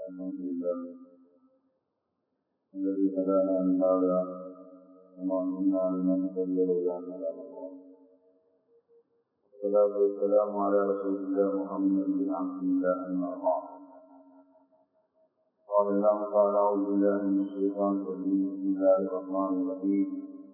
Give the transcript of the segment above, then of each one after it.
الحمد لله الذي هدانا لهذا وما كنا لنهتدي لولا ان هدانا الله والصلاة والسلام على رسول الله محمد بن عبد الله أما بعد قال الله تعالى أعوذ بالله من الشيطان الرجيم بسم الله الرحمن الرحيم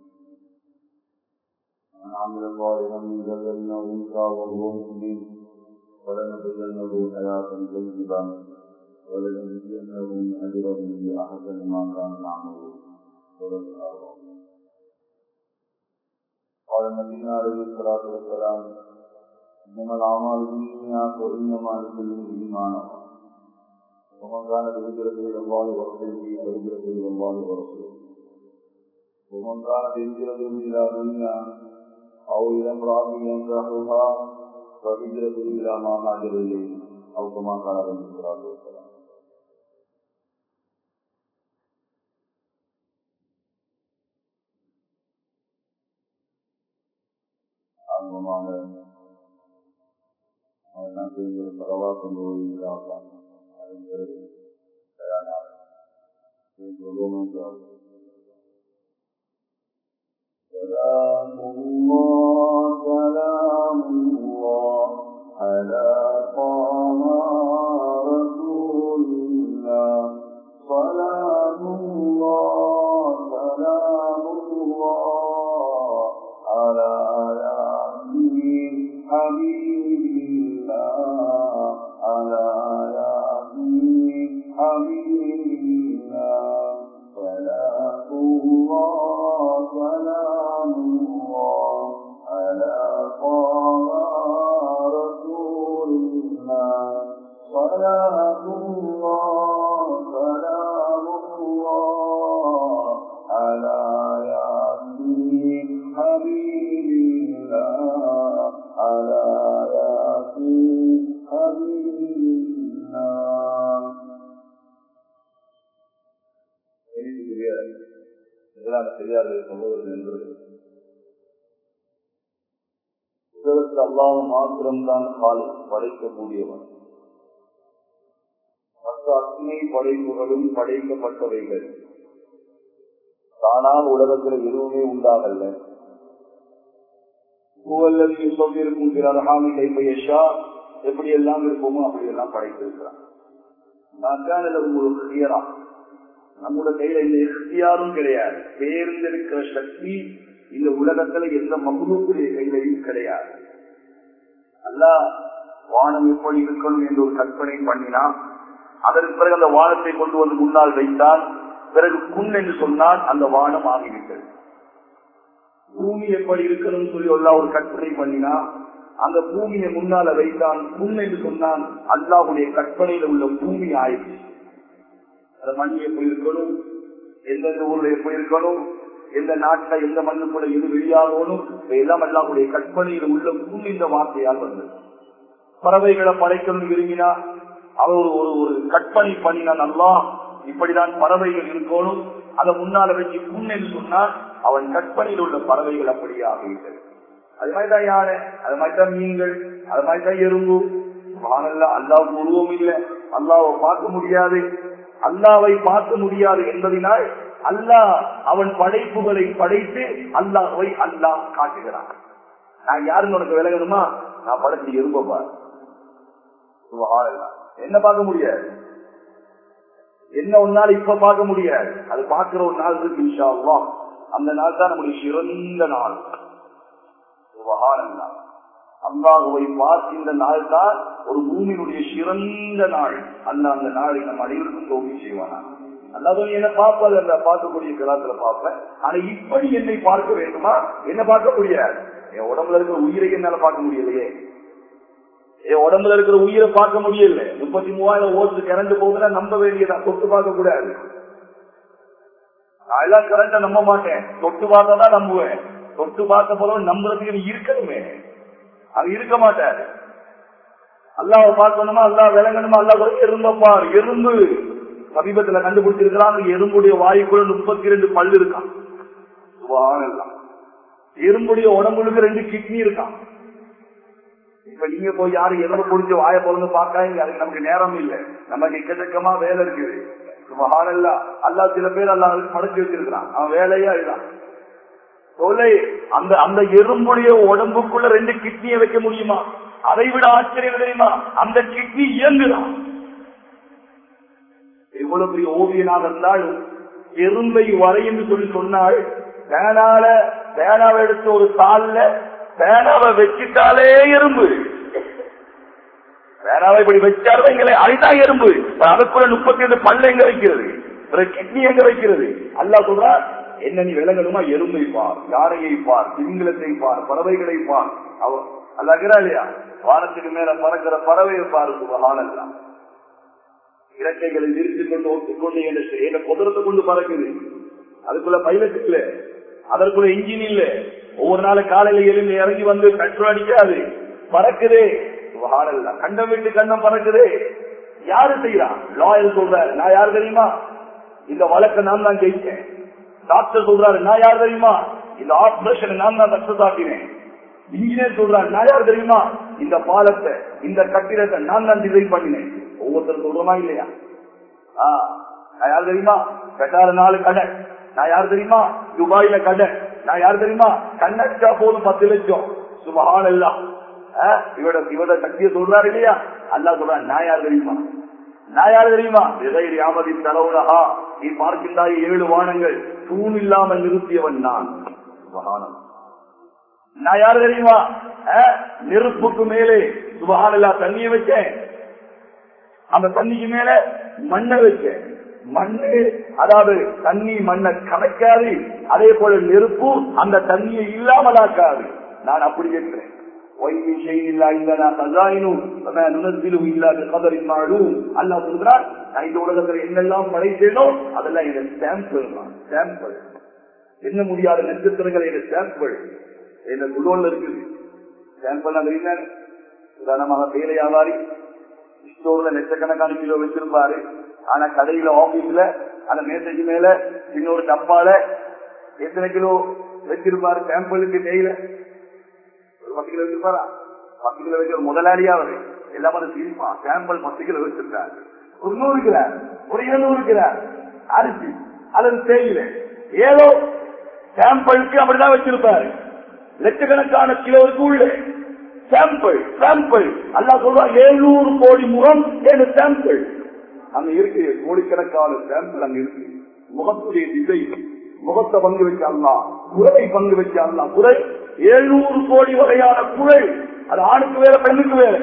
من عمل صالحا من ذكر أو أنثى وهو مؤمن فلنحيينه حياة طيبة ولنجزينهم أجرهم بأحسن ما كانوا يعملون سورة الأعراف قال النبي عليه الصلاة والسلام إنما الأعمال بالنيات وإنما لكل امرئ ما نوى ومن كان بهجرته إلى الله ورسوله فهجرته إلى الله ورسوله ومن كان بهجرته إلى دنيا أو إلى امرأة ينكحها فهجرته إلى ما هاجر إليه أو كما قال عليه الصلاة والسلام ஆர்வமாக அவெல்லாம் செய்கிற பரவா கொண்டு வருகிறார்கள் அதன் பிறகு தயாராக سلام الله سلام الله على طه رسول الله سلام الله سلام الله على ياسين حبيب الله على ياسين حبيب الله صلاة الله سلام الله على طه رسول الله صلاة الله سلام الله على ياسين حبيب الله على ياسين حبيب الله தெரியாத சம்பவங்கள் என்பது உலகத்தில் அல்லாஹ் மாத்திரம்தான் கால் படைக்கக்கூடியவன் மற்ற அத்தனை படைப்புகளும் படைக்கப்பட்டவைகள் தானால் உலகத்தில் எதுவுமே உண்டாகல்ல பூவல்லி சொல்லிருக்கும் பிற அருகாமி கைப்பையஷா எப்படி எல்லாம் இருப்போமோ அப்படி எல்லாம் படைத்திருக்கிறான் உங்களுக்கு கிளியரா நம்முடைய கையில இந்த இஷ்டியாரும் கிடையாது தேர்ந்தெடுக்கிற சக்தி இந்த உலகத்துல எந்த மகுடைய கையிலையும் கிடையாது அல்ல வானம் எப்படி இருக்கணும் என்று ஒரு கற்பனை பண்ணினா அதற்கு பிறகு அந்த வானத்தை கொண்டு வந்து முன்னால் வைத்தால் பிறகு குன் என்று சொன்னால் அந்த வானம் ஆகிவிட்டது பூமி எப்படி இருக்கணும் சொல்லி அல்லா ஒரு கற்பனை பண்ணினா அந்த பூமியை முன்னால வைத்தான் புண் என்று சொன்னான் அல்லாவுடைய கற்பனையில உள்ள பூமி ஆயிடுச்சு அந்த மண் எப்படி இருக்கணும் எந்தெந்த ஊர்ல எப்படி இருக்கணும் எந்த நாட்டுல எந்த மண்ணுக்குள்ள எது வெளியாகணும் எல்லாம் அல்லாவுடைய கற்பனையில் உள்ள பூமி இந்த வார்த்தையால் வந்தது பறவைகளை படைக்கணும் விரும்பினா அவர் ஒரு ஒரு ஒரு கற்பனை பண்ணினா நல்லா இப்படிதான் பறவைகள் இருக்கணும் அதை முன்னால வச்சு புண் என்று சொன்னால் அவன் கற்பனையில் உள்ள பறவைகள் அப்படியே ஆகிவிட்டது அது மாதிரிதான் யானை அது மாதிரிதான் மீன்கள் அது மாதிரிதான் எறும்பு அல்லாவுக்கு உருவம் இல்லை அல்லாவை பார்க்க முடியாது அல்லாவை பார்க்க முடியாது என்பதனால் அல்லாஹ் அவன் படைப்புகளை படைத்து அல்லாஹை அல்லாஹ் காட்டுகிறான் நான் யாருன்னு உனக்கு விலகணுமா நான் படைச்சு எறும்பப்பார் என்ன பார்க்க முடியாது என்ன ஒரு நாள் இப்ப பார்க்க முடியாது அது பார்க்கிற ஒரு நாள் இருக்கு இன்ஷா அந்த நாள் தான் நம்முடைய சிறந்த நாள் அல்லாஹுவை பார்க்கின்ற நாள் தான் ஒரு பூமியினுடைய சிறந்த நாள் அல்ல அந்த நாளை நம் அனைவருக்கும் தோல்வி செய்வானா அல்லாத என்ன பார்ப்பது அந்த பார்க்கக்கூடிய கிராத்துல பார்ப்பேன் ஆனா இப்படி என்னை பார்க்க வேண்டுமா என்ன பார்க்க முடியாது என் உடம்புல இருக்கிற உயிரை என்னால பார்க்க முடியலையே என் உடம்புல இருக்கிற உயிரை பார்க்க முடியல முப்பத்தி மூவாயிரம் ஓட்டு கரண்ட் போகுதுன்னா நம்ப வேண்டியதா தொட்டு பார்க்க கூடாது நான் எல்லாம் கரண்ட நம்ப மாட்டேன் தொட்டு பார்த்தா தான் நம்புவேன் தொட்டு பார்த்த போல நம்புறதுக்கு இருக்கணுமே அது இருக்க மாட்டாரு அல்லாவை பார்க்கணுமா அல்லா விளங்கணுமா அல்லா கூட எறும்பப்பார் எறும்பு சமீபத்துல கண்டுபிடிச்சிருக்கிறாங்க எறும்புடைய வாயுக்குள்ள முப்பத்தி ரெண்டு பல்லு இருக்கான் எறும்புடைய உடம்புக்கு ரெண்டு கிட்னி இருக்கான் இப்ப நீங்க போய் யாரும் எலும்பு குடிச்சு வாய பொழுது பார்க்காங்க அதுக்கு நமக்கு நேரம் இல்லை நமக்கு எக்கச்சக்கமா வேலை இருக்குது சுபஹானல்லா அல்லா சில பேர் அல்லா படைச்சு வச்சிருக்கிறான் அவன் வேலையா இதுதான் தொலை அந்த அந்த எறும்புடைய உடம்புக்குள்ள ரெண்டு கிட்னியை வைக்க முடியுமா அதை விட ஆச்சரியம் தெரியுமா அந்த கிட்னி இயங்குதான் எவ்வளவு பெரிய ஓவியனாக இருந்தாலும் எறும்பை வரை என்று சொல்லி சொன்னால் பேனால பேனாவை எடுத்து ஒரு தாள்ல பேனாவை வச்சுட்டாலே எறும்பு பேனாவை இப்படி வச்சாலும் எங்களை அதுதான் எறும்பு அதுக்குள்ள முப்பத்தி ஐந்து பல்ல எங்க வைக்கிறது ஒரு கிட்னி எங்க வைக்கிறது அல்லா சொல்றா என்ன நீ விலங்கணுமா எறும்பை பார் யானையை பார் சிங்களத்தை பார் பறவைகளை பார் அவ அல்லாகிறா இல்லையா வானத்துக்கு மேல பறக்கிற பறவையை பாரு சுபகானல்லாம் இறக்கைகளை விரித்து கொண்டு ஒத்துக்கொண்டு என்ற குதிரத்தை கொண்டு பறக்குது அதுக்குள்ள பைலட் இல்ல அதற்குள்ள இன்ஜின் இல்ல ஒவ்வொரு நாள் காலையில எழுந்து இறங்கி வந்து பெட்ரோல் அடிக்காது பறக்குதே கண்டம் விட்டு கண்டம் பறக்குது யாரு செய்யறான் லாயர் சொல்றாரு நான் யாரு தெரியுமா இந்த வழக்க நான் தான் ஜெயிச்சேன் டாக்டர் சொல்றாரு நான் யார் தெரியுமா இந்த ஆபரேஷன் நான் தான் சக்சஸ் ஆக்கினேன் இன்ஜினியர் சொல்றாரு நான் யார் தெரியுமா இந்த பாலத்தை இந்த கட்டிடத்தை நான் தான் டிசைன் பண்ணினேன் ஒவ்வொருத்தரும் சொல்றோமா இல்லையா நான் யார் தெரியுமா கட்டார நாலு கடை நான் யார் தெரியுமா துபாயில கடை நான் யார் தெரியுமா கண்ணடிச்சா போதும் பத்து லட்சம் சுபகான் எல்லாம் இவட இவட சக்தியை சொல்றாரு இல்லையா அல்லா சொல்றாரு நான் யார் தெரியுமா நான் யார் தெரியுமா விதையில் யாமதின் தலைவுலகா நீ பார்க்கின்றாய் ஏழு வானங்கள் தூண் இல்லாமல் நிறுத்தியவன் நான் சுபகானம் நான் யாரு தெரியுமா நெருப்புக்கு மேலே சுபகானல்லா தண்ணியை வச்சேன் அந்த தண்ணிக்கு மேல மண்ணை வச்சேன் மண்ணு அதாவது தண்ணி மண்ணை கலைக்காது அதே போல நெருப்பு அந்த தண்ணியை இல்லாமலாக்காது நான் அப்படி இருக்கிறேன் இந்த உலகத்தில் என்னெல்லாம் படைத்தேனோ அதெல்லாம் எங்க சாம்பிள் சாம்பிள் என்ன முடியாத நட்சத்திரங்கள் எங்க சாம்பிள் எங்க குடோன்ல இருக்குது சாம்பிள் தெரியுங்க உதாரணமாக வேலை வியாபாரி ஸ்டோர்ல லட்சக்கணக்கான கிலோ வச்சிருப்பாரு ஆனா கடையில ஆபீஸ்ல அந்த மேசைக்கு மேல இன்னொரு டப்பால எத்தனை கிலோ வச்சிருப்பாரு சாம்பிளுக்கு டெய்ல ஒரு பத்து கிலோ வச்சிருப்பாரா பத்து கிலோ வச்சு ஒரு முதலாளியா அவரு எல்லாம் வந்து சிரிப்பா சாம்பிள் பத்து கிலோ வச்சிருக்காரு ஒரு நூறு கிராம் ஒரு இருநூறு கிராம் அரிசி அல்லது தேயிலை ஏதோ சாம்பிளுக்கு அப்படிதான் வச்சிருப்பாரு லட்சக்கணக்கான கிலோவுக்கு உள்ள சாம்பிள் சாம்பிள் அல்லா சொல்றா ஏழுநூறு கோடி முகம் ஏழு சாம்பிள் அங்க இருக்கு கோடிக்கணக்கான சாம்பிள் அங்க இருக்கு முகத்துடைய திசை முகத்தை பங்கு வச்சு அல்லா குறை பங்கு வச்சு அல்லா குறை எழுநூறு கோடி வகையான குறை அது ஆணுக்கு வேற பெண்ணுக்கு வேற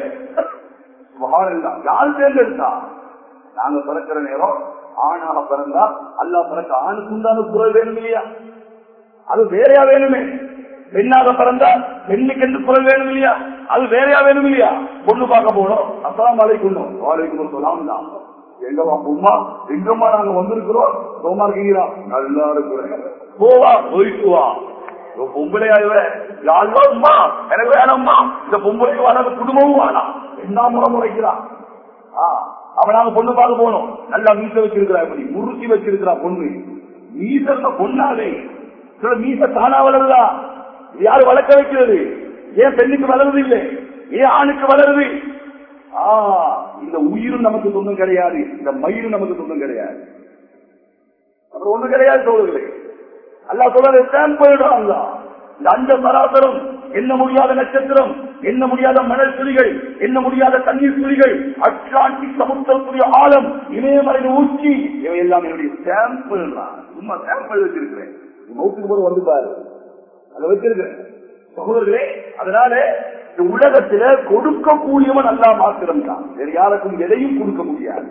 யார் தேர்ந்தெடுத்தா நாங்க பிறக்கிற நேரம் ஆணாக பிறந்தா அல்லா பிறக்க ஆணுக்கு உண்டான குறை வேணும் இல்லையா அது வேறையா வேணுமே பெண்ணாக பிறந்தா பெண்ணுக்கு என்று குரல் வேணும் இல்லையா அது வேறையா வேணும் இல்லையா பொண்ணு பார்க்க போனோம் அஸ்லாம் அலைக்கும் வாழைக்கும் சொல்லாம் தான் எங்கம்மா உமா எங்கம்மா நாங்க வந்திருக்கிறோம் சோமா இருக்கீங்களா நல்லா இருக்கிறேன் போவா போயிட்டு வா பொம்பளையா யாருமா எனக்கு வேணாம்மா இந்த பொம்பளை வேணாம் குடும்பமும் வேணாம் என்ன முறை முறைக்கிறான் அவன் நாங்க பொண்ணு பார்க்க போனோம் நல்லா மீச வச்சிருக்கிறா இப்படி முறுக்கி வச்சிருக்கிறா பொண்ணு மீச பொண்ணாலே சில மீச தானா வளருதா யாரு வளர்க்க வைக்கிறது ஏன் பெண்ணுக்கு வளருது இல்லை ஏன் ஆணுக்கு வளருது இந்த உயிரும் நமக்கு சொந்தம் கிடையாது இந்த மயிரும் நமக்கு சொந்தம் கிடையாது அப்புறம் ஒண்ணு கிடையாது தோழர்களே அல்லா சொல்றது சாம்பிள் இந்த அண்ட சராசரம் என்ன முடியாத நட்சத்திரம் என்ன முடியாத மணல் துளிகள் என்ன முடியாத தண்ணீர் துளிகள் அட்லாண்டிக் சமுத்திரத்துடைய ஆழம் இமயமலையின் ஊச்சி இவையெல்லாம் என்னுடைய சாம்பிள் தான் சும்மா சாம்பிள் வச்சிருக்கிறேன் நோட்டுக்கு போது வந்து பாரு அதை வச்சிருக்கிறேன் சகோதரர்களே அதனால இந்த உலகத்துல கொடுக்கக்கூடியவன் அல்லா மாத்திரம் தான் வேற யாருக்கும் எதையும் கொடுக்க முடியாது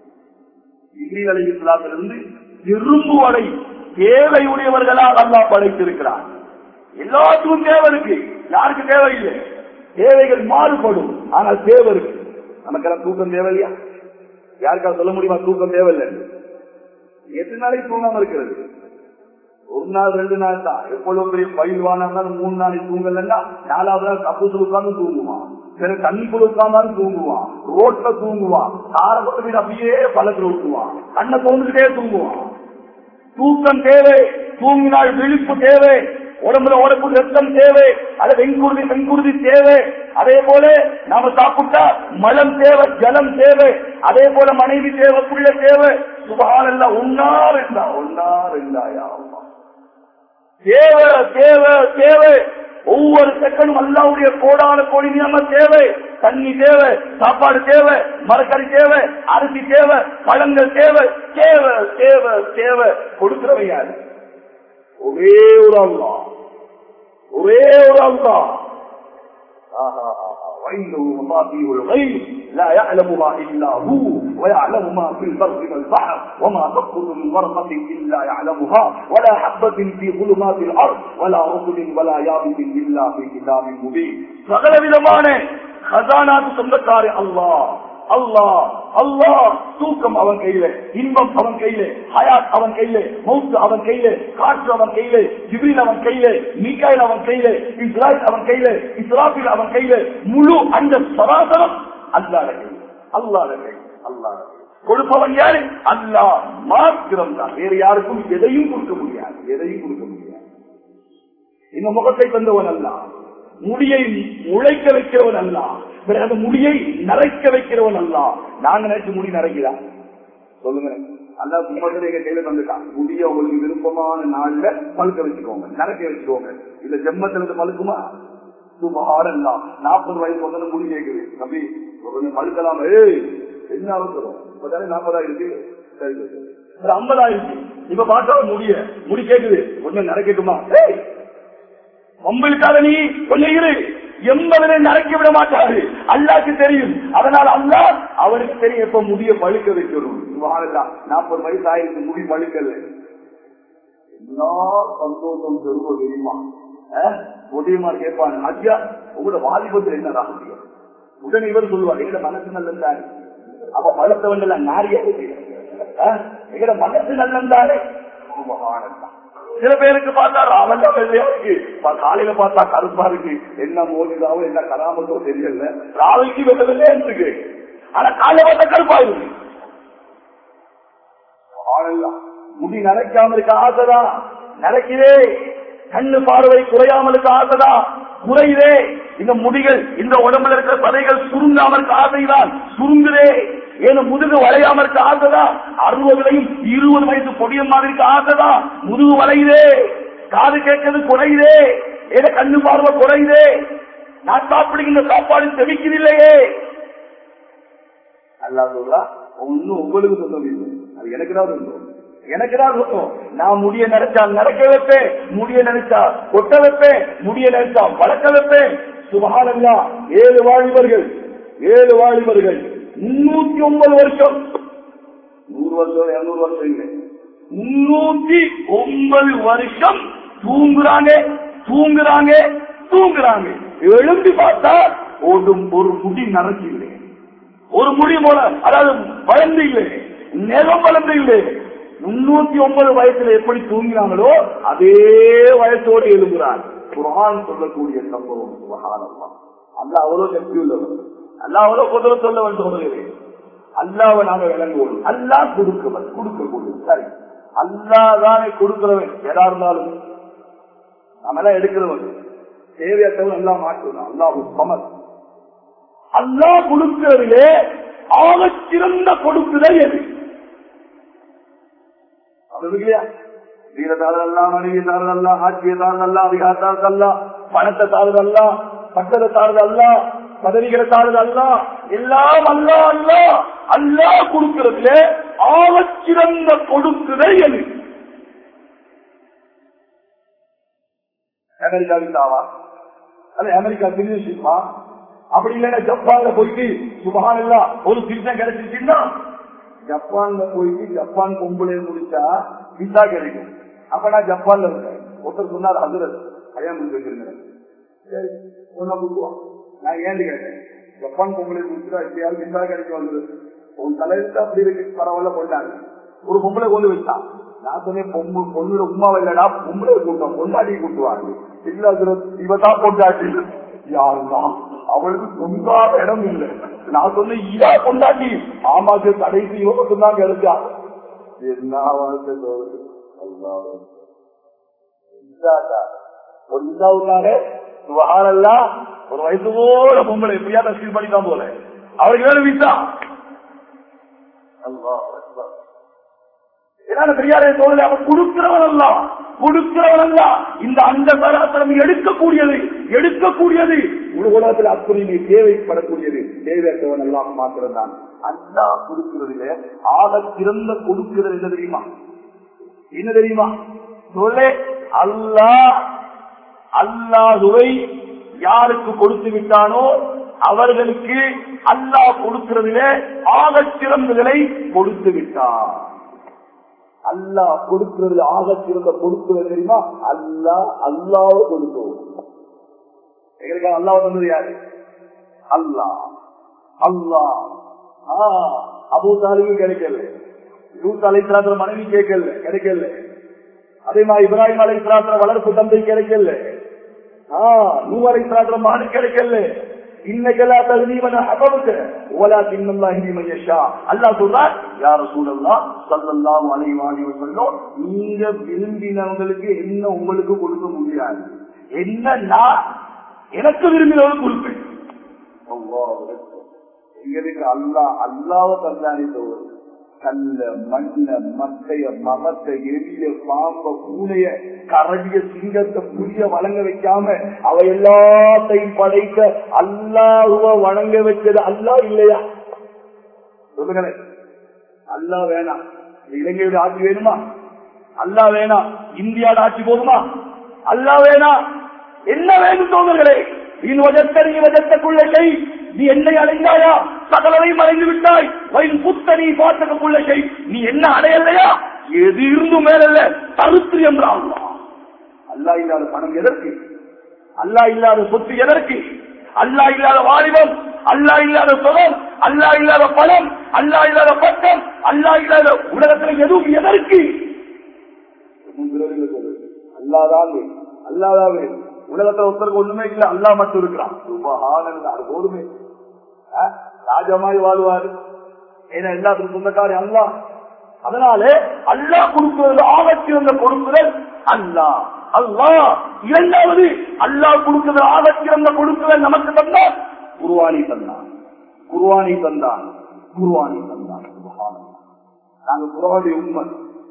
இருந்து இரும்பு வரை தேவையுடையவர்களாக அல்லா படைத்திருக்கிறார் எல்லாத்துக்கும் தேவை இருக்கு யாருக்கு தேவை இல்லை தேவைகள் மாறுபடும் ஆனால் தேவை இருக்கு நமக்கெல்லாம் தூக்கம் தேவை இல்லையா யாருக்கா சொல்ல முடியுமா தூக்கம் தேவையில்லை எத்தனை நாளைக்கு தூங்காம இருக்கிறது ஒரு நாள் ரெண்டு நாள் தான் எப்பொழுது பெரிய பயில் வாங்கினாலும் மூணு நாளைக்கு தூங்கலன்னா நாலாவது நாள் கப்பூசல் உட்கார்ந்து தூங்குவான் சில தண்ணிக்குள்ள உட்கார்ந்தாலும் தூங்குவான் ரோட்ல தூங்குவான் காரை கொண்டு போய் அப்படியே பழத்துல விட்டுவான் கண்ணை தோந்துக்கிட்டே தூங்குவான் தூக்கம் தேவை தூங்கினால் விழிப்பு தேவை உடம்புல ஓடக்கூடிய ரத்தம் தேவை அது வெண்குருதி வெண்குருதி தேவை அதே போல நாம சாப்பிட்டா மலம் தேவை ஜலம் தேவை அதே போல மனைவி தேவை புள்ள தேவை சுபானல்ல உன்னார் இருந்தா உன்னார் இருந்தாயா அல்லாஹ். தேவை தேவை தேவை ஒவ்வொரு செகண்டும் அல்லாவுடைய கோடான கோடி நியம தேவை தண்ணி தேவை சாப்பாடு தேவை மரக்கறி தேவை அரிசி தேவை பழங்கள் தேவை தேவை தேவை தேவை கொடுக்கிறவன் யாரு ஒரே ஒரு அல்லா ஒரே ஒரு அல்லா وعنده مفاتيح الغيب لا يعلمها الا هو ويعلم ما في البر والبحر وما تسقط من ورقه الا يعلمها ولا حبه في ظلمات الارض ولا رطب ولا يابس الا في كتاب مبين சகல விதமான ஹசானாத்து சொந்தக்காரி அல்லாஹ் அல்லாஹ் அல்லாஹ் தூக்கம் அவன் கையில இன்பம் அவன் கையில ஹயாத் அவன் கையில மௌத்து அவன் கையில காற்று அவன் கையில ஜிபிரில் அவன் கையில மீகாயில் அவன் கையில இஸ்ராயில் அவன் கையில இஸ்ராபில் அவன் கையில முழு அந்த சராசரம் அல்லாத கை அல்லாத கை அல்லாத கை கொடுப்பவன் யாரு அல்லாஹ் மாத்திரம் தான் வேற யாருக்கும் எதையும் கொடுக்க முடியாது எதையும் கொடுக்க முடியாது இந்த முகத்தை தந்தவன் அல்ல முடியை முளைக்க வைக்கிறவன் அல்ல பிறகு முடியை நரைக்க வைக்கிறவன் அல்ல நாங்க நினைச்சு முடி நரைக்கிறா சொல்லுங்க அல்ல முகத்தை கையில தந்துட்டான் முடிய உங்களுக்கு விருப்பமான நாள்ல பழுக்க வச்சுக்கோங்க நரைக்க வச்சுக்கோங்க இல்ல ஜெம்மத்துல இருந்து பழுக்குமா சுபாரல்லா நாற்பது வயசு வந்து முடி கேக்குது தம்பி கொஞ்சம் பழுக்கலாம் ஏய் என்ன அவசரம் இப்பதானே நாற்பதாயிருக்கு சரி சரி ஒரு ஐம்பதாயிருக்கு இப்ப பார்த்தா முடிய முடி கேக்குது கொஞ்சம் நடக்கட்டுமா ஏய் உங்களுக்கு நீ கொஞ்சம் இரு எண்பதுல நடக்க விட மாட்டாரு அல்லாக்கு தெரியும் அதனால் அல்லா அவருக்கு தெரியும் எப்ப முடிய பழுக்க வைக்கணும் வாழலாம் நாற்பது வயசு ஆயிருக்கு முடி பழுக்கல என்ன சந்தோஷம் பெரும தெரியுமா முடியுமா கேட்பாங்க ஐயா உங்களோட வாலிபத்தில் என்ன ராசியம் உடனே இவர் சொல்லுவார் எங்கட மனசு நல்லந்தாரு அப்ப பழுத்தவன் நாரியா எங்கட மனசு நல்லந்தாரே சில பேருக்கு பார்த்தா ராவன் வெள்ளையா இருக்கு காலையில பார்த்தா கருப்பா இருக்கு என்ன மோதிதாவோ என்ன கராமத்தோ தெரியல ராவைக்கு வெள்ள வெள்ளையா இருக்கு ஆனா காலையில பார்த்தா கருப்பா இருக்கு முடி நரைக்காம இருக்க ஆசைதான் நடக்கிறே கண்ணு பார்வை குறையாமல் இருக்க ஆசைதான் குறையுதே இந்த முடிகள் இந்த உடம்புல இருக்கிற சதைகள் சுருங்காம இருக்க ஆசைதான் சுருங்குதே ஏன்னா முதுகு வளையாம இருக்க ஆசைதான் அறுபதுலையும் இருபது வயசு பொடியம் மாதிரி இருக்க ஆசைதான் முதுகு வளையுதே காது கேட்கறது குறையுதே ஏன்னா கண்ணு பார்வை குறையுதே நான் சாப்பிடுகின்ற சாப்பாடு செவிக்கிறதில்லையே அல்லா சொல்லா ஒன்னும் உங்களுக்கு சொல்லவில்லை அது எனக்கு தான் சொல்லும் எனக்கு தான் சொல்லும் நான் முடிய நினைச்சா நடக்க வைப்பேன் முடிய நினைச்சா கொட்ட வைப்பேன் முடிய நினைச்சா வளர்க்க வைப்பேன் சுபகானல்லா ஏழு வாலிபர்கள் ஏழு வாலிபர்கள் முன்னூத்தி ஒன்பது வருஷம் நூறு வருஷம் இருநூறு வருஷம் இல்லை முன்னூத்தி ஒன்பது வருஷம் தூங்குறாங்க தூங்குறாங்க தூங்குறாங்க எழுந்து பார்த்தா ஒரு ஒரு முடி நரைச்சில்லை ஒரு முடி போல அதாவது வளர்ந்து இல்லை நிலம் வளர்ந்து இல்லை முன்னூத்தி ஒன்பது வயசுல எப்படி தூங்கினாங்களோ அதே வயசோடு எழுதுகிறார் குரான் சொல்லக்கூடிய சம்பவம் சுபகானம்மா அல்ல அவ்வளவு சக்தி உள்ளவர் அல்ல அவ்வளவு குதிரை சொல்லவன் சொல்லுகிறேன் அல்லாவை நாங்க விளங்குவோம் அல்லா கொடுக்கவன் கொடுக்கக்கூடிய சரி அல்லாதானே கொடுக்கிறவன் எதா இருந்தாலும் நம்ம எல்லாம் எடுக்கிறவன் தேவையற்றவன் எல்லாம் மாற்றணும் அல்லாஹு சமர் அல்லா கொடுக்கிறதிலே ஆக சிறந்த கொடுக்குதல் எது வீர தாரதெல்லாம் மனைவி தாரதெல்லாம் ஆட்சியை தாரதெல்லாம் அதிகார தாரதெல்லாம் பணத்தை தாரதெல்லாம் பட்டத்தை தாரதெல்லாம் பதவிகளை தாரதெல்லாம் எல்லாம் அல்லா அல்லா அல்லா கொடுக்கிறதுல ஆக சிறந்த கொடுக்குதல் எது அமெரிக்காவின் தாவா அது அமெரிக்கா சிட்டிசன்ஷிப்பா அப்படி இல்லைன்னா ஜப்பான்ல போயிட்டு சுபகான் இல்ல ஒரு சிட்டிசன் கிடைச்சிருச்சுன்னா ஜப்பான்ல போயிட்டு ஜப்பான் பொம்பளை முடிச்சா விசா கிடைக்கும் அப்ப நான் ஜப்பான்ல இருக்கேன் ஒருத்தர் சொன்னார் அதுல கல்யாணம் பண்ணி வச்சிருந்தேன் சரி ஒன்னா கொடுக்குவான் நான் ஏன்னு கேட்டேன் ஜப்பான் பொம்பளை முடிச்சுட்டா எப்படியாவது விசா கிடைக்கும் வந்து உன் தலையில அப்படி இருக்கு பரவாயில்ல கொண்டாங்க ஒரு பொம்பளை கொண்டு வச்சான் நான் சொன்னேன் பொம்பு பொண்ணுல உமா இல்லடா பொம்பளை கூட்டம் பொண்டாடி கூட்டுவாங்க இல்ல இவதான் பொண்டாட்டி யாருதான் அவளுக்கு சொந்தாத இடம் இல்லை நான் சொன்னேன் இதா கொண்டாட்டி ஆமா சார் கடைசி யோகத்தும் தான் கிடைச்சா என்ன வாழ்க்கை ஒரு இந்தாவுக்காக சுகாரெல்லாம் ஒரு வயசு போல பொம்பளை எப்படியா தஸ்கீல் பண்ணிட்டான் போல அவருக்கு வேணும் விசா அல்லாஹ் அக்பர். ஏன்னா பெரியாரே தோழலை அவன் கொடுக்கிறவன் அல்ல கொடுக்கிறவன் அல்ல இந்த அந்த சராசரம் எடுக்கக்கூடியது எடுக்கக்கூடியது ஒரு உலகத்தில் அத்துறையை தேவைப்படக்கூடியது தேவையற்றவன் எல்லாம் மாத்திரம் தான் அல்லா கொடுக்கிறதுல ஆக சிறந்த கொடுக்கிறது என்ன தெரியுமா என்ன தெரியுமா சொல்லே அல்லா அல்லாதுவை யாருக்கு கொடுத்து விட்டானோ அவர்களுக்கு அல்லாஹ் கொடுக்கிறதிலே ஆக சிறந்ததை கொடுத்து விட்டான் அல்லாஹ் கொடுக்கிறது ஆக சிறந்த கொடுக்கிறது தெரியுமா அல்லாஹ் அல்லாஹ் கொடுத்தோம் எங்களுக்கு அல்லாஹ் வந்தது யாரு அல்லாஹ் அல்லாஹ் அபு தாலிபு கிடைக்கல யூத் அலைத்திராத்திர மனைவி கேட்கல கிடைக்கல அதே மாதிரி இப்ராஹிம் அலைத்திராத்திர வளர்ப்பு தந்தை கிடைக்கல நூ அலைத்திராத்திர மகனு கிடைக்கல இன்னைக்கெல்லாம் தகுதிவன அபவுக்கு ஓலா தின்னல்லாஹி மையஷா அல்லாஹ் சொல்றார் யார சூழல்லாம் சல்லல்லாம் அலைவாணி சொல்லும் நீங்க விரும்பினவங்களுக்கு என்ன உங்களுக்கு கொடுக்க முடியாது என்ன நான் எனக்கு விரும்பினவங்க கொடுப்பேன் எங்களுக்கு அல்லா அல்லாவ தந்தானே தோறு கல்ல மண்ண மத்தைய மரத்தை எரிய பாம்ப பூனைய கரடிய சிங்கத்தை புளிய வழங்க வைக்காம அவ எல்லாத்தையும் படைக்க அல்லாஹுவ வணங்க வச்சது அல்லா இல்லையா சொல்லுங்களேன் அல்லா வேணாம் இலங்கையோட ஆட்சி வேணுமா அல்லா வேணாம் இந்தியாவோட ஆட்சி போதுமா அல்லா வேணாம் என்ன வேணும் தோழர்களே இன் வஜத்தனி வஜத்தக்குள்ள செய் நீ என்னை அடைந்தாயா சகலவை மறைந்து விட்டாய் வயல் புத்த நீ பாட்டக்குள்ள செய் நீ என்ன அடையலையா எது இருந்தும் மேலல்ல தருத்து என்றான் அல்லா இல்லாத பணம் எதற்கு அல்லா இல்லாத சொத்து எதற்கு அல்லா இல்லாத வாலிபம் அல்லா இல்லாத சுகம் அல்லா இல்லாத பணம் அல்லா இல்லாத பட்டம் அல்லா இல்லாத உலகத்தில் எதுவும் எதற்கு அல்லாதான் அல்லாதான் வேணும் உலகத்துல ஒருத்தருக்கு ஒண்ணுமே இல்ல அல்லா மட்டும் இருக்கிறான் அது போதுமே ராஜமாய் வாழ்வாரு ஏன்னா எல்லாத்துக்கும் சொந்தக்காரி அல்லா அதனால அல்லா கொடுக்கிறது ஆகச்சிறந்த கொடுக்குதல் அல்லா அல்லா இரண்டாவது அல்லா கொடுக்கிறது ஆகச்சிறந்த கொடுக்குதல் நமக்கு தந்தான் குருவானி தந்தான் குருவானி தந்தான் குருவானி தந்தான் நாங்க குருவானுடைய உண்மை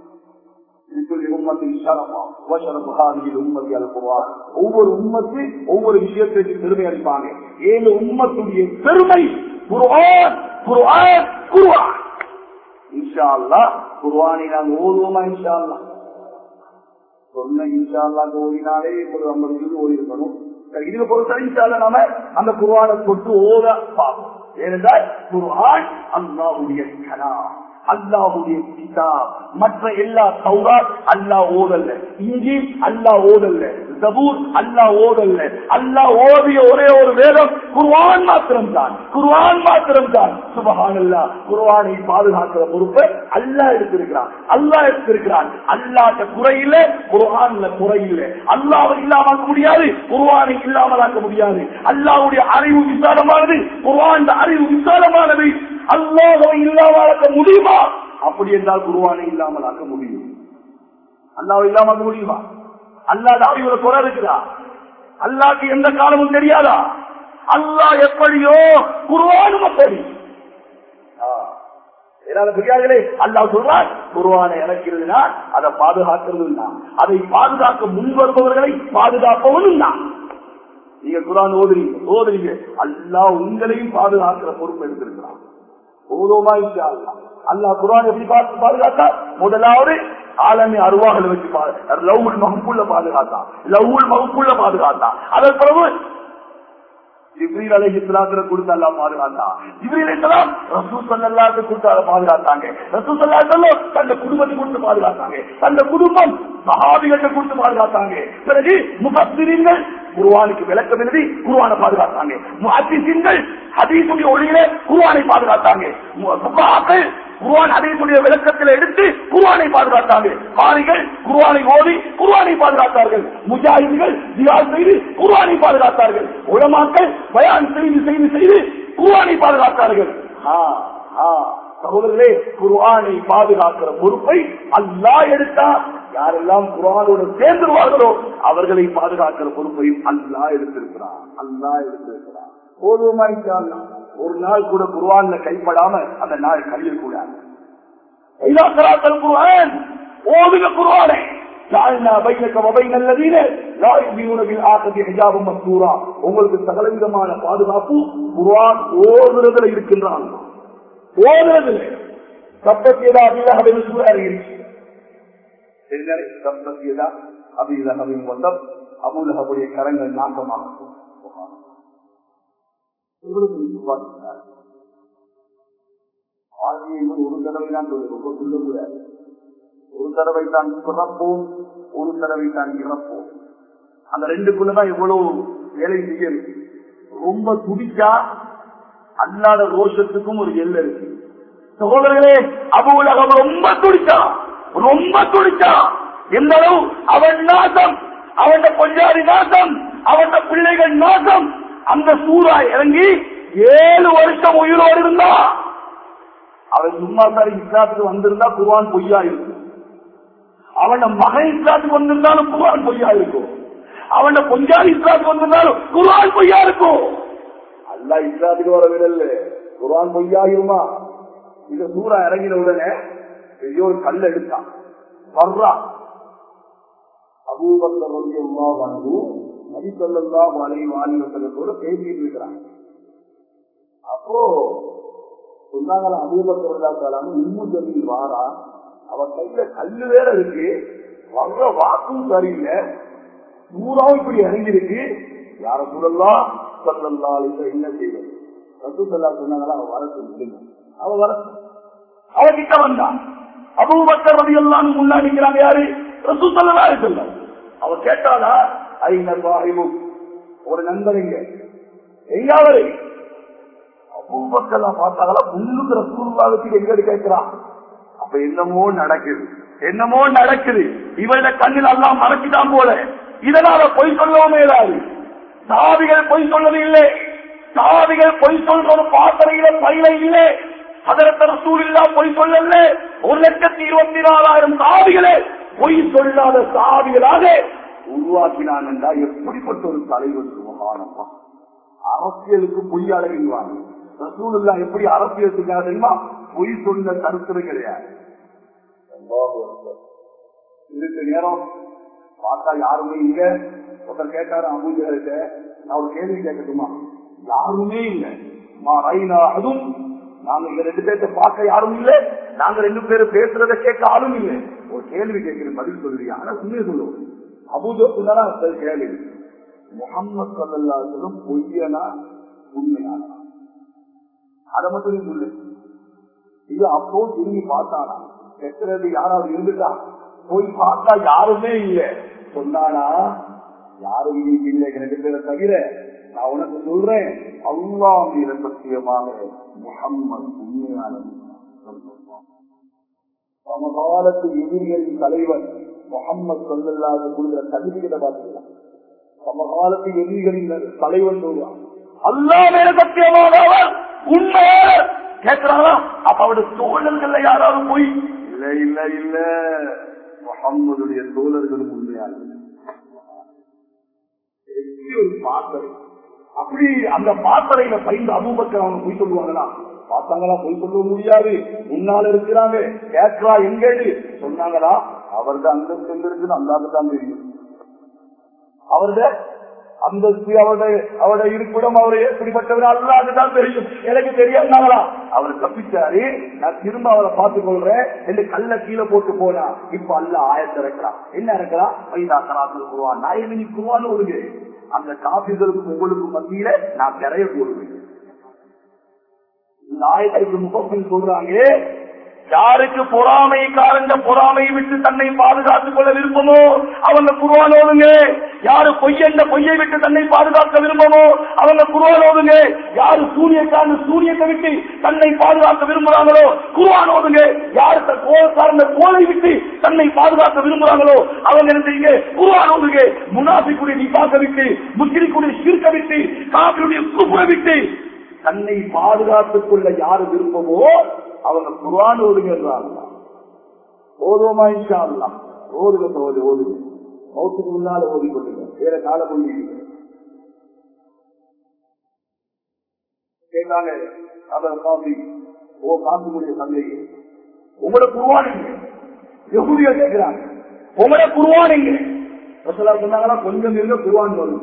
ஒவ்வொரு உம்மத்து ஒவ்வொரு விஷயத்திற்கு பெருமை அளிப்பாங்க ஏழு உம்மத்துடைய பெருமை குருவான் குருவான் குருவான் இன்ஷா அல்லா குருவானை நாங்க ஓதுவோமா இன்ஷா அல்லா சொன்ன இன்ஷா அல்லாக்கு ஓடினாலே ஒரு ஐம்பது நிமிஷம் ஓடி இருக்கணும் இதுல பொறுத்த இன்ஷால்ல நாம அந்த குருவானை தொட்டு ஓத பார்ப்போம் ஏனென்றால் குருவான் அல்லாவுடைய கலா அல்லாஹுடைய பிதா மற்ற எல்லா சௌராத் அல்லா ஓதல்ல இஞ்சி அல்லா ஓதல்ல ஜபூர் அல்லா ஓதல்ல அல்லா ஓதிய ஒரே ஒரு வேதம் குர்வான் மாத்திரம் தான் குர்வான் மாத்திரம் தான் சுபஹானல்லா குர்வானை பாதுகாக்கிற பொறுப்பை அல்லா எடுத்திருக்கிறான் அல்லா எடுத்திருக்கிறான் அல்லாத குறையில குர்ஆன்ல குறையில அல்லாவை இல்லாமக்க முடியாது குர்வானை இல்லாமலாக்க முடியாது அல்லாவுடைய அறிவு விசாலமானது குர்வான் அறிவு விசாலமானது அல்லாஹை இல்லாமலாக்க முடியுமா அப்படி என்றால் குருவானை இல்லாமல் ஆக்க முடியும் அல்லாவை இல்லாமல் முடியுமா அல்லாத அறிவுல குறை இருக்குதா அல்லாக்கு எந்த காலமும் தெரியாதா அல்லாஹ் எப்படியோ குருவானும் அப்படி புரியாதே அல்லா சொல்றார் குருவானை இறக்கிறதுனா அதை பாதுகாக்கிறது தான் அதை பாதுகாக்க முன் வருபவர்களை பாதுகாப்பவனும் தான் நீங்க குரான் ஓதுறீங்க ஓதுறீங்க அல்லா உங்களையும் பாதுகாக்கிற பொறுப்பு எடுத்திருக்கிறான் ஓதோமா இன்ஷா அல்லா குரான் எப்படி பாதுகாத்தா முதலாவது ஆலமி அருவாகளை வச்சு லவ்வுல் மகுப்புள்ள பாதுகாத்தான் லவ்வுல் மகுப்புள்ள பாதுகாத்தான் அதன் பிறகு ஜிப்ரீல் அலை இஸ்லாத்துல கொடுத்து அல்லா பாதுகாத்தான் ஜிப்ரீல் இஸ்லாம் ரசூ சல்லாத்து கொடுத்து அதை பாதுகாத்தாங்க ரசூ சல்லா சொல்லும் தந்த குடும்பத்தை கொடுத்து பாதுகாத்தாங்க தந்த குடும்பம் மகாபிகளை கொடுத்து பாதுகாத்தாங்க பிறகு முகத்திரிங்கள் குருவானுக்கு விளக்கம் எழுதி குருவானை பாதுகாத்தாங்க முஹத்திசின்கள் ஹதீசுடைய ஒளியில குருவானை பாதுகாத்தாங்க புகாக்கள் குருவான் ஹதீசுடைய விளக்கத்தில் எடுத்து குருவானை பாதுகாத்தாங்க காரிகள் குருவானை ஓதி குருவானை பாதுகாத்தார்கள் முஜாஹிதுகள் ஜியால் செய்து குருவானை பாதுகாத்தார்கள் உலமாக்கள் பயான் செய்து செய்து செய்து குருவானை பாதுகாத்தார்கள் சகோதரர்களே குருவானை பாதுகாக்கிற பொறுப்பை அல்லா எடுத்தா யாரெல்லாம் குரானோடு சேர்ந்துருவார்களோ அவர்களை பாதுகாக்கிற பொறுப்பையும் அல்லா எடுத்திருக்கிறான் அல்லா எடுத்திருக்கிறான் போதுமா ஒரு நாள் கூட குருவான்ல கைப்படாம அந்த நாள் கழியக்கூடாது குருவான் ஓதுக குருவானை உங்களுக்கு சகலவிதமான பாதுகாப்பு குருவான் ஓதுறதுல இருக்கின்றான் ஓதுறதுல சப்பத்தியதா அபிலகவின் சூழல் சப்பத்தியதா அபிலகவின் வந்தம் அபுலகவுடைய கரங்கள் நாசமாக ஒரு தடவை தான் சொல்லக்கூடாது ஒரு தடவை தான் பிறப்போம் ஒரு தடவை தான் இறப்போம் அந்த ரெண்டுக்குள்ளதான் எவ்வளவு வேலை செய்ய இருக்கு ரொம்ப துடிச்சா அல்லாத ரோஷத்துக்கும் ஒரு எல்லை இருக்கு சகோதரர்களே அபுலகம் ரொம்ப துடிச்சா ரொம்ப துடிச்சா எந்த அளவு அவன் நாசம் அவன் பொஞ்சாரி நாசம் அவன் பிள்ளைகள் நாசம் அந்த சூறா இறங்கி ஏழு வருஷம் உயிரோடு இருந்தா அவன் சும்மா சாரி இஸ்லாத்துக்கு வந்திருந்தா குர்வான் பொய்யா இருக்கும் அவன மகன் இஸ்லாத்துக்கு வந்திருந்தாலும் குர்வான் பொய்யா இருக்கும் அவன பொஞ்சாரி இஸ்லாத்துக்கு வந்திருந்தாலும் குர்வான் பொய்யா இருக்கும் அல்ல இஸ்லாத்துக்கு வர விடல குர்வான் பொய்யாயிருமா இந்த சூறா இறங்கின உடனே பெரிய ஒரு கல் எடுத்தான் வர்றா அபூபக்கர் வந்து அம்மா வந்து நபிசல்லா வாழை வாலிபத்தோட பேசிட்டு இருக்கிறாங்க அப்போ சொன்னாங்களா அபூபக்கர் இன்னும் ஜமீன் வாரா அவ கையில கல்லு வேற இருக்கு வர்ற வாக்கும் சரியில்லை நூறாவும் இப்படி இறங்கிருக்கு யார சொல்லலாம் சொல்லலாம் என்ன செய்வது ரசூசல்லா சொன்னாங்களா அவ வர சொல்லுங்க அவ வர அவ கிட்ட வந்தான் அபூபக்கர் ரவி எல்லாம் முன்னாடிக்கிறாங்க யாரு ரசூசல்லா சொல்ல அவ கேட்டாளா ஐநா சாஹிபு ஒரு நண்பர் இங்க எங்காவது அபூபக்கெல்லாம் பார்த்தாங்களா முன்னுக்கு ரசூல்லாவுக்கு எங்க கேட்கிறான் அப்ப என்னமோ நடக்குது என்னமோ நடக்குது இவருடைய கண்ணில் எல்லாம் மறைச்சுதான் போல இதனால பொய் சொல்லவும் இயலாது சாவிகள் பொய் சொல்வது இல்லை சாவிகள் பொய் சொல்றது பாத்திரையில பயில இல்லை அதற்கு ரசூல் இல்லா பொய் சொல்லல ஒரு லட்சத்தி இருபத்தி நாலாயிரம் சாவிகளே பொய் சொல்லாத சாவிகளாக உருவாக்கினான் என்றா எப்படிப்பட்ட ஒரு தலைவர் சுகானப்பா அரசியலுக்கு பொய் அழகிடுவாங்க ரசூலுல்லா எப்படி அரசியல் செஞ்சாங்க தெரியுமா பொய் சொன்ன கருத்து கிடையாது இதுக்கு நேரம் பார்த்தா யாருமே இல்ல ஒருத்தர் கேட்டாரு அபூஜர்கிட்ட நான் ஒரு கேள்வி கேட்கட்டுமா யாருமே இல்லை அதுவும் நாங்க இங்க ரெண்டு பேர்த்த பார்க்க யாரும் இல்ல நாங்க ரெண்டு பேரும் பேசுறத கேட்க ஆளும் இல்லை ஒரு கேள்வி கேட்கிறேன் பதில் சொல்லுவீங்க ஆனா உண்மையை சொல்லுவோம் அபூஜர் சொன்னா கேள்வி முகமது சல்லாசலும் பொய்யனா உண்மையானா அதை மட்டும் நீ சொல்லு இது அப்போ திரும்பி பார்த்தானா கெட்டுறது யாராவது இருந்துட்டா போய் பார்த்தா யாருமே இல்ல சொன்னானா யாரும் இன்னைக்கு இல்லை ரெண்டு பேரை தவிர நான் உனக்கு சொல்றேன் அல்லா மீத சத்தியமாக முகம்மது உண்மையான சமகாலத்து எதிரிகளின் தலைவர் முகம்மது சொல்லல்லாத கொடுக்கிற சர்டிபிகேட்டை பார்த்துக்கலாம் சமகாலத்து எதிரிகளின் தலைவர் சொல்லுவான் அல்லா மேல சத்தியமாக அவர் உண்மையாக கேட்கிறாங்களா அப்ப அவருடைய தோழர்கள்ல யாராவது போய் இல்ல இல்ல இல்ல முகம்மதுடைய தோழர்களும் உண்மையாக ஒரு பாத்திரை அப்படி அந்த பாத்திரையில பயந்து அபூபக்கர் அவங்க போய் சொல்லுவாங்களா பார்த்தாங்களா போய் சொல்ல முடியாது முன்னால இருக்கிறாங்க கேட்கிறா எங்கேடு சொன்னாங்களா அவர்தான் அந்தஸ்து எங்க இருக்குன்னு அந்தாக்கு தான் தெரியும் அவருடைய அந்தஸ்து அவருடைய அவருடைய இருப்பிடம் அவரை எப்படிப்பட்டவர் அல்லாதுதான் தெரியும் எனக்கு தெரியாதுனாங்களா அவர் தப்பிச்சாரு நான் திரும்ப அவரை பார்த்துக் கொள்றேன் என்று கல்ல கீழே போட்டு போனா இப்ப அல்ல ஆயத்தை இறக்கிறான் என்ன இறக்கிறான் வைதா கராத்தில் குருவான் நான் என்ன நீ குருவான்னு ஒழுங்கு அந்த காபிகளுக்கு உங்களுக்கு மத்தியில நான் நிறைய போடுவேன் இந்த ஆயத்திற்கு முகப்பில் சொல்றாங்க யாருக்கு பொறாமைக்காரங்க பொறாமையை விட்டு தன்னை பாதுகாத்துக் கொள்ள விருப்பமோ அவங்க குருவானோதுங்க யாரு பொய்யென்ற பொய்யை விட்டு தன்னை பாதுகாக்க விரும்பமோ அவங்க குருவானோதுங்க யாரு சூரியக்காரன் சூரியத்தை விட்டு தன்னை பாதுகாக்க விரும்புறாங்களோ குருவானோதுங்க யாரு கோல் சார்ந்த கோலை விட்டு தன்னை பாதுகாக்க விரும்புறாங்களோ அவங்க என்ன செய்யுங்க குருவானோதுங்க முனாபிக்குடைய நிபாக்க விட்டு முஸ்லிக்குடைய சிறுக்க விட்டு காப்பினுடைய குப்புற விட்டு தன்னை பாதுகாத்துக் கொள்ள யாரு விருப்பமோ அவங்க குரான் ஓதுகிறாங்க ஓதுவோமா இன்ஷா ஓதுக சோதி ஓதுங்க மௌத்துக்கு முன்னால ஓதி கொள்ளுங்க வேற கால புள்ளி கேட்டாங்க அவர் காபி ஓ காப்பினுடைய சந்தையை உங்களோட குருவானிங்க எகுதியா கேட்கிறாங்க உங்களோட குருவானிங்க சொன்னாங்கன்னா கொஞ்சம் இருந்த குருவான் வரும்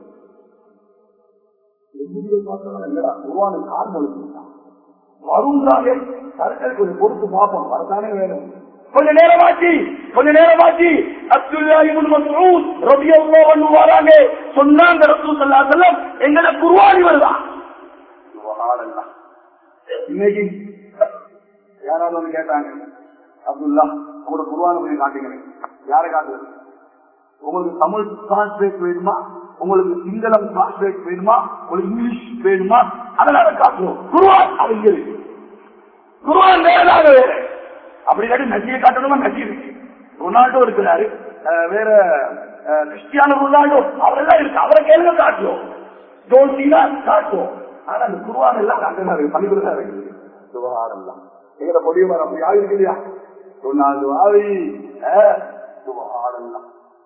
என்னடா குருவானு காரணம் வரும் தானே கரெக்டாக கொஞ்சம் பொறுத்து பார்ப்போம் வரத்தானே வேணும் கொஞ்ச நேரமாச்சு கொஞ்ச நேரமாச்சு அப்துல்லா இப்னு மஸ்ஊத் ரலியல்லாஹு அன்ஹு வராங்க சொன்னாங்க ரசூல் ஸல்லல்லாஹு அலைஹி வஸல்லம் எங்கட குர்ஆனி வருதா சுப்ஹானல்லாஹ் இன்னைக்கு யாராவது வந்து கேட்டாங்க அப்துல்லா உங்களோட குர்ஆனை போய் காட்டுங்க யாரை காட்டுறது உங்களுக்கு தமிழ் டிரான்ஸ்லேட் வேணுமா உங்களுக்கு சிங்களம் டிரான்ஸ்லேட் வேணுமா உங்களுக்கு இங்கிலீஷ் வேணுமா அதனால காட்டுவோம் குருவான் அவங்க இருக்கு குருவான் வேறதாக வேற அப்படி இல்லாட்டி நஜியை காட்டணுமா நஜி இருக்கு ரொனால்டோ இருக்கிறாரு அஹ் வேற அஹ் கிறிஸ்டியானோ ரொனால்டோ அவரெல்லாம் இருக்கு அவரை கேளுங்க காட்டுவோம் ஜோல்சீனா காட்டுவோம் ஆனா அந்த குருவான் எல்லாம் காட்டுறாரு பள்ளிக்கூடம் இருக்கு சுபகாரம் தான் எங்கட பொடிய வர அப்படி ஆகி இல்லையா ரொனால்டோ ஆவி சுபகாரம் தான்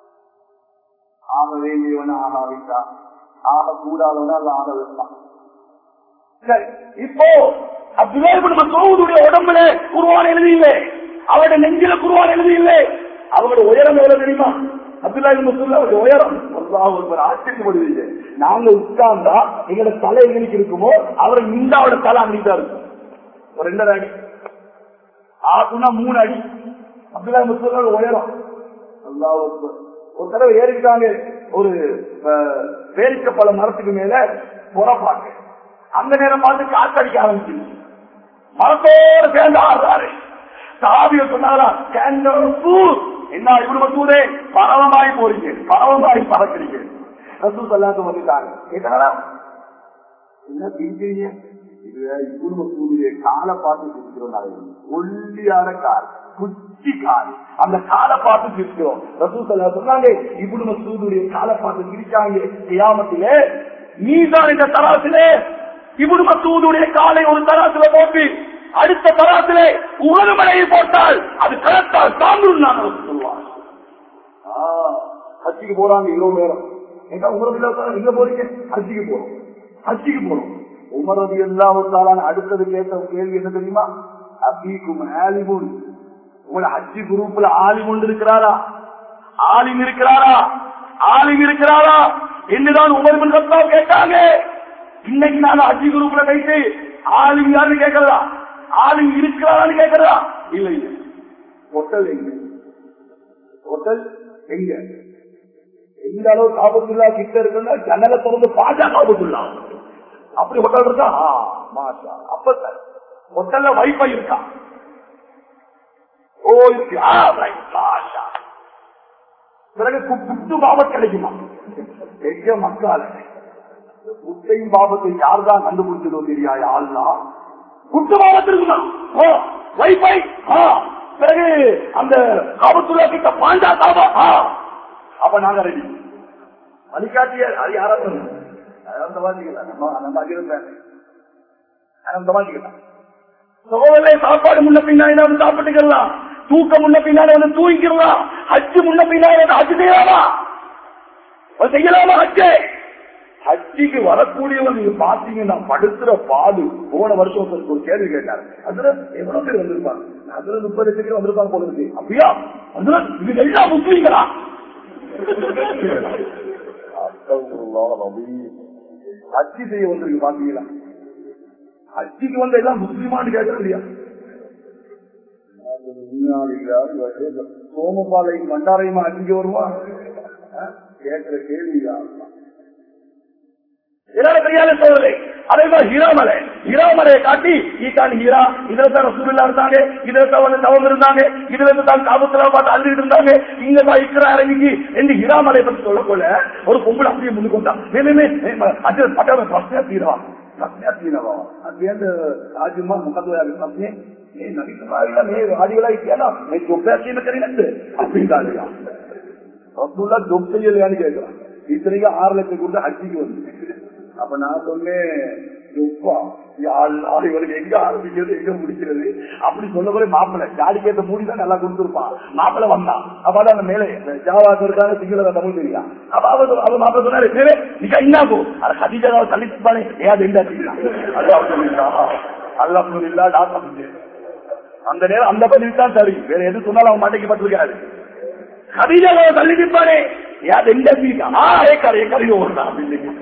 ஆக வேண்டியவன் ஆகாவிட்டா ஆக கூடாதவன அல்ல ஆக வைப்பான் சரி இப்போ அப்துல்லாவுடைய உடம்புல குருவான் எழுதியில்லை அவருடைய நெஞ்சில குருவான் எழுதியில்லை அவரோட உயரம் எவ்வளவு தெரியுமா அப்துல்லாஹி மசூல்லாவுடைய உயரம் ஒரு ஆச்சரியப்படுவீங்க நாங்க உட்கார்ந்தா எங்களோட தலை எங்களுக்கு இருக்குமோ அவர் இந்தாவோட தலை அங்கிட்டா இருக்கும் ஒரு ரெண்டரை அடி ஆகுனா மூணு அடி அப்துல்லாஹி மசூல்லோட உயரம் அல்லாஹ் ஒரு தடவை ஏறிட்டாங்க ஒரு பேரிக்க பல மரத்துக்கு மேல புறப்பாங்க அந்த நேரம் பார்த்து காத்தடிக்க ஆரம்பிச்சு மரத்தோடு சேர்ந்து ஆடுறாரு சாவிய சொன்னாரா என்ன இப்படி மசூதே பரவமாய் போறீங்க பரவமாய் பறக்கிறீங்க ரசூ சொல்லாத வந்துட்டாங்க கேட்டாங்களா என்ன பிரிக்கிறீங்க இப்படி மசூதிய காலை பார்த்து பிரிக்கிறோம் ஒல்லியான கால் குச்சி கால் அந்த காலை பார்த்து பிரிக்கிறோம் ரசூ சொல்லா சொன்னாங்க இப்படி மசூதுடைய காலை பார்த்து பிரிச்சாங்க கியாமத்திலே நீதான் இந்த தராசிலே இப்படி மசூதுடைய காலை ஒரு தராசில போட்டு அடுத்த தராசிலே உலக மலையை போட்டால் அது கலத்தால் தாங்கும் நான் சொல்லுவாங்க ஹஜ்ஜிக்கு போறாங்க இவ்வளவு நேரம் எங்க உமரது எங்க போறீங்க ஹஜ்ஜிக்கு போறோம் ஹஜ்ஜிக்கு போறோம் உமரது எல்லாத்தாலான அடுத்தது கேட்ட கேள்வி என்ன தெரியுமா அபிக்கும் ஆலிமுன் உங்களை ஹஜ்ஜி குரூப்ல ஆலிமுன் இருக்கிறாரா ஆலிம் இருக்கிறாரா ஆலிம் இருக்கிறாரா என்னதான் உமர் பின் கத்தாப் கேட்டாங்க இன்னைக்கு நான் ஹஜ்ஜி குரூப்ல போயிட்டு ஆலிம் யாருன்னு கேட்கறதா ஆலிம் இருக்கிறாரான்னு கேட்கறதா இல்ல இல்ல ஹோட்டல் எங்க ஹோட்டல் எங்க எந்த அளவு காபத்துல்லா கிட்ட இருக்குன்னா ஜன்னலை திறந்து பாஜா காபத்துல்லா அப்படி ஹோட்டல் இருக்கா ஆ, மாஷா அப்ப சார் ஹோட்டல்ல வைஃபை இருக்கா ஓ இருக்கு ஆ, right, மாஷா பிறகு கு- புத்து பாபத் கிடைக்குமா எங்க மக்கள் புத்தையும் பாபத்தையும் யார் தான் கண்டுபிடிச்சதோ தெரியா யாருலாம் புத்து பாபத்து இருக்குமா ஓ வைஃபை ஆ பிறகு அந்த காபத்துல்லா கிட்ட பாண்டா காபா ஆ அப்ப நாங்க ரெடி வழிகாட்டிய அது யாரா சொல்லுங்க அந்த வாசிக்கலாம் நம்ம நம்ம அகிலம் அந்த வாசிக்கலாம் சகோதரே சாப்பாடு முன்ன பின்னாடி வந்து சாப்பிட்டுக்கலாம் தூக்கம் முன்ன பின்னாடி வந்து தூங்கிக்கலாம் ஹஜ்ஜு முன்ன பின்னாடி வந்து ஹஜ்ஜு செய்யலாமா அது செய்யலாமா ஹஜ்ஜே ஹஜ்ஜிக்கு வரக்கூடியவங்க நீங்க பாத்தீங்கன்னா படுத்துற பாடு போன வருஷம் ஒருத்தருக்கு ஒரு கேள்வி கேட்டாரு அதுல எவ்வளவு பேர் வந்திருப்பாங்க அதுல முப்பது லட்சம் பேர் வந்திருப்பாங்க போல இருக்கு அப்படியா அதுல இது எல்லாம் முஸ்லீம்களா ஹஜ்ஜி செய்ய வந்திருக்கு பாத்தீங்களா ஹஜ்ஜிக்கு வந்த எல்லாம் முஸ்லிமான்னு கேட்கறது இல்லையா சோமபாலையும் மண்டாரையுமா அஞ்சு வருவா கேட்கிற கேள்வியா கையால சோதனை அதே மாதிரி ஹீராமலை ஹீராமலையை காட்டி ஈட்டான் ஹீரா இதுல தான் ரசூல்லா இருந்தாங்க இதுல தான் வந்து தவம் இருந்தாங்க இதுல இருந்து தான் காபத்துல பார்த்து அள்ளிட்டு இருந்தாங்க இங்க தான் இக்கரா இறங்கி என்று ஹீராமலை பற்றி சொல்லக்கொள்ள ஒரு பொம்பளை அப்படியே முன்னு கொண்டா அது பட்டாள பிரச்சனை தீரவா பிரச்சனை தீரவா அது அந்த ராஜ்யமா முகத்துல பிரச்சனை நீ நடிக்க மாதிரியா நீ ராஜிகளா இருக்கியா நீ ஜொப்பேசின்னு தெரியாது அப்படின்றாங்க ரசூல்லா ஜொப் செய்யலையான்னு கேட்கிறான் இத்தனைக்கு ஆறு லட்சம் கொடுத்து ஹஜ்ஜிக்கு வந்து அப்ப நான் சொன்னேன் எப்பா, யா அல்லாஹ், இவனுக்கு எங்க ஆரம்பிக்கிறது எங்க முடிக்கிறது அப்படி சொல்ல போய் மாப்பிள்ளை ஜாடிக்கு ஏற்ற மூடி தான் நல்லா கொடுத்துருப்பான் மாப்பிள்ளை வந்தான் அப்ப அதான் அந்த மேலே ஜாவாக்கிறதுக்கான சிங்கள தமிழ் தெரியா அப்ப அவர் அவர் மாப்பிள்ளை சொன்னாரு மேலே நீங்க என்ன போ அது கதிஜாவை தள்ளிப்பானே ஏன் என்ன அல்லாஹ் சொல்லிட்டா அல்லாஹ் சொல்லில்லா டாக்டர் அந்த நேரம் அந்த பதிவு தான் சரி வேற எது சொன்னாலும் அவன் மாட்டைக்கு பட்டிருக்காரு கதிஜாவை தள்ளி நிற்பானே யார் எந்த சீட்டா ஆ ஏக்கார் ஏக்காரி ஓடுறா அப்படின்னு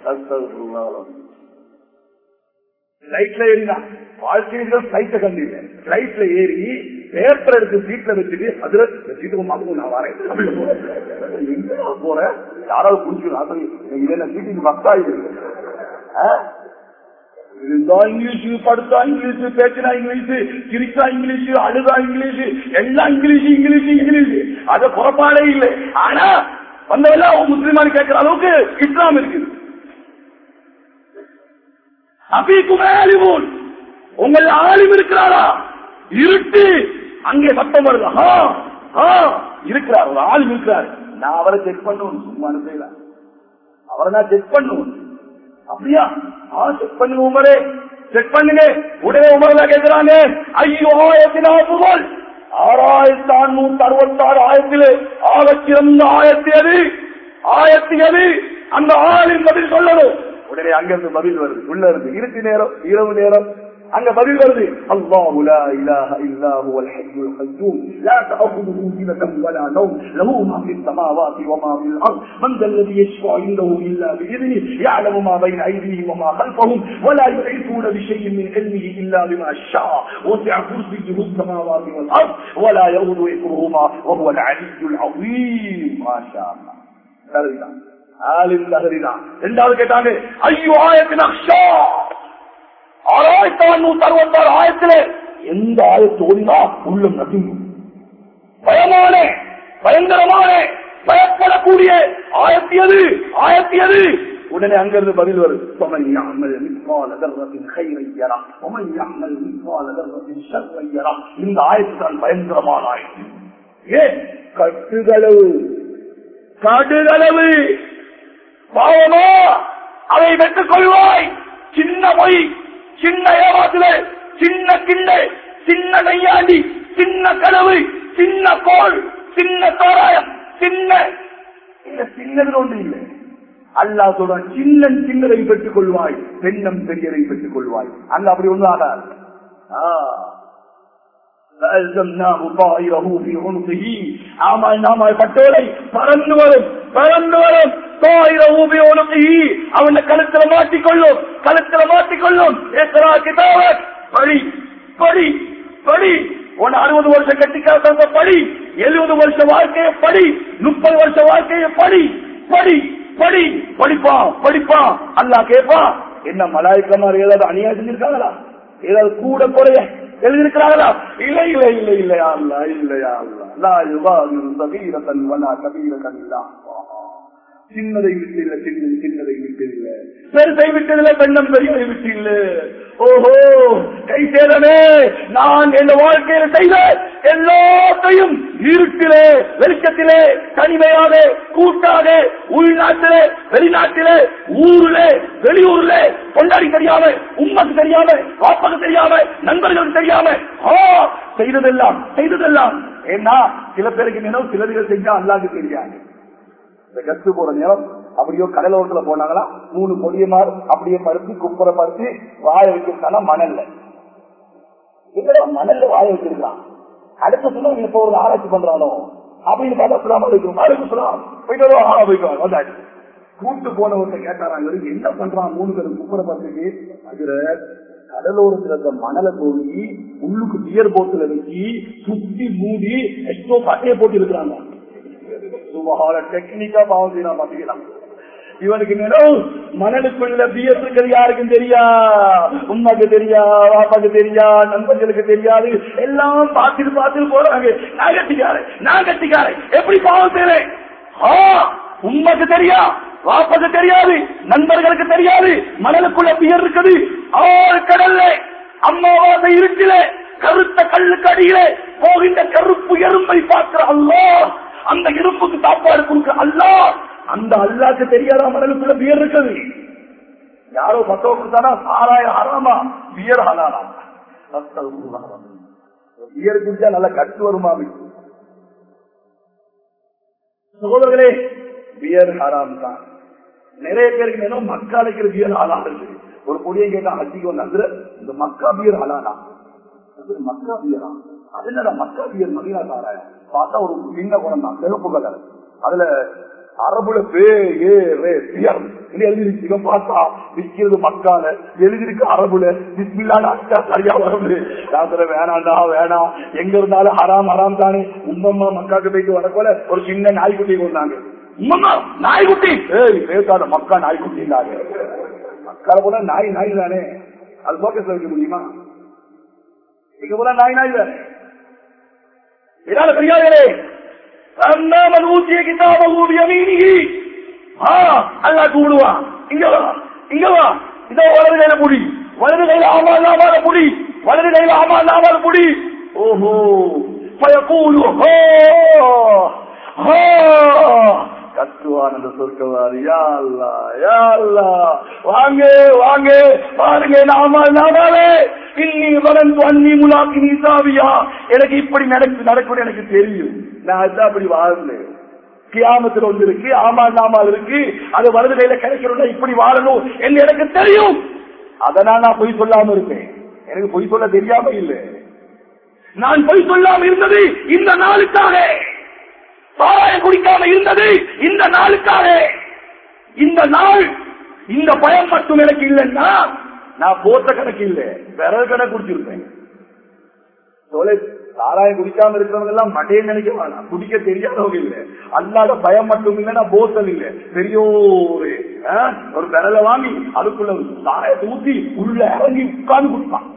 பிளைட்ல ஏறினா வாழ்க்கையில பிளைட்ட கண்டில்லை பிளைட்ல ஏறி பேப்பர் எடுத்து சீட்ல வச்சுட்டு அதுல இந்த சீட்டுக்கு மாத்துக்கு நான் வரேன் எங்க போறேன் யாராவது புடிச்சு இதென்ன சீட்டுக்கு மக்கா இது ஆ? இருந்தா இங்கிலீஷ் படுத்தா இங்கிலீஷ் பேச்சினா இங்கிலீஷ் சிரிச்சா இங்கிலீஷ் அழுதா இங்கிலீஷ் எல்லாம் இங்கிலீஷ் இங்கிலீஷ் இங்கிலீஷ் அது புறப்பாடே இல்லை ஆனா வந்தவெல்லாம் முஸ்லிமானு கேட்கிற அளவுக்கு இஸ்லாம் இருக்குது அபிக்கும் ஆலிமூன் உங்கள் ஆலிம் இருக்கிறாரா இருட்டு அங்கே சத்தம் வருது ஆ, ஆ, இருக்கிறார் ஒரு ஆலிம் இருக்கிறார் நான் அவரை செக் பண்ணுவேன் சும்மா செய்யல அவரை நான் செக் பண்ணுவேன் அப்படியா ஆ செக் பண்ணுங்க உமரே செக் பண்ணுங்க உடனே உமர்ல கேட்கிறாங்க ஐயோ ஆயிரத்தினா புகழ் ஆறாயிரத்தி அறுநூத்தி அறுபத்தாறு ஆயிரத்திலே ஆக சிறந்த ஆயிரத்தி அது ஆயிரத்தி அது அந்த ஆளின் பதில் சொல்லணும் உடனே அங்கிருந்து பதில் வருது உள்ள இருந்து இருட்டு நேரம் இரவு நேரம் அங்க பதில் வருது அல்லாஹு லா இலாஹ இல்லா ஹுவல் ஹய்யுல் கய்யூம் லா தஅخذه سنة ولا نوم له ما في السماوات وما في الأرض من ذا الذي يشفع عنده إلا بإذنه يعلم ما بين أيديهم وما خلفهم ولا يحيطون بشيء من علمه إلا بما شاء وسع كرسيه السماوات والأرض ولا يؤوده حفظهما وهو العلي العظيم ما شاء الله சரிதான் ஆலிம் தகரிதான் ரெண்டாவது கேட்டாங்க ஐயோ ஆயத்தின் அக்ஷா ஆறாயிரத்தி அறுநூத்தி அறுபத்தாறு ஆயிரத்துல எந்த ஆயத்து ஓடினா உள்ளம் நசுங்கும் பயமான பயங்கரமான பயப்படக்கூடிய ஆயத்தியது ஆயத்தியது உடனே அங்கிருந்து பதில் வருது ومن يعمل مثقال ذرة خيرا يره ومن يعمل مثقال ذرة شرا يره இந்த ஆயத்து தான் பயங்கரமான ஆயத்து ஏன் கட்டுகளவு கடுகளவு பாவமா அதை வெட்டுக் கொள்வாய் சின்ன பொய் சின்ன ஏமாத்துல சின்ன கிண்டை சின்ன நையாண்டி சின்ன கனவு சின்ன கோள் சின்ன தோராயம் சின்ன இந்த சின்னது ஒன்று இல்லை அல்லாஹ் சொல்றான் சின்னன் சின்னதை பெற்றுக் கொள்வாய் பெண்ணம் பெரியதை பெற்றுக் கொள்வாய் அங்க அப்படி ஒண்ணு ஆகாது ஆ. فألزمناه طائره في عنقه ஆமால் நாம பட்டோலை பறந்து வரும் பறந்து வரும் طائره في عنقه அவன கழுத்துல மாட்டிக்கொள்ளும் கழுத்துல மாட்டிக்கொள்ளும் எத்தரா கிதாபத் படி படி படி உன் அறுபது வருஷம் கட்டிக்காத படி எழுபது வருஷ வாழ்க்கையை படி முப்பது வருஷ வாழ்க்கையை படி படி படி படிப்பான் படிப்பான் அல்லாஹ் கேட்பான் என்ன மலாய்க்கமார் ஏதாவது அநியாயம் செஞ்சிருக்காங்களா ஏதாவது கூட குறைய எழுதியிருக்கிறார்களா இல்லை இல்லை இல்லை இல்லையா அல்ல இல்லையா அல்ல லா யுபாதிரு சபீரத்தன் வலா கபீரத்தன் இல்லா சின்னதை விட்டு இல்ல சின்ன சின்னதை விட்டு இல்ல பெருசை விட்டதில்ல பெண்ணம் பெரியதை விட்டு இல்ல ஓஹோ கை சேரமே நான் என் வாழ்க்கையில செய்த எல்லாத்தையும் இருட்டிலே வெளிச்சத்திலே தனிமையாக கூட்டாக உள்நாட்டிலே வெளிநாட்டிலே ஊரிலே வெளியூர்ல கொண்டாடி தெரியாம உண்மைக்கு தெரியாம பாப்பாக்கு தெரியாம நண்பர்களுக்கு தெரியாம ஆ செய்ததெல்லாம் செய்ததெல்லாம் ஏன்னா சில பேருக்கு நினைவு சிலர்கள் செஞ்சா அல்லாக்கு தெரியாது இந்த கத்து போற நேரம் அப்படியோ கடலோரத்துல போனாங்களா மூணு பொடியமார் அப்படியே பருத்தி குப்புற பருத்தி வாழ வச்சிருக்கானா மணல்ல எங்கடா மணல்ல வாழ வச்சிருக்கான் அடுத்த சொல்ல இப்ப ஒரு ஆராய்ச்சி பண்றானோ அப்படின்னு பார்த்தா சொல்லாம இருக்கும் அழைப்பு சொல்லலாம் போயிட்டு வருவோம் ஆ போயிட்டு வந்தாச்சு கூட்டு போனவர்கிட்ட கேட்டாரா இவருக்கு என்ன பண்றான் மூணு பேர் குப்புற பருத்திக்கு அதுல கடலோரத்துல இருக்க மணலை தோண்டி உள்ளுக்கு பியர் போட்டுல வச்சு சுத்தி மூடி எஸ்டோ பட்டையை போட்டு இருக்கிறாங்க சுபகால டெக்னிக்கா பாவம் செய்யலாம் பாத்தீங்களா இவனுக்கு நினைவு மணலுக்குள்ள பிஎஸ் இருக்கிறது யாருக்கும் தெரியா உண்மைக்கு தெரியா வாப்பாக்கு தெரியா நண்பர்களுக்கு தெரியாது எல்லாம் பார்த்துட்டு பார்த்துட்டு போறாங்க நான் கட்டிக்காரன் நான் கட்டிக்காரன் எப்படி பாவம் செய்யறேன் ஆ உண்மைக்கு தெரியா வாப்பாக்கு தெரியாது நண்பர்களுக்கு தெரியாது மணலுக்குள்ள பியர் இருக்குது ஆறு கடல்ல அம்மாவாசை இருட்டில கருத்த கல்லுக்கு அடியில போகின்ற கருப்பு எறும்பை பார்க்கிற அல்லா அந்த இரும்புக்கு சாப்பாடு கொடுக்க அல்லா அந்த அல்லாக்கு தெரியாத மணலுக்குள்ள பியர் இருக்குது யாரோ பத்தோ கொடுத்தானா சாராய ஹராமா பியர் ஹலாலா பியர் குடிச்சா நல்லா கட்டு வருமா சகோதரர்களே பியர் ஹராம் தான் நிறைய பேருக்கு என்ன மக்கா அழைக்கிற பியர் ஹலால் இருக்கு ஒரு பொடியை கேட்டா ஹஜ்ஜிக்கு வந்து இந்த மக்கா பியர் ஹலாலா அது மக்கா பியரா அது என்னடா மக்கா பியர் மதினா சாராயம் பார்த்தா ஒரு சின்ன குணம் தான் சிறப்பு கலர் அதுல அரபுல பே ஏ ரே பியர் எழுதிருக்கு பார்த்தா விற்கிறது மக்கால எழுதிருக்கு அரபுல பிஸ்மில்லான அக்கா சரியா வருது ராத்திர வேணாண்டா வேணாம் எங்க இருந்தாலும் ஹராம் ஹராம் தானே உம்மம்மா மக்காக்கு போயிட்டு வரக்கோல ஒரு சின்ன நாய்க்குட்டி கொண்டாங்க உம்மம்மா நாய்க்குட்டி ஏய் பேசாத மக்கா நாய்க்குட்டி இல்லாங்க மக்கால கூட நாய் நாய் தானே அது போக்கஸ் வைக்க முடியுமா இங்க போல நாய் நாய் தானே இதால பெரியார்களே அண்ணாமல் ஊசிய கிதாப ஊதிய மீனிகி அல்லா கூடுவான் இங்க வா இங்க வா இதோ வலது கையில புடி வலது கையில ஆமா நாமால புடி வலது கையில ஆமா நாமால புடி ஓஹோ பயக்கூடு கத்துவான் அந்த சொர்க்கவாரி யாழ்லா யாழ்லா வாங்க வாங்க பாருங்க நாம நாமாலே இன்னி வளர்ந்து அன்னி முலாக்கி நீ சாவியா எனக்கு இப்படி நடக்கு நடக்கும் எனக்கு தெரியும் நான் அதுதான் அப்படி வாழ்ந்தேன் கியாமத்தில் ஒன்று இருக்கு ஆமா நாமால் இருக்கு அது வலது கையில கிடைக்கணும் இப்படி வாழணும் என்று எனக்கு தெரியும் அதனால் நான் பொய் சொல்லாம இருப்பேன் எனக்கு பொய் சொல்ல தெரியாம இல்லை நான் பொய் சொல்லாம இருந்தது இந்த நாளுக்காக சாராயம் குடிக்காம இருந்தது இந்த நாளுக்காக இந்த நாள் இந்த பயம் மட்டும் எனக்கு இல்லைன்னா நான் போத்த கணக்கு இல்லை விரல் கணக்கு குடிச்சிருப்பேன் சாராயம் குடிக்காம இருக்கிறவங்க எல்லாம் மட்டையை நினைக்க வேணாம் குடிக்க தெரியாதவங்க இல்ல அல்லாத பயம் மட்டும் இல்லைன்னா போத்தல் இல்ல பெரிய ஒரு ஒரு விரலை வாங்கி அதுக்குள்ள சாராயத்தை ஊத்தி உள்ள இறங்கி உட்கார்ந்து குடிப்பான்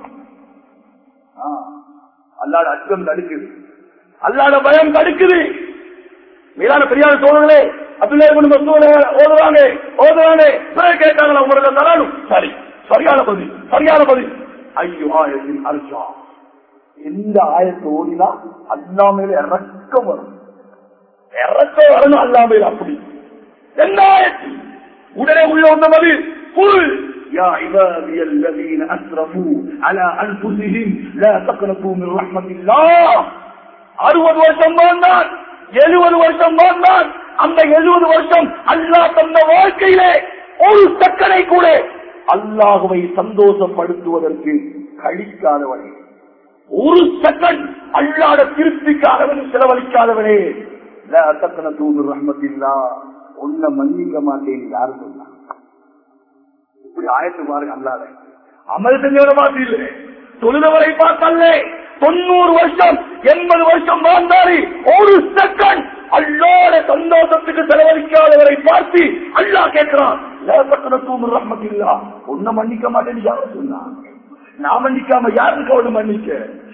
அல்லாட அச்சம் தடுக்குது அல்லாத பயம் தடுக்குது மேலான பெரியார சோழர்களே அப்துல்லா ஓதுவாங்க ஓதுவாங்க கேட்டாங்களா உங்களுக்கு தரானும் சரி சரியான பதில் சரியான பதில் ஐயோ ஆயத்தின் அரிசா எந்த ஆயத்தை ஓடினா அல்லா மேல இறக்கம் வரும் இறக்கம் வரணும் அல்லா மேல அப்படி எந்த ஆயத்து உடனே உள்ள வந்த பதில் புல் يا عبادي الذين أسرفوا على أنفسهم لا تقنطوا من رحمة الله அறுபது வருஷம் வாழ்ந்தான் எழுபது வருஷம் வாழ்ந்தான் அந்த எழுபது வருஷம் அல்லா தந்த வாழ்க்கையிலே ஒரு சக்கரை கூட அல்லாஹுவை சந்தோஷப்படுத்துவதற்கு கழிக்காதவனே ஒரு செகண்ட் அல்லாத திருப்திக்காதவன் செலவழிக்காதவனே தக்கன தூது ரஹமத்தில்லா உன்னை மன்னிக்க மாட்டேன் யாரு சொன்னா இப்படி ஆயத்து பாருங்க அல்லாத அமல் செஞ்சவரை பார்த்து இல்லை தொழுதவரை பார்த்தல்ல தொண்ணூறு வருஷம் எண்பது வருஷம் வாழ்ந்தாரு ஒரு செகண்ட் அல்லாத சந்தோஷத்துக்கு செலவழிக்காதவரை பார்த்து அல்லா கேட்கிறான் ரஹமத்தில்லா உன்னை மன்னிக்க மாட்டேன்னு யாரு சொன்னான் நான் மன்னிக்காம யாருக்கு அவனு மன்னிக்க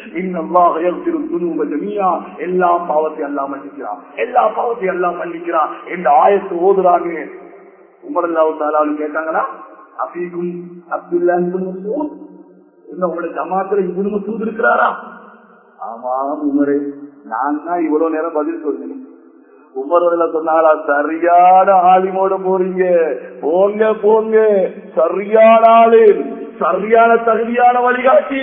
எல்லா பாவத்தையும் எல்லாம் மன்னிக்கிறான் எல்லா பாவத்தையும் எல்லாம் மன்னிக்கிறான் இந்த ஆயத்து ஓதுறாங்க உமரல்லாவு கேட்டாங்களா அபீகும் அப்துல்லா இன்னும் உங்களோட ஜமாத்துல இவனு மசூத் இருக்கிறாரா ஆமா உமரே நான் தான் இவ்வளவு நேரம் பதில் சொல்றேன் உமர்ல சொன்னாலா சரியான ஆளிமோட போறீங்க போங்க போங்க சரியான ஆளு சரியான தகுதியான வழிகாட்டி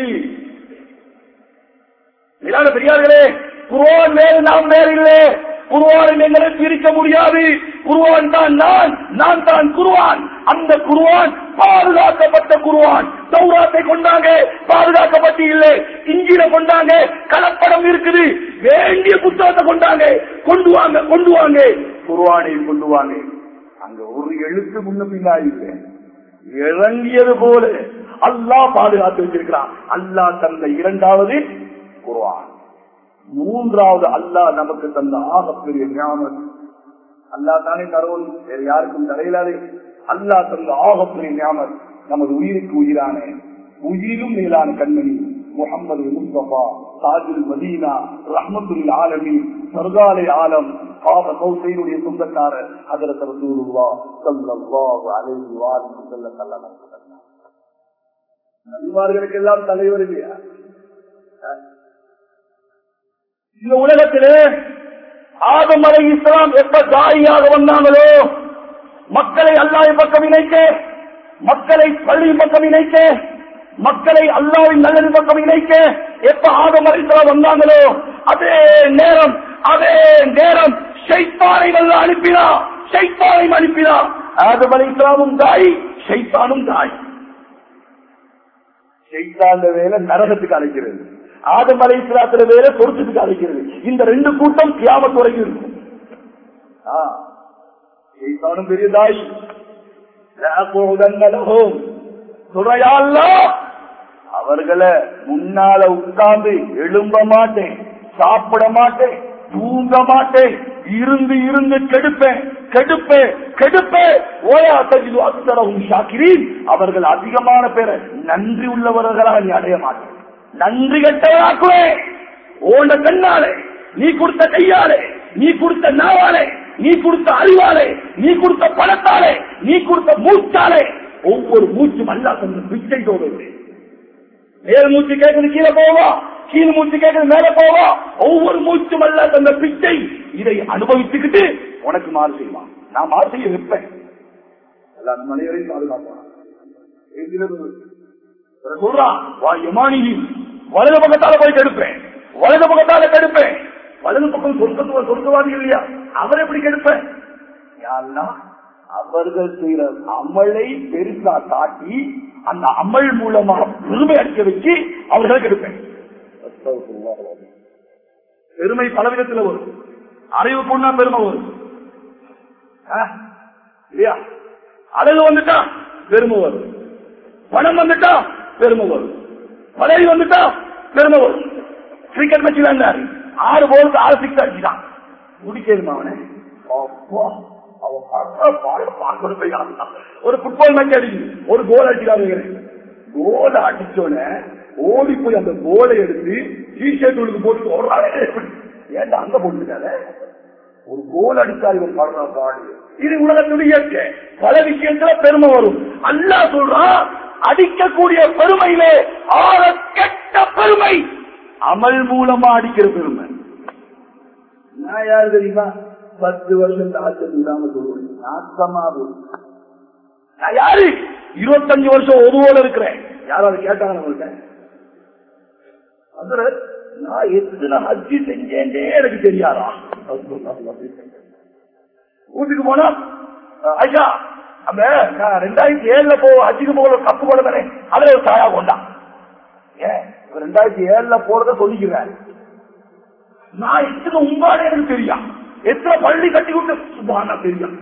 பெரியார்களே குருவான் வேறு நாம் வேறு இல்லை குருவானை எங்களை பிரிக்க முடியாது குருவான் தான் நான் நான் தான் குருவான் அந்த குருவான் பாதுகாக்கப்பட்ட குருவான் சௌராத்தை கொண்டாங்க பாதுகாக்கப்பட்டு இல்லை இஞ்சில கொண்டாங்க கலப்படம் இருக்குது வேண்டிய புத்தகத்தை கொண்டாங்க கொண்டு வாங்க கொண்டு வாங்க குருவானை கொண்டு வாங்க அங்க ஒரு எழுத்து முன்ன பின்னா இல்லை இறங்கியது போல அல்லாஹ் பாதுகாத்து வச்சிருக்கிறான் அல்லாஹ் தந்த இரண்டாவது குர்ஆன் மூன்றாவது அல்லாஹ் நமக்கு தந்த ஆகப்பெரிய ஞாபகம் அல்லாஹ் தானே தருவன் வேறு யாருக்கும் தரையிலாது அல்லாஹ் தந்த ஆகப்பெரிய ஞாபகம் நமது உயிருக்கு உயிரான உயிரும் மேலான கண்மணி முகமது முஸ்தபா தாஜுல் மதீனா ரஹமத்துல் ஆலமி சர்காலை ஆலம் பாப கௌசைனுடைய சொந்தக்காரர் அதற்கு ரசூலுல்லா ஸல்லல்லாஹு அலைஹி வஸல்லம் நபிமார்களுக்கு எல்லாம் தலைவர் இல்லையா இந்த உலகத்திலே ஆதம் அலை இஸ்லாம் எப்ப தாயாக வந்தாங்களோ மக்களை அல்லாஹ் பக்கம் இணைக்க மக்களை பள்ளி பக்கம் இணைக்க மக்களை அல்லாவின் நல்லது பக்கம் இணைக்க எப்ப ஆதம் அலிஸ்லாம் வந்தாங்களோ அதே நேரம் அதே நேரம் ஷைத்தானை நல்லா அனுப்பினா ஷைத்தானை அனுப்பினா ஆதம் அலிஸ்லாமும் தாய் ஷைத்தானும் தாய் ஷைத்தாந்த வேலை நரகத்துக்கு அழைக்கிறது ஆதம் அலிஸ்லாத்துல வேலை சொருத்துக்கு அழைக்கிறது இந்த ரெண்டு கூட்டம் கியாமத்து வரைக்கும் இருக்கும் ஆ, ஷைத்தானும் பெரிய தாய் லஅகுதன்னலஹும். சொல்றாயா அல்லாஹ், அவர்களை முன்னால உட்கார்ந்து எழும்ப மாட்டேன் சாப்பிட மாட்டேன் தூங்க மாட்டேன் இருந்து இருந்து கெடுப்பேன் கெடுப்பேன் கெடுப்பேன் ஓயா தஜிது அக்தரஹும் ஷாக்கிரீன் அவர்கள் அதிகமான பேரை நன்றி உள்ளவர்களாக நீ அடைய மாட்டேன் நன்றி கெட்டவராக்குவேன் ஓண்ட கண்ணாலே நீ கொடுத்த கையாலே நீ கொடுத்த நாவாலே நீ கொடுத்த அறிவாலே நீ கொடுத்த பணத்தாலே நீ கொடுத்த மூச்சாலே ஒவ்வொரு மூச்சும் அல்லா தந்த பிச்சை தோடுது மேல் மூச்சு கேட்கறது கீழே போவா கீழ் மூச்சு கேட்கறது மேல போவா ஒவ்வொரு மூச்சும் அல்ல தந்த பிச்சை இதை அனுபவிச்சுக்கிட்டு உனக்கு மாறு செய்வான் நான் மாறு செய்ய வைப்பேன் எல்லா நம்ம அனைவரையும் பாதுகாப்பான் சொல்றான் வா யமானிகி வலது பக்கத்தால போய் கெடுப்பேன் வலது பக்கத்தால கெடுப்பேன் வலது பக்கம் சொர்க்கத்துவ சொர்க்கவாதி இல்லையா அவர் எப்படி கெடுப்பேன் யா அல்லாஹ், அவர்கள் செய்யற அமலை பெருசா காட்டி அந்த அமல் மூலமாக பெருமை அடிக்க வச்சு அவர்களை கெடுப்பேன் பெருமை பலவிதத்துல வரும் அறிவு கொண்டா பெருமை வரும் ஆ? இல்லையா அழகு வந்துட்டா பெருமை வரும் பணம் வந்துட்டா பெருமை வரும் பதவி வந்துட்டா பெருமை வரும் கிரிக்கெட் மேட்ச் விளையாண்டாரு ஆறு போலுக்கு ஆறு சிக்ஸ் அடிச்சுட்டான் முடிக்கணுமா அவனை அப்பா, அவன் பார்த்தா பால் பார்க்கணும் போய் ஆடுனான். ஒரு ஃபுட்பால் மேட்ச் அடிக்குது ஒரு கோல் அடிக்கிறாங்க கோல் அடிச்சோடனே ஓடி போய் அந்த கோலை எடுத்து டிஷர்ட் உள்ளுக்கு போட்டு ஓடுறாங்க ஏன்டா அங்க போட்டுட்டாரு ஒரு கோல் அடித்தார் இவன் பாடுற பாடு இது உலகத்துடைய இயற்கை பல விஷயத்துல பெருமை வரும் அல்லாஹ் சொல்றான் அடிக்கக்கூடிய பெருமையிலே ஆக கெட்ட பெருமை அமல் மூலமா அடிக்கிற பெருமை நான் யாரு தெரியுமா பத்து வருஷம் தாக்கல் இல்லாம சொல்லுவேன் நாசமா போகும். நான் யாரு இருபத்தஞ்சு வருஷம் ஒதுவோட இருக்கிறேன் யாராவது கேட்டாங்க நம்மள்கிட்ட அதுல நான் எத்தனை ஹஜ்ஜி செஞ்சேன்னே எனக்கு தெரியாதா வீட்டுக்கு போனா அஹ், ஐயா அந்த நான் ரெண்டாயிரத்தி ஏழுல போ ஹஜ்ஜுக்கு போக கப்பு போட தானே அதுல ஒரு சாயா கொண்டா ஏன் இவர் ரெண்டாயிரத்தி ஏழுல போறத சொல்லிக்கிறார் நான் எத்தனை உங்காலே எனக்கு தெரியும் எத்தனை பள்ளி கட்டி விட்டு சுபானா தெரியும்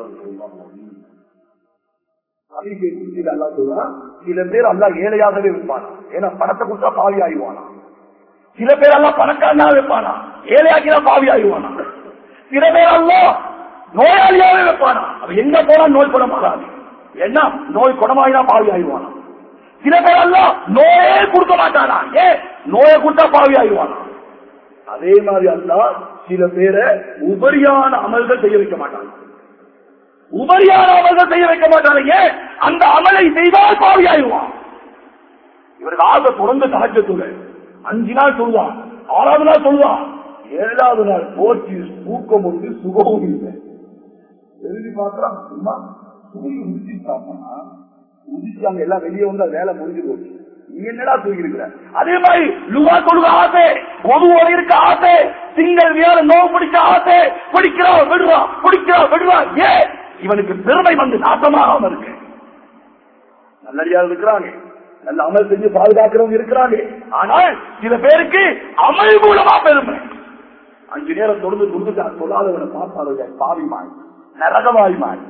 அறிக்கை குறித்து அல்லா சொல்றான் சில பேர் அல்லா ஏழையாகவே வைப்பானா ஏன்னா பணத்தை கொடுத்தா பாவி ஆயிடுவானா சில பேர் எல்லாம் பணக்காரனா வைப்பானா ஏழையாக்கினா பாவி ஆயிடுவானா சில பேர் அல்லா நோயாளியாவே வைப்பானா அவன் எங்க போனா நோய் குணம் ஆகாது என்ன நோய் குணமாயினா பாவி ஆயிடுவானா சில பேர் எல்லாம் நோயே கொடுக்க மாட்டானா ஏன் நோயை கொடுத்தா பாவி ஆயிடுவானா அதே மாதிரி அல்லா சில பேரை உபரியான அமல்கள் செய்ய வைக்க மாட்டாங்க உபரியான அமல்கள் செய்ய வைக்க மாட்டாங்க ஏன் அந்த அமலை செய்தால் பாவி ஆயிடுவான் இவருக்கு ஆக தொடர்ந்து சகஜத்துல அஞ்சு நாள் சொல்லுவான் ஆறாவது நாள் சொல்லுவான் ஏழாவது நாள் போச்சு தூக்கம் உண்டு சுகமும் இல்லை எழுதி பார்க்கலாம் சும்மா தூங்கி உதிச்சு சாப்பிட்டா உதிச்சாங்க எல்லாம் வெளியே வந்து அது வேலை முடிஞ்சு போச்சு நீ என்னடா தூங்கி இருக்கிற அதே மாதிரி லுவா தொழுக ஆசை ஒதுவோட இருக்க ஆசை சிங்கள் வேலை நோவு பிடிச்ச ஆசை பிடிக்கிறான் விடுறான் பிடிக்கிறான் விடுறான் ஏன் இவனுக்கு பெருமை வந்து நாசமாகாம இருக்கு நல்லடியார் இருக்கிறாங்க நல்ல அமல் செஞ்சு பாதுகாக்கிறவங்க இருக்கிறாங்க ஆனால் சில பேருக்கு அமல் மூலமா பெருமை அஞ்சு நேரம் தொடர்ந்து கொடுத்துட்டா சொல்லாதவனை பார்த்தாலும் பாவி மாறி நரகமாய் மாறி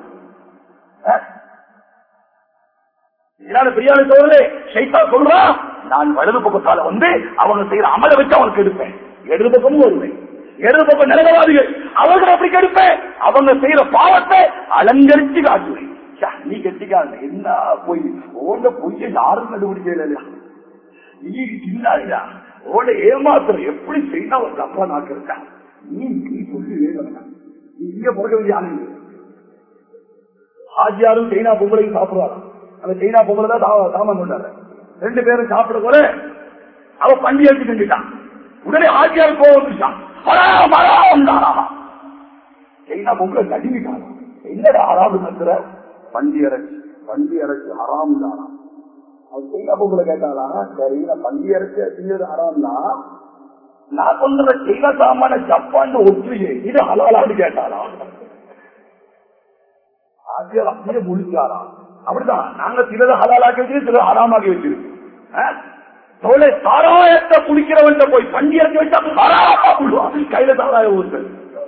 பிரியாணி தோழலே ஷைத்தா சொல்றான் நான் வலது பக்கத்தால வந்து அவங்க செய்யற அமலை வச்சு அவனுக்கு எடுப்பேன் இடது பக்கமும் வருவேன் இடது பக்கம் நரகவாதிகள் அவர்கள் எப்படி கெடுப்பேன் அவங்க செய்யற பாவத்தை அலங்கரிச்சு காட்டுவேன் ச்சே, நீ கெட்டிக்காங்க என்ன போய் ஓண்ட பொய்ய யாரும் கண்டுபிடிக்கல இல்லையா நீ இல்லாதா ஓட ஏமாத்திரம் எப்படி செய்தா ஒரு தப்பா நாக்கு இருக்கா நீ நீ சொல்லி வேணும் நீ இங்க பிறக்க வேண்டிய ஆளு இல்லை. ஆஜியாரும் சைனா பொங்கலையும் சாப்பிடுவாங்க அந்த சைனா பொங்கலை தான் சா- சாமான் கொண்டாரு ரெண்டு பேரும் சாப்பிட போல அவ பண்டி எடுத்து செஞ்சுட்டான் உடனே ஆஜியார் கோவம் வந்துட்டான் மரம், மரம் தானா. சைனா பொங்கலை நடுங்கிட்டான் என்னடா ஆறாவது கத்துற பண்டி இறச்சி பண்டி அரைச்சு ஹராம் தானா அவர் சிங்கப்பூர்ல கேட்டாளா சரி நான் பண்டி அரைச்சு திங்கிறது ஹராம் தான் நான் கொண்ட செய்த சாமான ஜப்பான் ஒற்றுயே இது ஹலாலான்னு கேட்டாளா ஆசிரியர் அப்படியே முழிச்சாரா அப்படிதான் நாங்க சிலது ஹலாலாக்கி வச்சு சிலது ஹராமாக்கி வச்சிருக்கோம் தோலை சாராயத்தை குடிக்கிறவன் போய் பண்டி அரைச்சு வச்சா சாராயமா விடுவான் கையில சாராய ஊர்கள்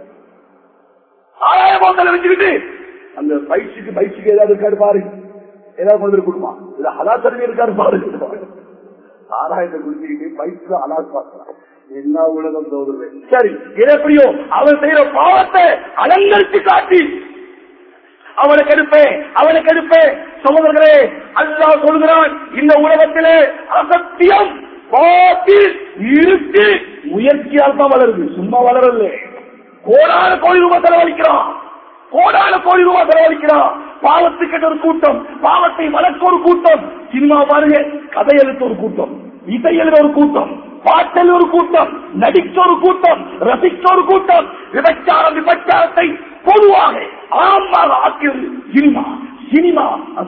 சாராய போத்தல வச்சுக்கிட்டு அந்த பைசுக்கு பைசுக்கு ஏதாவது இருக்காரு பாரு ஏதாவது கொண்டு கொடுமா இது ஹலா தருவி இருக்காரு பாரு சாராயத்தை குடிச்சுக்கிட்டு பைக்கு அலாஸ் பார்க்கலாம் என்ன உலகம் தோதுறது சரி இது எப்படியோ அவன் செய்யற பாவத்தை அலங்கரித்து காட்டி அவனுக்கு எடுப்பேன் அவனுக்கு எடுப்பேன் சகோதரர்களே அல்லாஹ் சொல்கிறான் இந்த உலகத்திலே அசத்தியம் பாட்டில் இருக்கு முயற்சியால் தான் வளருது சும்மா வளரல கோடான கோடி ரூபாய் செலவழிக்கிறான் கோடான கோடி ரூபாய் செலவழிக்கிறான் பாவத்துக்கு ஒரு கூட்டம் பாவத்தை வளர்க்க ஒரு கூட்டம் சினிமா பாருங்க கதை எழுத்த ஒரு கூட்டம் இசை எழுத ஒரு கூட்டம் பாட்டல் ஒரு கூட்டம் நடிக்க ஒரு கூட்டம் ரசிக்க ஒரு கூட்டம் விபச்சாரம் விபச்சாரத்தை பொதுவாக ஆமாக ஆக்கியது சினிமா சினிமா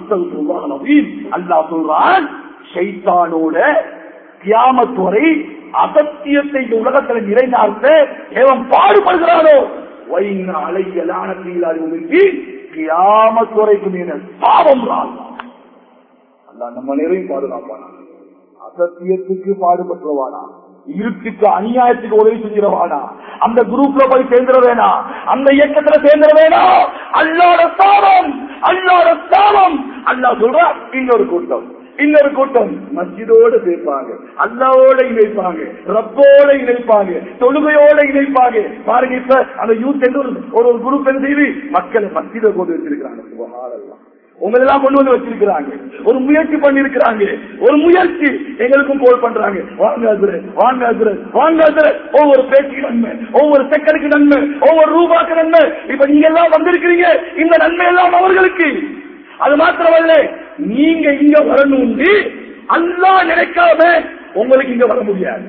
அல்லா சொல்றான் ஷைத்தானோட கியாமத்துவரை அசத்தியத்தை இந்த உலகத்தில் நிறைநார்த்த ஏவன் பாடுபடுகிறானோ வைங்க அலைய லானத்தில் கியாமத்துவரைக்கு மீன பாவம் அல்லா நம்ம நிறையும் பாதுகாப்பானா அசத்தியத்துக்கு பாடுபட்டுருவானா இருட்டுக்கு அநியாயத்துக்கு உதவி செஞ்சிடவானா அந்த குரூப்ல போய் சேர்ந்துட வேணாம் அந்த இயக்கத்துல சேர்ந்துட வேணாம் அல்லாட சாபம் அல்லாட சாபம் அல்லா சொல்றா இன்னொரு கூட்டம் இன்னொரு கூட்டம் மஸ்ஜிதோட சேர்ப்பாங்க அல்லாவோட இணைப்பாங்க ரப்போட இணைப்பாங்க தொழுகையோட இணைப்பாங்க பாருங்க இப்ப அந்த யூத் என்று ஒரு ஒரு குரூப் என்ன செய்து மக்களை மஸ்ஜிதை கொண்டு வச்சிருக்கிறாங்க சுபஹானல்லாஹ். உங்களை எல்லாம் கொண்டு வந்து வச்சிருக்கிறாங்க ஒரு முயற்சி பண்ணிருக்கிறாங்க ஒரு முயற்சி எங்களுக்கும் கோல் பண்றாங்க வாங்க ஹஸ்ரத், வாங்க ஹஸ்ரத், வாங்க ஹஸ்ரத். ஒவ்வொரு பேச்சுக்கு நன்மை ஒவ்வொரு செக்கனுக்கு நன்மை ஒவ்வொரு ரூபாய்க்கு நன்மை இப்ப நீங்க எல்லாம் வந்திருக்கிறீங்க இந்த நன்மை எல்லாம் அவர்களுக்கு அது மாத்திரமல்ல நீங்க இங்க வரணும் அல்லா நினைக்காம உங்களுக்கு இங்க வர முடியாது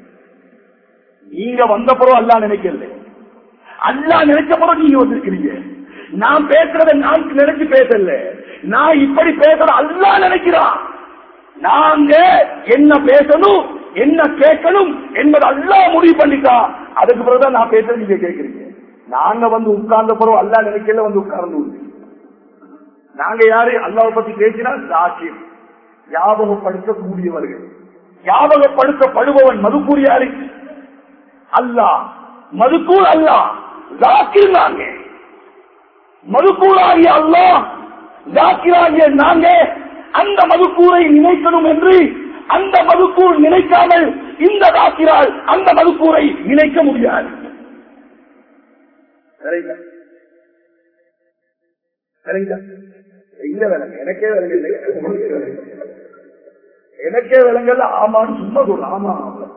நீங்க வந்த பிறகு அல்லா நினைக்கல அல்லா நினைச்ச பிறகு நீங்க வந்திருக்கிறீங்க நான் பேசுறத நான் நினைச்சு பேசல நான் இப்படி பேசுற அல்லா நினைக்கிறான் நாங்க என்ன பேசணும் என்ன கேட்கணும் என்பது அல்லா முடிவு பண்ணிட்டா அதுக்கு பிறகுதான் நான் பேசுறது நீங்க கேட்கறீங்க நாங்க வந்து உட்கார்ந்த பிறகு அல்லா நினைக்கல வந்து உட்கார்ந்து உண்டு. நாங்க யாரு அல்லாவை பத்தி பேசினா சாட்சியம் ஞாபகப்படுத்தக்கூடியவர்கள் ஞாபகப்படுத்தப்படுபவன் மதுக்கூர் யாரு அல்லாஹ் மதுக்கூர் அல்லாஹ் ஜாக்கிர் நாங்க மதுக்கூராகிய அல்லாஹ் ஜாக்கிராகிய நாங்க அந்த மதுக்கூரை நினைக்கணும் என்று அந்த மதுக்கூர் நினைக்காமல் இந்த தாக்கிரால் அந்த மதுக்கூரை நினைக்க முடியாது சரிங்களா? சரிங்களா? இல்ல விலங்கு எனக்கே விலங்கு இல்லை உங்களுக்கே விலங்கு. எனக்கே விலங்கல்ல ஆமான்னு சும்மா சொல்றேன் ஆமா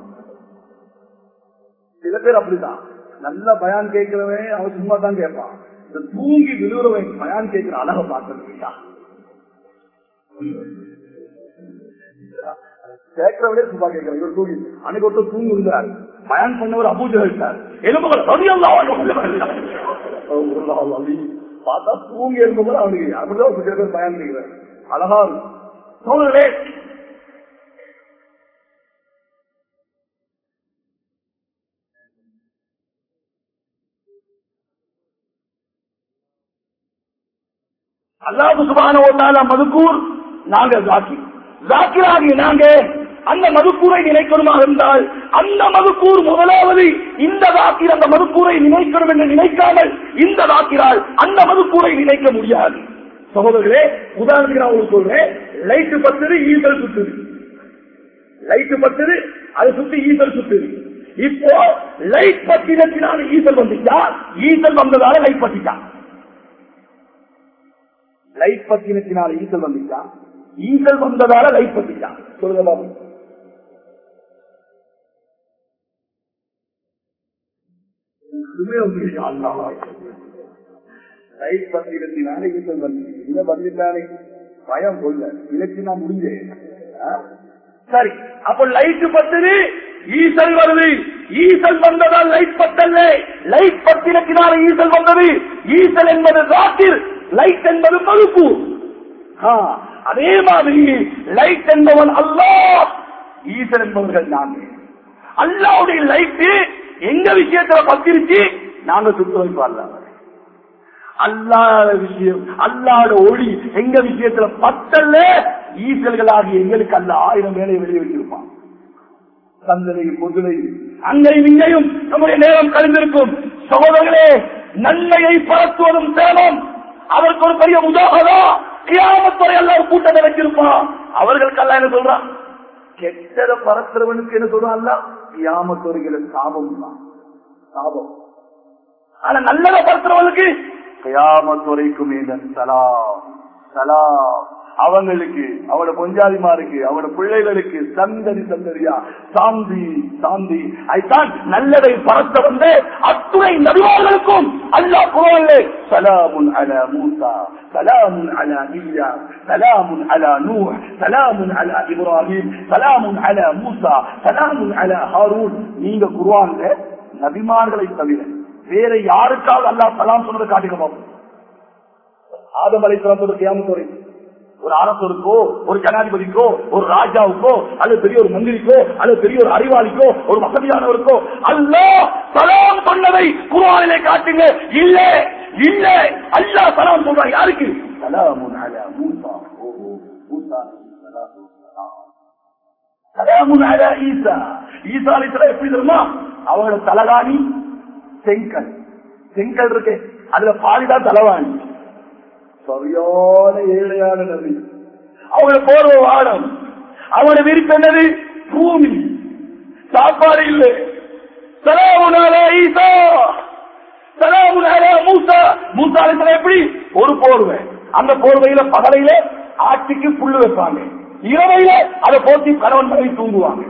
சில பேர் அப்படிதான் நல்ல பயான் கேட்கிறவன் அவன் சும்மா தான் கேட்பான் இந்த தூங்கி விழுறவன் பயான் கேட்கிற அழக பார்க்கறதுக்கா கேட்கிறவனே சும்மா கேட்கிறேன் இவர் தூங்கி அன்னைக்கு ஒருத்தர் தூங்கி இருந்தார் பயான் பண்ணவர் அபூஜா இருக்கார் எலும்புகள் பார்த்தா தூங்கி இருக்கும்போது அவனுக்கு அப்படிதான் சில பேர் பயன் செய்கிறார் அழகா இருக்கும். தோழர்களே அல்லாஹு சுபான ஒன்றால மதுக்கூர் நாங்க ஜாக்கி ஜாக்கிராகி நாங்க அந்த மதுக்கூரை நினைக்கணுமாக இருந்தால் அந்த மதுக்கூர் முதலாவது இந்த தாக்கீர் அந்த மதுக்கூரை நினைக்கணும் என்று நினைக்காமல் இந்த தாக்கிரால் அந்த மதுக்கூரை நினைக்க முடியாது சகோதரர்களே உதாரணத்துக்கு நான் உங்களுக்கு சொல்றேன் லைட்டு பத்துது ஈசல் சுத்துது லைட்டு பத்துது அது சுத்தி ஈசல் சுத்துது இப்போ லைட் பத்தினத்தினால ஈசல் வந்துச்சா ஈசல் வந்ததால லைட் பத்திட்டான் லைட் பத்தினத்தினால ஈசல் வந்துச்சா ஈசல் வந்ததால லைட் பத்திட்டான் சொல்லுங்க பாபு லைட் பத்தினத்தினால ஈசல் வந்து இதை வந்துட்டானே பயம் கொள்ள இலக்கு நான் முடிஞ்சேன் ஆ? சரி அப்ப லைட் பத்துது ஈசல் வருது ஈசல் வந்ததால் லைட் பத்தல்ல லைட் பத்தினத்தினால ஈசல் வந்தது ஈசல் என்பது ராத்திர் லைட் என்பது மதுப்பு ஆ, அதே மாதிரி லைட் என்பவன் அல்லாஹ் ஈசன் என்பவர்கள் நாங்கள் அல்லாவுடைய லைட்டு எங்க விஷயத்துல பத்திருச்சு நாங்க சுத்த வைப்பார்ல அல்லாத விஷயம் அல்லாத ஒளி எங்க விஷயத்துல பத்தல்ல ஈசல்களாகி எங்களுக்கு அல்ல ஆயிரம் வேலை வெளியே வச்சிருப்பான் தந்தனை பொதுலை அங்கேயும் இங்கேயும் நம்முடைய நேரம் கழிந்திருக்கும் சகோதரர்களே நன்மையை பரத்துவதும் சேமம் அவருக்கு ஒரு பெரிய உதாரணம் கியாமத்துறை எல்லாம் கூட்டத்தை வச்சிருப்பான் அவர்களுக்கு எல்லாம் என்ன சொல்றான் கெட்டத பரத்துறவனுக்கு என்ன சொல்றான் அல்ல கியாமத்துறைகளை சாபம் தான் சாபம் ஆனா நல்லத பரத்துறவனுக்கு கியாமத்துறைக்கும் சலாம் சலாம் அவங்களுக்கு அவட பொஞ்சாதிமாருக்கு அவட பிள்ளைகளுக்கு சந்ததி சந்ததியா சாந்தி சாந்தி அதுதான் நல்லதை பரத்த வந்து அத்துணை நபிவார்களுக்கும் அல்லாஹ் குரான்ல சலாமுன் அலா மூசா சலாமுன் அலா இல்யா சலாமுன் அலா நூஹ் சலாமுன் அலா இப்ராஹிம் சலாமுன் அலா மூசா சலாமுன் அலா ஹாரூன் நீங்க குர்ஆன்ல நபிமார்களை தவிர வேற யாருக்காவது அல்லாஹ் சலாம் சொன்னதை காட்டுங்க பாப்போம் ஆதம் அலைஹிஸ்ஸலாம் கியாமத்துறை ஒரு அரசருக்கோ ஒரு ஜனாதிபதிக்கோ ஒரு ராஜாவுக்கோ அல்லது பெரிய ஒரு மந்திரிக்கோ அல்லது பெரிய ஒரு அறிவாளிக்கோ ஒரு வசதியானவருக்கோ அல்ல சலாம் சொன்னதை குரானிலே காட்டுங்க இல்ல இல்ல அல்லா சலாம் சொல்றாங்க யாருக்கு சலாமுன் அலா மூசா ஓஹோ மூசா அலைஹிஸ்ஸலாத்து வஸ்ஸலாம். சலாமுன் அலா ஈசா ஈசா அலைஹிஸ்ஸலாம் எப்படி தெரியுமா அவங்களோட தலகாணி செங்கல் செங்கல் இருக்கு அதுல பாதிதான் தலைவாணி சரியான ஏழையான நபி அவங்கள போர்வ வாடம் அவங்களோட விருப்பம் என்னது பூமி சாப்பாடு இல்லை சலாமுனால ஈசா சலாமுனால மூசா மூசா அலைஹிஸ்ஸலாம் எப்படி ஒரு போர்வை அந்த போர்வையில பகலையில ஆட்சிக்கு புல்லு வைப்பாங்க இரவையில அதை போட்டி கணவன் மனைவி தூங்குவாங்க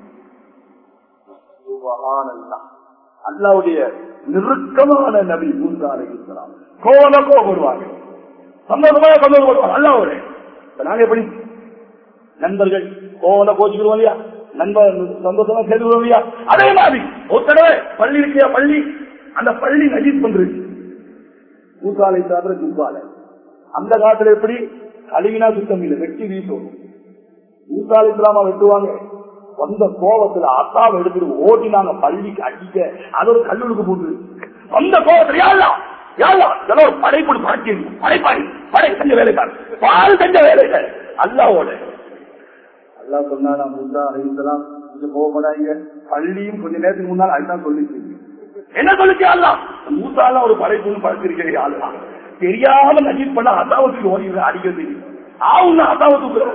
சுபஹானல்லாஹ். அல்லாவுடைய நெருக்கமான நபி மூசா அலைஹிஸ்ஸலாம் கோவல கோபடுவாங்க சந்தோஷமா சந்தோஷப்படுவாங்க அல்லாவோட இப்ப நாங்க எப்படி நண்பர்கள் கோவல கோச்சுக்கிறோம் இல்லையா நண்பர் சந்தோஷமா சேர்ந்துக்கிறோம் இல்லையா அதே மாதிரி ஒரு தடவை பள்ளி இருக்கியா பள்ளி அந்த பள்ளி நஜீத் பண்றது மூசாலை சாப்பிட ஜுப்பால அந்த காலத்துல எப்படி அழுகினா சுத்தம் இல்லை வெட்டி வீசும் மூசாலை இஸ்லாமா வெட்டுவாங்க வந்த கோபத்துல அத்தாவை எடுத்துட்டு ஓட்டினாங்க பள்ளிக்கு அடிக்க அது ஒரு கல்லூருக்கு போட்டு வந்த கோபத்துல யாரெல்லாம் யாரெல்லாம் இதெல்லாம் ஒரு படைப்பு படைச்சி படைப்பாடி படை செஞ்ச வேலைக்கார் பால் செஞ்ச வேலைகள் அல்லாவோட அல்லா சொன்னா மூசா அலைஹிஸ்ஸலாம் கொஞ்சம் கோபப்படாதீங்க பள்ளியும் கொஞ்ச நேரத்துக்கு முன்னால் அதுதான் சொல்லிச்சு என்ன சொல்லிச்சு அல்லா மூசாலாம் ஒரு படைப்புன்னு படைச்சிருக்கேன் ஆளுதான் தெரியாம நஜீத் பண்ண அதாவத்துக்கு ஓடி அடிக்கிறது ஆவுன்னா அதாவத்துக்கு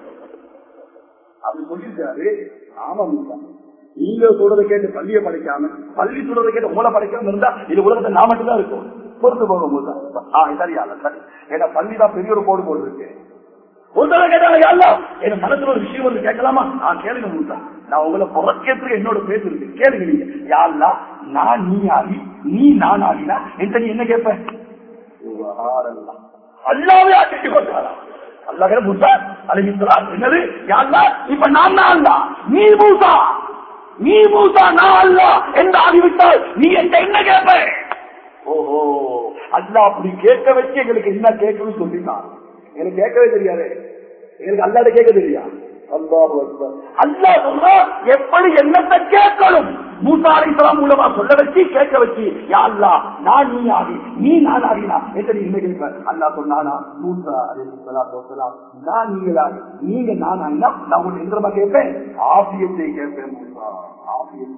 அப்படி சொல்லியிருக்காரு ஆமா மூசா நீங்க சொல்றதை கேட்டு பள்ளியை படைக்காம பள்ளி சொல்றதை கேட்டு உங்களை படைக்காம இருந்தா இது உலகத்தை நான் மட்டும்தான் இருக்கும் பொறுத்து போக மூசா ஆ சரியா சரி ஏன்னா பள்ளி தான் பெரிய ஒரு போடு போட்டு ஒரு தடவை கேட்டாங்க யாருலா என் மனசுல ஒரு விஷயம் வந்து கேட்கலாமா நான் கேளுங்க மூசா நான் உங்களை புறக்கேற்று என்னோட பேசுறது கேளுங்க நீங்க யாருலா நான் நீ ஆகி நீ நான் ஆகினா என்கிட்ட நீ என்ன கேட்ப சுபஹானல்லாஹ். அல்லாவே ஆட்சி கொண்டாரா அல்லாஹ் மூசா அலைஹிஸ்ஸலாம் என்னது யா அல்லாஹ் இப்ப நான் தான் அல்லாஹ் நீ மூசா நீ மூசா நான் அல்லாஹ் என்று ஆகிவிட்டால் நீ என்கிட்ட என்ன கேட்ப ஓஹோ அல்லாஹ் அப்படி கேட்க வச்சு எங்களுக்கு என்ன கேட்கணும்னு சொல்லிட்டான் எனக்கு கேட்கவே தெரியாது எங்களுக்கு அல்லாத கேட்க தெரியா அல்லாஹ் அல்லாஹ் சொல்றா எப்படி என்னத்தை கேட்கணும் மூசா அலைஹிஸ்ஸலாம் மூலமா சொல்ல வச்சு கேட்க வச்சு யா அல்லாஹ் நான் நீ ஆகி நீ நான் ஆகினா எத்தனை என்ன கேட்ப அல்லாஹ் சொன்னானா மூசா அலைஹிஸ்ஸலாத்து வஸலாம் நான் நீங்களாகி நீங்க நான் ஆகினா நான் உங்களுக்கு எந்திரமா கேட்பேன் ஆபியத்தை கேட்பேன் மூசா ஆபியத்தை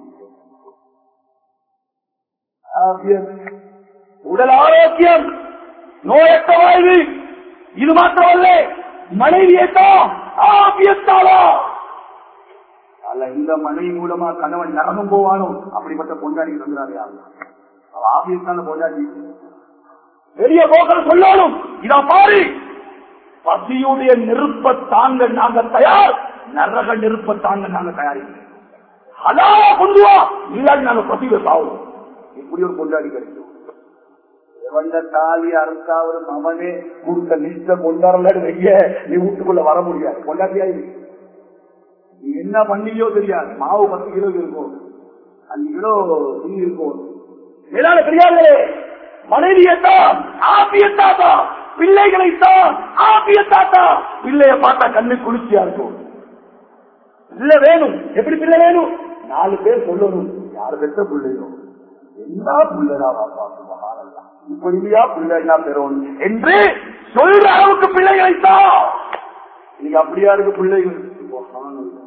ஆபியத் உடல் ஆரோக்கியம் நோயற்ற வாழ்வு இது மாத்திரமல்ல மனைவியத்தான் ஆபியத்தாளா அல்ல இந்த மனைவி மூலமா கணவன் நரகம் போவானோ அப்படிப்பட்ட பொண்டாடி தந்துறாரு ஆபியத்தான பொண்டாடி பெரிய போக்கள் சொல்லணும் இத பாரு பசியுடைய நெருப்ப தாங்க நாங்க தயார் நரக நெருப்ப தாங்க நாங்க தயாரிக்கிறோம் ஹலாலா கொண்டு வா இல்லாட்டி நாங்க பசியில சாவோம் இப்படி ஒரு கொண்டாடி கிடைக்கும் எவண்ட தாலி அறுக்காவது அவனே கொடுத்த லிஸ்ட கொண்டாடல வைக்க நீ வீட்டுக்குள்ள வர முடியாது கொண்டாட்டியா இரு. நீ என்ன பண்ணியோ தெரியாது மாவு பத்து கிலோ இருக்கும் அஞ்சு கிலோ துணி இருக்கும் மேலான பெரியார்களே மனைவியத்தான் ஆபியத்தாதான் பிள்ளைகளை தான் ஆபிய தாத்தா பிள்ளைய பார்த்தா கண்ணு குளிர்ச்சியா இருக்கும் பிள்ளை வேணும் எப்படி பிள்ளை வேணும் நாலு பேர் சொல்லணும் யாரு பெற்ற பிள்ளையோ என்ன பிள்ளைடா பாப்பா சுபஹானல்லாஹ். இப்படியா பிள்ளைனா பெறணும் என்று சொல்ற அளவுக்கு பிள்ளைகளை தான் இன்னைக்கு அப்படியா இருக்கு பிள்ளைகள் சுபஹானல்லாஹ்.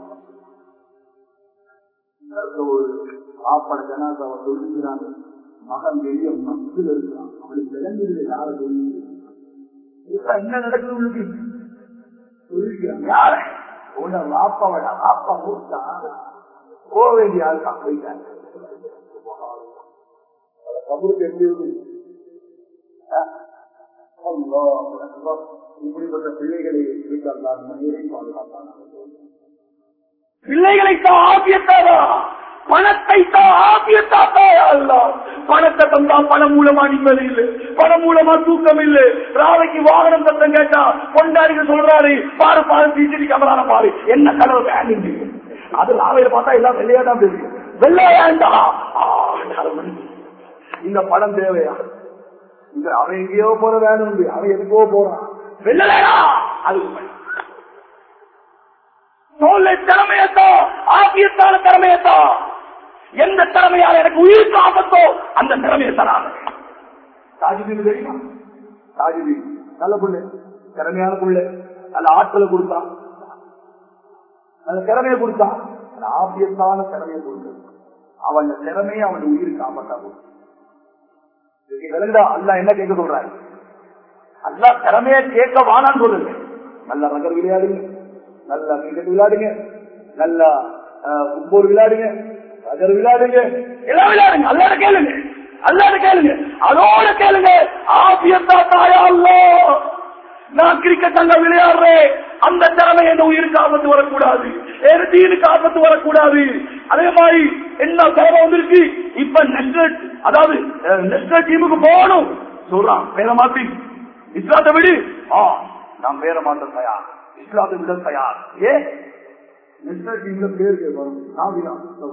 இந்த ஒரு சாப்பாடு ஜனாதாவை சொல்லிக்கிறாங்க மகன் வெளிய மக்கில் இருக்கிறான் அவளுக்கு விளங்குது யார சொல்லி இப்ப என்ன நடக்குது உங்களுக்கு சொல்லிக்கிறாங்க யார உன்னை வாப்பாவடா வாப்பா மூத்தா போக வேண்டிய ஆளுக்கா போயிட்டாங்க அவளை கபருக்கு எப்படி இருக்கு ஆ? அல்லாஹ் அக்பர். இப்படிப்பட்ட பிள்ளைகளை வீட்டால் மனிதரை பாதுகாப்பான பிள்ளைகளை தான் ஆபியத்தாரா பணத்தை தான் ஆபியத்தாத்தா அல்ல பணத்தை தந்தா பணம் மூலமா நிம்மதி இல்லை பணம் மூலமா தூக்கம் இல்லை ராவைக்கு வாகனம் சத்தம் கேட்டா கொண்டாடிக்கு சொல்றாரு பாரு பாரு சிசிடி கேமரா பாரு என்ன கலர் வேண்டு அது ராவையில பார்த்தா எல்லாம் வெள்ளையா தான் தெரியும் வெள்ளையாண்டா ஆ, கடவுளே. இந்த பணம் தேவையா இந்த அவன் எங்கேயோ போற வேணும் அவன் எதுக்கோ போறான் வெள்ளலையா அது உண்மை தோல்லை திறமையத்தோ ஆபியத்தான திறமையத்தோ எந்த திறமையால எனக்கு உயிருக்கு ஆபத்தோ அந்த திறமையை தராங்க தாஜுதீன் தெரியுமா தாஜுதீன் நல்ல புள்ளை திறமையான புள்ளை நல்ல ஆற்றலை கொடுத்தா நல்ல திறமையை கொடுத்தா அந்த ஆபியத்தான திறமையை கொடுத்து அவன் திறமையை அவன் உயிருக்கு ஆபத்தா கொடுத்து விளங்குதா அல்லா என்ன கேட்க சொல்றாரு அல்லா திறமையை கேட்க வானான்னு சொல்லுங்க நல்ல ரகர் விளையாடுங்க நல்லா கிரிக்கெட் விளையாடுங்க நல்லா ஃபுட்பால் விளையாடுங்க ரகர் விளையாடுங்க எல்லாம் விளையாடுங்க அல்லாட கேளுங்க அல்லாட கேளுங்க அதோட கேளுங்க ஆபியத்தா தாயா அல்லோ நான் கிரிக்கெட் அங்க விளையாடுறேன் அந்த திறமை என் உயிருக்கு ஆபத்து வரக்கூடாது என் தீனுக்கு ஆபத்து வரக்கூடாது அதே மாதிரி என்ன திறமை வந்திருக்கு இப்ப நெக்ஸ்ட் அதாவது நெக்ஸ்ட் டீமுக்கு போகணும் சொல்றான் பேர மாத்தி இஸ்லாத்தை விடு ஆ நான் பேர மாத்த தயார் இஸ்லாத்தை விட தயார் ஏ நெக்ஸ்ட் டீம்ல பேர் வரும் நாவினா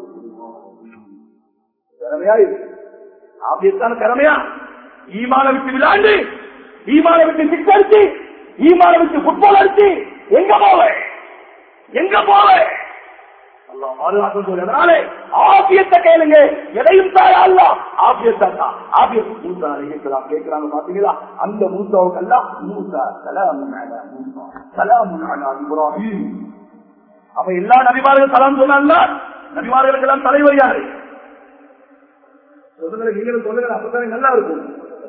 திறமையா இது ஆபியத்தான திறமையா ஈமான விட்டு விளையாண்டு ஈமான விட்டு சிக்ஸ் அடிச்சு ஈமான விட்டு ஃபுட்பால் அடிச்சு எங்க போவ எங்க போவ அல்லாஹ் பாதுகாக்க சொல்றதுனாலே ஆபியத்தை கேளுங்க எதையும் தாயா அல்ல ஆபியத்தா தான் ஆபியத் மூசா கேட்கலாம் கேட்கிறாங்க பாத்தீங்களா அந்த மூசாவுக்கு அல்ல மூசா சலாமுன் அலா மூசா சலாமுன் அலா இப்ராஹிம் அப்ப எல்லா நபிமார்கள் சலாம் சொன்னால நபிமார்களுக்கு எல்லாம் தலைவர் யாரு சொல்லுங்க நீங்களும் சொல்லுங்க அப்பதானே நல்லா இருக்கும்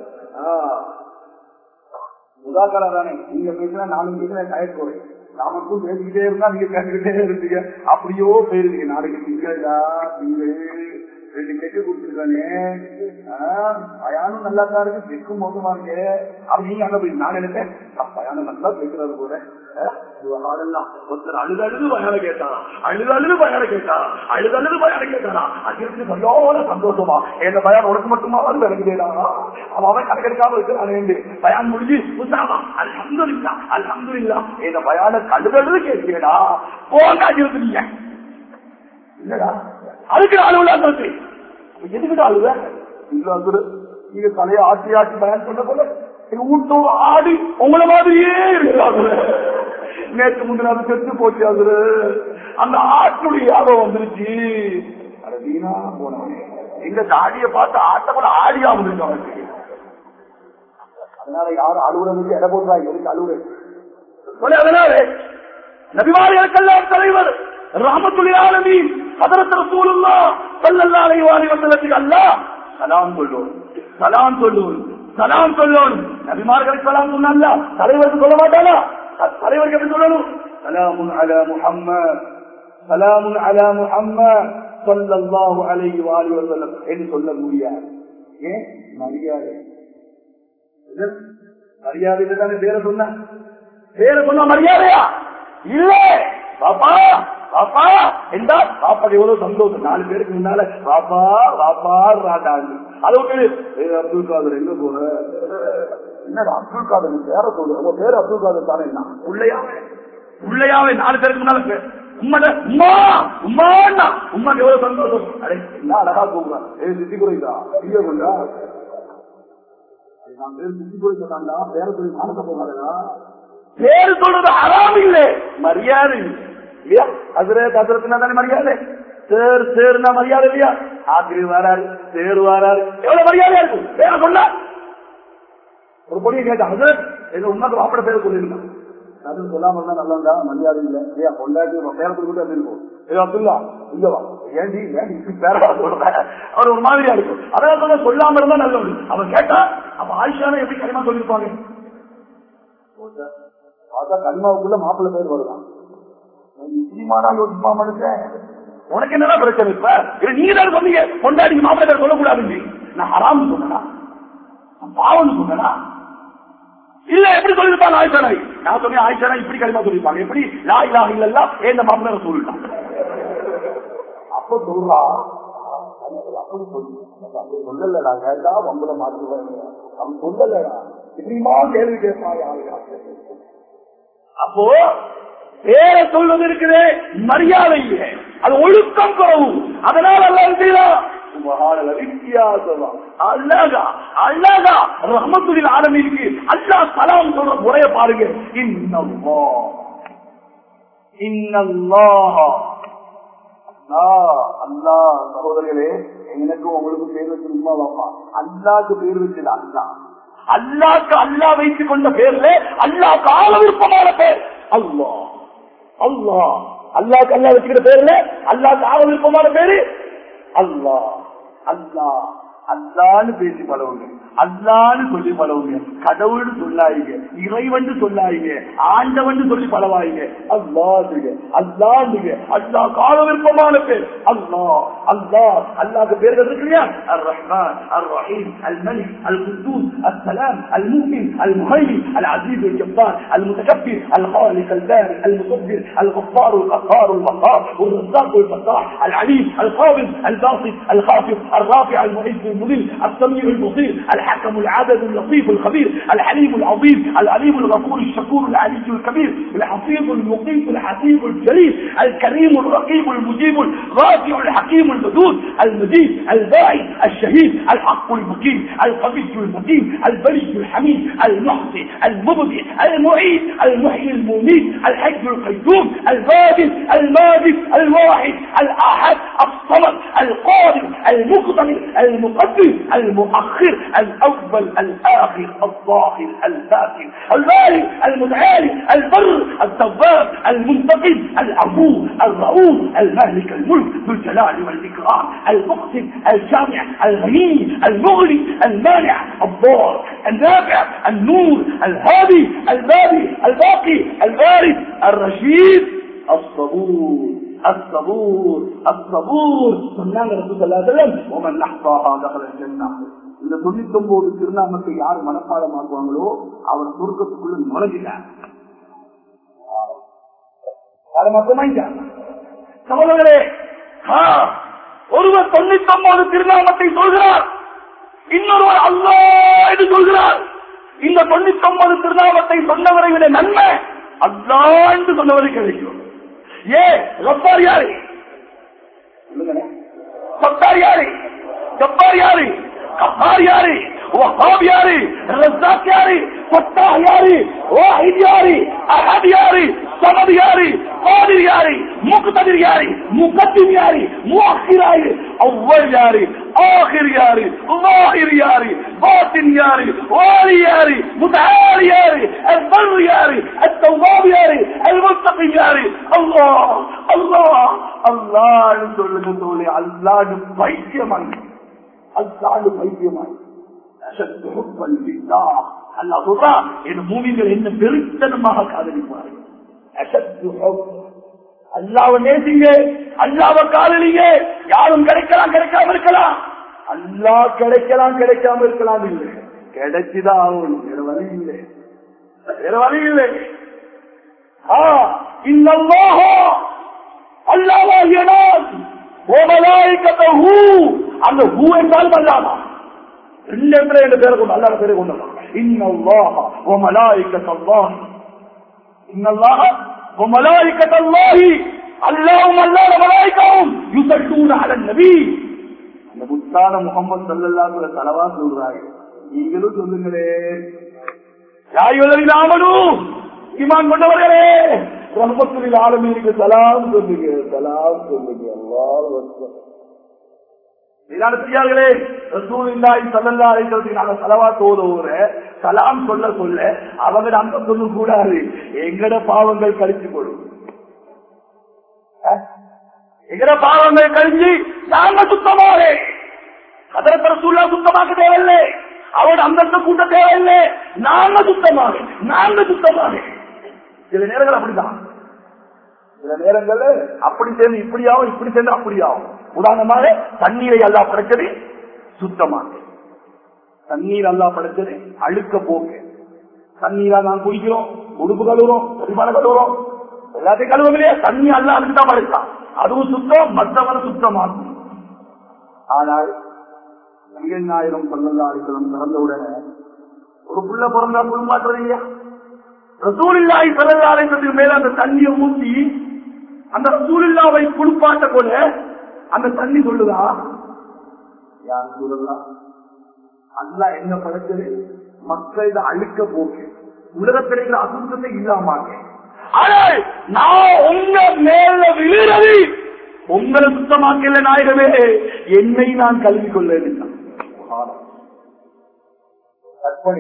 உதாக்கரா தானே நீங்க பேசினா நானும் பேசுறேன் டயர் போறேன் நான் மட்டும் பேசிக்கிட்டே இருந்தா நீங்க கேட்டுக்கிட்டே இருந்தீங்க அப்படியோ போயிருந்தீங்க நாளைக்கு திங்களா திங்கள் ரெண்டு கெட்டு கொடுத்துருக்கானே பயானும் நல்லா தான் இருக்கு செக்கும் மோசமா இருக்கு அப்படி நீங்க அங்க போய் நான் நினைப்பேன் பயானம் நல்லா பேசுறது போல ஒருத்தர் அழுது அழுது பயான கேட்டாரா அழுது அழுது பயான கேட்டாரா அழுது அழுது பயான கேட்டாரா அது சரியான சந்தோஷமா எந்த பயான் உனக்கு மட்டுமா வந்து எனக்கு கேட்டாரா அவன் அவன் கணக்கெடுக்காம இருக்கிறான் பயான் முடிஞ்சு உத்தாமா அல்ஹம்துலில்லா அல்ஹம்துலில்லா இந்த பயான அழுது அழுது கேட்கிறேடா போங்க இருக்கிறீங்க இல்லடா அதுக்கு அழுவல அந்த எதுக்கிட்ட அழுவ இல்ல நீங்க தலையை ஆட்டி ஆட்டி பயன் பண்ண போல ஊட்டம் ஆடி உங்கள மாதிரியே இருக்கிறாங்க நேற்று முந்தின செத்து போச்சு அதுல அந்த ஆட்டுடைய யாபம் வந்துருச்சு அட வீணா போனவனே எங்க தாடிய பார்த்து ஆட்ட கூட ஆடியா வந்துருக்கு அவனுக்கு அதனால யாரும் அலுவலகம் இடம் போடுறாங்க எதுக்கு அலுவலகம் அதனால நபிமார்களுக்கெல்லாம் தலைவர் ராமத்துலி ஆலமி அதரத் ரசூலுல்லா ஸல்லல்லாஹு அலைஹி வஸல்லத்துக்கு அல்லாஹ் சலாம் சொல்லுவோம் சலாம் சொல்லுவோம் சலாம் சொல்லுவோம் நபிமார்களுக்கு சலாம் சொன்னா தலைவருக்கு சொல்ல மாட்டானா தலைவருக்கு எப்படி சொல்லணும் சலாமுன் அலா முஹம்மத் சலாமுன் அலா முஹம்மத் ஸல்லல்லாஹு அலைஹி வஸல்லம் என்று சொல்ல முடியாது ஏன் மரியாதை மரியாதை தானே பேரை சொன்ன பேரை சொன்ன மரியாதையா இல்ல பாப்பா பாப்பா என்ன பாப்பா எவ்வளவு சந்தோஷம் நாலு பேருக்கு முன்னால பாப்பா பாப்பா ராட்டாங்க அதை விட்டு ஏய், அப்துல் காதர் எங்க போற என்னடா அப்துல் காதர் பேர சொல்லு உங்க பேர் அப்துல் காதர் தானே என்ன உள்ளையாவே உள்ளையாவே நாலு பேருக்கு முன்னால பே- உம்மட உம்மா உம்மாண்ணா உம்மாக்கு எவ்வளவு சந்தோஷம் அடே என்ன அழகா கூப்பிடுறான் ஏ சித்தி குறைதா இங்க கொண்டா நான் பேர் சுத்தி போய் சொன்னாங்களா பேர சொல்லி மானத்தை போகாதா பேரு சொல்றது அறாம இல்லை மரியாதை இல்லையா அதுல கதிரத்தினா தானே மரியாதை சேர் சேர்னா மரியாதை இல்லையா ஆக்கிரி வராரு சேர் வராரு எவ்வளவு மரியாதையா இருக்கும் பேர சொன்னா ஒரு பொடியை கேட்டா அது எங்க உண்மைக்கு வாப்பட பேர சொல்லிருந்தான் அது சொல்லாம இருந்தா நல்லா இருந்தா மரியாதை இல்லை ஏன் கொண்டாடி பேர சொல்லி அப்படி இருக்கும் ஏ அப்துல்லா இல்லவா ஏண்டி ஏன் இப்படி பேரா சொல்ற அவர் ஒரு மாதிரியா இருக்கும் அதான் சொல்ல சொல்லாம இருந்தா நல்லது அவன் கேட்டா அப்ப ஆயிஷான எப்படி கனிமா சொல்லிருப்பாங்க பார்த்தா கனிமாவுக்குள்ள மாப்பிள்ள பேர் வருதான் நிச்சயமானா யோசிப்பா மனுஷன் உனக்கு என்னடா பிரச்சனை இப்ப இது நீங்க தான் சொன்னீங்க கொண்டாடி மாப்பிள்ள பேர் சொல்லக்கூடாது நான் ஹராம் சொன்னா பாவம் சொன்னா இல்ல எப்படி சொல்லிருப்பாங்க ஆயிஷானை நான் சொன்னேன் ஆயிஷானா இப்படி கடிமா சொல்லிருப்பாங்க எப்படி லா இலா இல்லல்லா ஏந்த மாப்பிள்ள சொல்லிட்டான் அப்ப சொல்றா அப்படி சொல்லு அப்படி சொல்லலடா கேட்டா உங்களை மாற்றுவேன் அவன் சொல்லலடா இப்படிமா கேள்வி கேட்பாய் அப்போ பேர சொல்வது இருக்குது மரியாதை இல்லை அது ஒழுக்கம் குறவு அதனால எல்லாம் செய்யலாம் அல்லாஹா அல்லாஹா ரஹமத்துலில் ஆரம்பிக்கு அல்லா சலாம் சொல்ற முறைய பாருங்க இன்னல்லா இன்னல்லாஹா அல்லா சகோதரர்களே எனக்கு உங்களுக்கு பேர் வச்சிருமா வாப்பா அல்லாக்கு பேர் வச்சது அல்லா அல்லாக்கு அல்லா வைத்துக் கொண்ட பேர்ல அல்லா கால விருப்பமான பேர் அல்லா அல்லா அல்லாக்கு அல்லா வச்சுக்கிற பேர்ல அல்லா கால விருப்பமான பேரு அல்லா அல்லா அல்லான்னு பேசி பழவுங்க அல்லான்னு சொல்லி பழவுங்க கடவுள்னு சொல்லாயிங்க இறைவன் சொல்லாயிங்க ஆண்டவன் சொல்லி பழவாயிங்க அல்லாண்டுங்க அல்லாண்டுங்க அல்லா கால விருப்பமான பேர் அல்லா அல்லா அல்லாக்கு பேர்கள் இருக்கு இல்லையா அர் ரஹ்மான் அர் ரஹீம் அல் மலிக் அல் குத்தூஸ் السلام المؤمن المهيمن العزيز الجبار المتكبر الخالق البارئ المصبر الغفار القهار الوقار الرزاق الفتاح العليم القابض الباسط الخافض الرافع المعز المذل السميع البصير الحكم العدد اللطيف الخبير الحليم العظيم العليم الغفور الشكور العلي الكبير الحفيظ المقيم الحسيب الجليل الكريم الرقيب المجيب الرافع الحكيم البدود المجيد الباعث الشهيد الحق المقيم القوي المقيم البلي الحميد المحصي المبدع المعيد المحيي المميت الحج القيوم البادل الماجد الواحد الاحد الصمد القادر المقتدر المقدم المؤخر الاول الاخر الظاهر الباطن البارئ المتعالي البر التواب المنتقم العفو الرؤوف المهلك الملك ذو الجلال والاكرام المقسم الجامع الغني المغني المانع الضار النافع النور الهادي البابي الباقي البارد الرشيد الصبور الصبور الصبور சொன்னாங்க ரசூல் ஸல்லல்லாஹு அலைஹி வஸல்லம் ومن نحصاها دخل الجنه இந்த தொண்ணூத்தி ஒன்பது திருநாமத்தை யார் மனப்பாடமாக்குவாங்களோ அவர் சொர்க்கத்துக்குள்ள நுழைஞ்சிட்டார் சகோதரர்களே ஒருவர் தொண்ணூத்தி ஒன்பது திருநாமத்தை சொல்கிறார் இன்னொருவர் அல்லா என்று சொல்கிறார் இந்த தொண்ணூத்தி ஒன்பது திருநாமத்தை சொன்னவரை விட நன்மை அல்லா என்று சொன்னவரை கிடைக்கும் ஏ ரப்பார் யாரு சத்தார் யாரு ஜப்பார் யாரு கப்பார் யாரு வஹாப் யாரு ரஸாக் யாரு ஃபத்தாஹ் யாரு வாஹித் யாரு அஹத் யாரு சமத் யாரு காதிர் யாரு முக்ததிர் யாரு முகத்திம் யாரு முஅخر யாரு அவ்வல் யாரு ஆகிர் யாரு ظاهر யாரு பாத்தின் யாரு வாலி யாரு முத்தஆலி யாரு البر யாரு التواب யாரு المتقي யாரு அல்லாஹ் அல்லாஹ் அல்லாஹ் சொல்லுங்க தோழி அல்லாஹ் பைத்தியமாய் அல்லாஹ் பைத்தியமாய் அஷத்து ஹுப்பல் பில்லாஹ் அல்லாஹ் சொல்றான் என் மூமிகள் என்ன பெருத்தனமாக காதலிப்பார்கள் அஷத்து ஹுப் அல்லாவை நேசிங்க அல்லாவை காதலிங்க யாரும் கிடைக்கலாம் கிடைக்காம இருக்கலாம் அல்லா கிடைக்கலாம் கிடைக்காம இருக்கலாம் இல்லை கிடைச்சுதான் ஆகணும் வேற வழி இல்லை வேற வழி இல்லை ஆ இன்னல்லாஹ அல்லாவாகிய நான் ஓமலாய்க்கத்தஹூ அந்த ஹூ என்றால் அல்லாமா ரெண்டு இடத்துல ரெண்டு பேரை கொண்டு அல்லாத பேரை கொண்டு இன்னல்லாஹ ஓமலாய்க்கத்தல்லாஹ் இன்னல்லாஹ ஓமலாய்க்கத்தல்லாஹி அல்லாஹும் அல்லாத மலாய்க்கவும் யுசல்லூன அலன் நபி அந்த முத்தான முகமது சல்லல்லாஹு தலவா சொல்றாங்க நீங்களும் சொல்லுங்களே யாயுள்ளதாமனும் ஈமான் கொண்டவர்களே ரஹமத்துலில் ஆளுமைக்கு சலாம் சொல்லுங்க சலாம் சொல்லுங்க அல்லாஹ் அக்பர். செய்யார்களே ரசூலில்லாஹி ஸல்லல்லாஹு அலைஹி வஸல்லம் நாங்க ஸலவாத் ஓதுவோர சலாம் சொல்ல சொல்ல அவங்க அந்த சொல்ல கூடாது எங்கட பாவங்கள் கழிச்சு கொள்ளும் எங்கட பாவங்கள் கழிஞ்சு நாங்க சுத்தமாக அதற்கு ரசூல்லா சுத்தமாக்க தேவையில்லை அவரோட அந்தஸ்த கூட்ட தேவையில்லை நாங்க சுத்தமாக நாங்க சுத்தமாக சில நேரங்கள் அப்படிதான் சில நேரங்கள்ல அப்படி சேர்ந்து இப்படியாவும் இப்படி சேர்ந்து அப்படியாவும் உதாரணமாக தண்ணீரை அல்லா படைச்சது சுத்தமாக தண்ணீர் அல்லா படைச்சது அழுக்க போக்கு தண்ணீரா நான் குடிக்கிறோம் உடுப்பு கழுவுறோம் பரிமாணம் கழுவுறோம் எல்லாத்தையும் கழுவும் இல்லையா தண்ணி அல்லா அதுக்கு தான் படைத்தான் அதுவும் சுத்தம் மற்றவரை சுத்தமாகும் ஆனால் நபிகள்நாயகம் பல்லல்லாரிகளும் பிறந்த உடனே ஒரு புள்ள பிறந்தா குடும்பாற்றது இல்லையா ரசூலில்லாய் பிறந்தாலைக்கு மேல அந்த தண்ணியை ஊற்றி அந்த ரசூலில்லாவை குளிப்பாட்ட போல அந்த தண்ணி சொல்லுதா யார் சொல்லலாம் அல்லா என்ன படைச்சது மக்கள் இதை அழுக்க போக்கு உலகத்தில் இருக்கிற அசுத்தத்தை இல்லாமாக்க ஆனால் நான் உங்க மேல விழுறது உங்களை சுத்தமாக்கல நாயகமே என்னை நான் கல்வி கொள்ள வேண்டாம் கற்பனை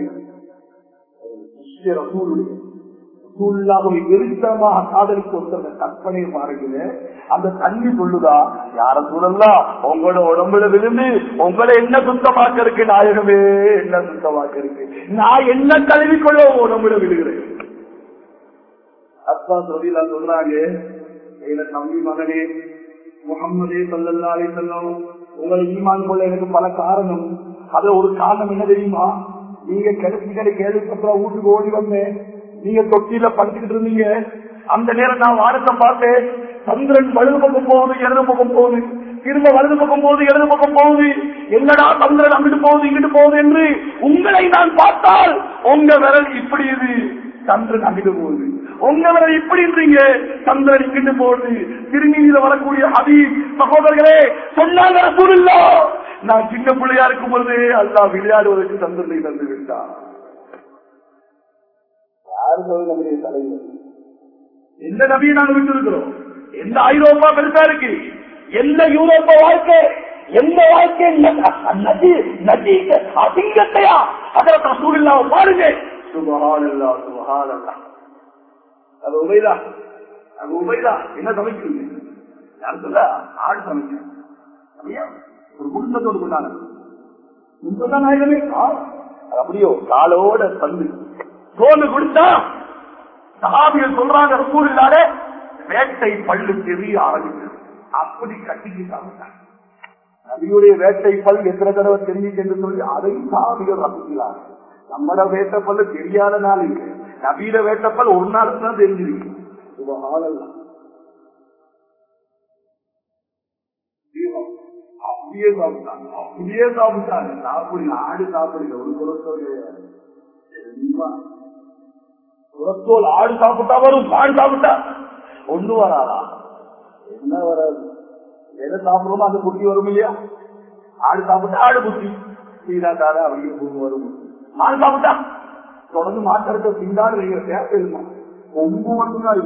விருத்தமாக காதலிக்கு ஒருத்தர் கற்பனையை பாருங்க அந்த தண்ணி சொல்லுதா யார சொல்லலாம் உங்களோட உடம்புல விழுந்து உங்களை என்ன சுத்தமாக்க இருக்கு நாயகமே என்ன சுத்தமாக்க இருக்கு நான் என்ன கல்வி கொள்ள உடம்புல விழுகிறேன் அப்பா சொல்லிலா சொல்றாங்க எங்க தம்பி மகனே முகம்மதே சல்லல்லா அலி செல்லம் உங்களை ஈமான் கொள்ள எனக்கு பல காரணம் அது ஒரு காரணம் என்ன தெரியுமா நீங்க கிளப்பிகளை கேள்விப்பட்ட வீட்டுக்கு ஓடி வந்தேன் நீங்க தொட்டியில படுத்துக்கிட்டு இருந்தீங்க அந்த நேரம் நான் வானத்தை பார்த்தேன் சந்திரன் வலது பக்கம் போகுது இடது பக்கம் போகுது திரும்ப வலது பக்கம் போகுது இடது பக்கம் போகுது என்னடா சந்திரன் அங்கிட்டு போகுது இங்கிட்டு போகுது என்று உங்களை நான் பார்த்தால் உங்க விரல் இப்படி இது சந்திரன் அங்கிட்டு போகுது உங்க விரல் இப்படி இருந்தீங்க சந்திரன் இங்கிட்டு போகுது திருநீதியில வரக்கூடிய அதி சகோதரர்களே சொன்னாங்க ரசூலுல்லா நான் சின்ன பிள்ளையா இருக்கும் பொழுது அல்லா விளையாடுவதற்கு சந்திரனை தந்து விட்டான் நம்முடைய தலைவர் எந்த நபியை நாங்க விட்டு இருக்கிறோம் எந்த ஐரோப்பா பெருசா இருக்கு எந்த யூரோப்பா வாழ்க்கை எந்த வாழ்க்கை நதி நதி அசிங்கத்தையா அதில் ரசூலில்லாவை பாருங்க சுபஹானல்லா சுபஹானல்லா அது உபைதா அது உபைதா என்ன சமைக்கிறீங்க யார் சொல்ல ஆடு சமைக்கிறேன் அப்படியா ஒரு குடும்பத்தோடு கொண்டாங்க குடும்பத்தான் நாயகமே அது அப்படியோ காலோட தந்து சோறு கொடுத்தா சகாபிகள் சொல்றாங்க ரசூல் இல்லாத வேட்டை பல்லு தெரிய ஆரம்பிச்சது அப்படி கட்டிக்கு சாப்பிட்டாங்க நபியுடைய வேட்டை பல் எத்தனை தடவை தெரிஞ்சுச்சு என்று சொல்லி அதையும் சாபிகள் ரசிக்கிறாங்க நம்மட வேட்டப்பல் தெரியாத நாள் இல்லை நபீட வேட்டப்பல் ஒரு நாள் தான் தெரிஞ்சிருக்கு சுபஹானல்லாஹ். அப்படியே சாப்பிட்டாங்க அப்படியே சாப்பிட்டாங்க சாப்பிடுங்க ஆடு சாப்பிடுங்க ஒரு குலத்தோல் கிடையாது சும்மா. குலத்தோல் ஆடு சாப்பிட்டா வரும் ஆடு சாப்பிட்டா ஒண்ணு வராதா என்ன வராது எதை சாப்பிடுறோமோ அந்த புத்தி வரும் இல்லையா ஆடு சாப்பிட்டா ஆடு புத்தி சீனாக்கார அப்படியே பூமி வரும் ஆடு சாப்பிட்டா தொடர்ந்து மாற்றத்தை திண்டாடு வைக்கிற தேவையில்லை கொம்பு மட்டும்தான்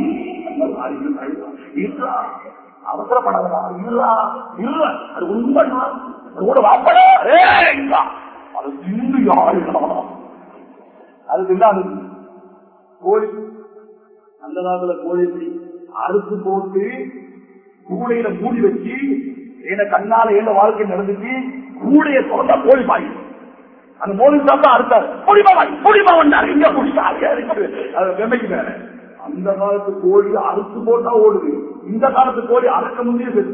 இல்ல அவசரப்படாதா இல்ல இல்ல அது உண்மைதான் அது கூட வாப்படா ஏய், இல்ல. அது திண்டு யாருடா அது திண்டாது கோழி அந்த காலத்துல கோழி எப்படி அறுத்து போட்டு கூடையில மூடி வச்சு என்ன கண்ணால என்ன வாழ்க்கை நடந்துச்சு கூடைய திறந்தா கோழி பாய் அந்த மோதி சாப்பிட்டா அறுத்தாரு குடிமா குடிமா வந்தாரு இங்க குடிச்சாரு அது வெமைக்கு மேல அந்த காலத்து கோழி அறுத்து போட்டா ஓடுது இந்த காலத்து கோழி அறுக்க முந்தைய செத்து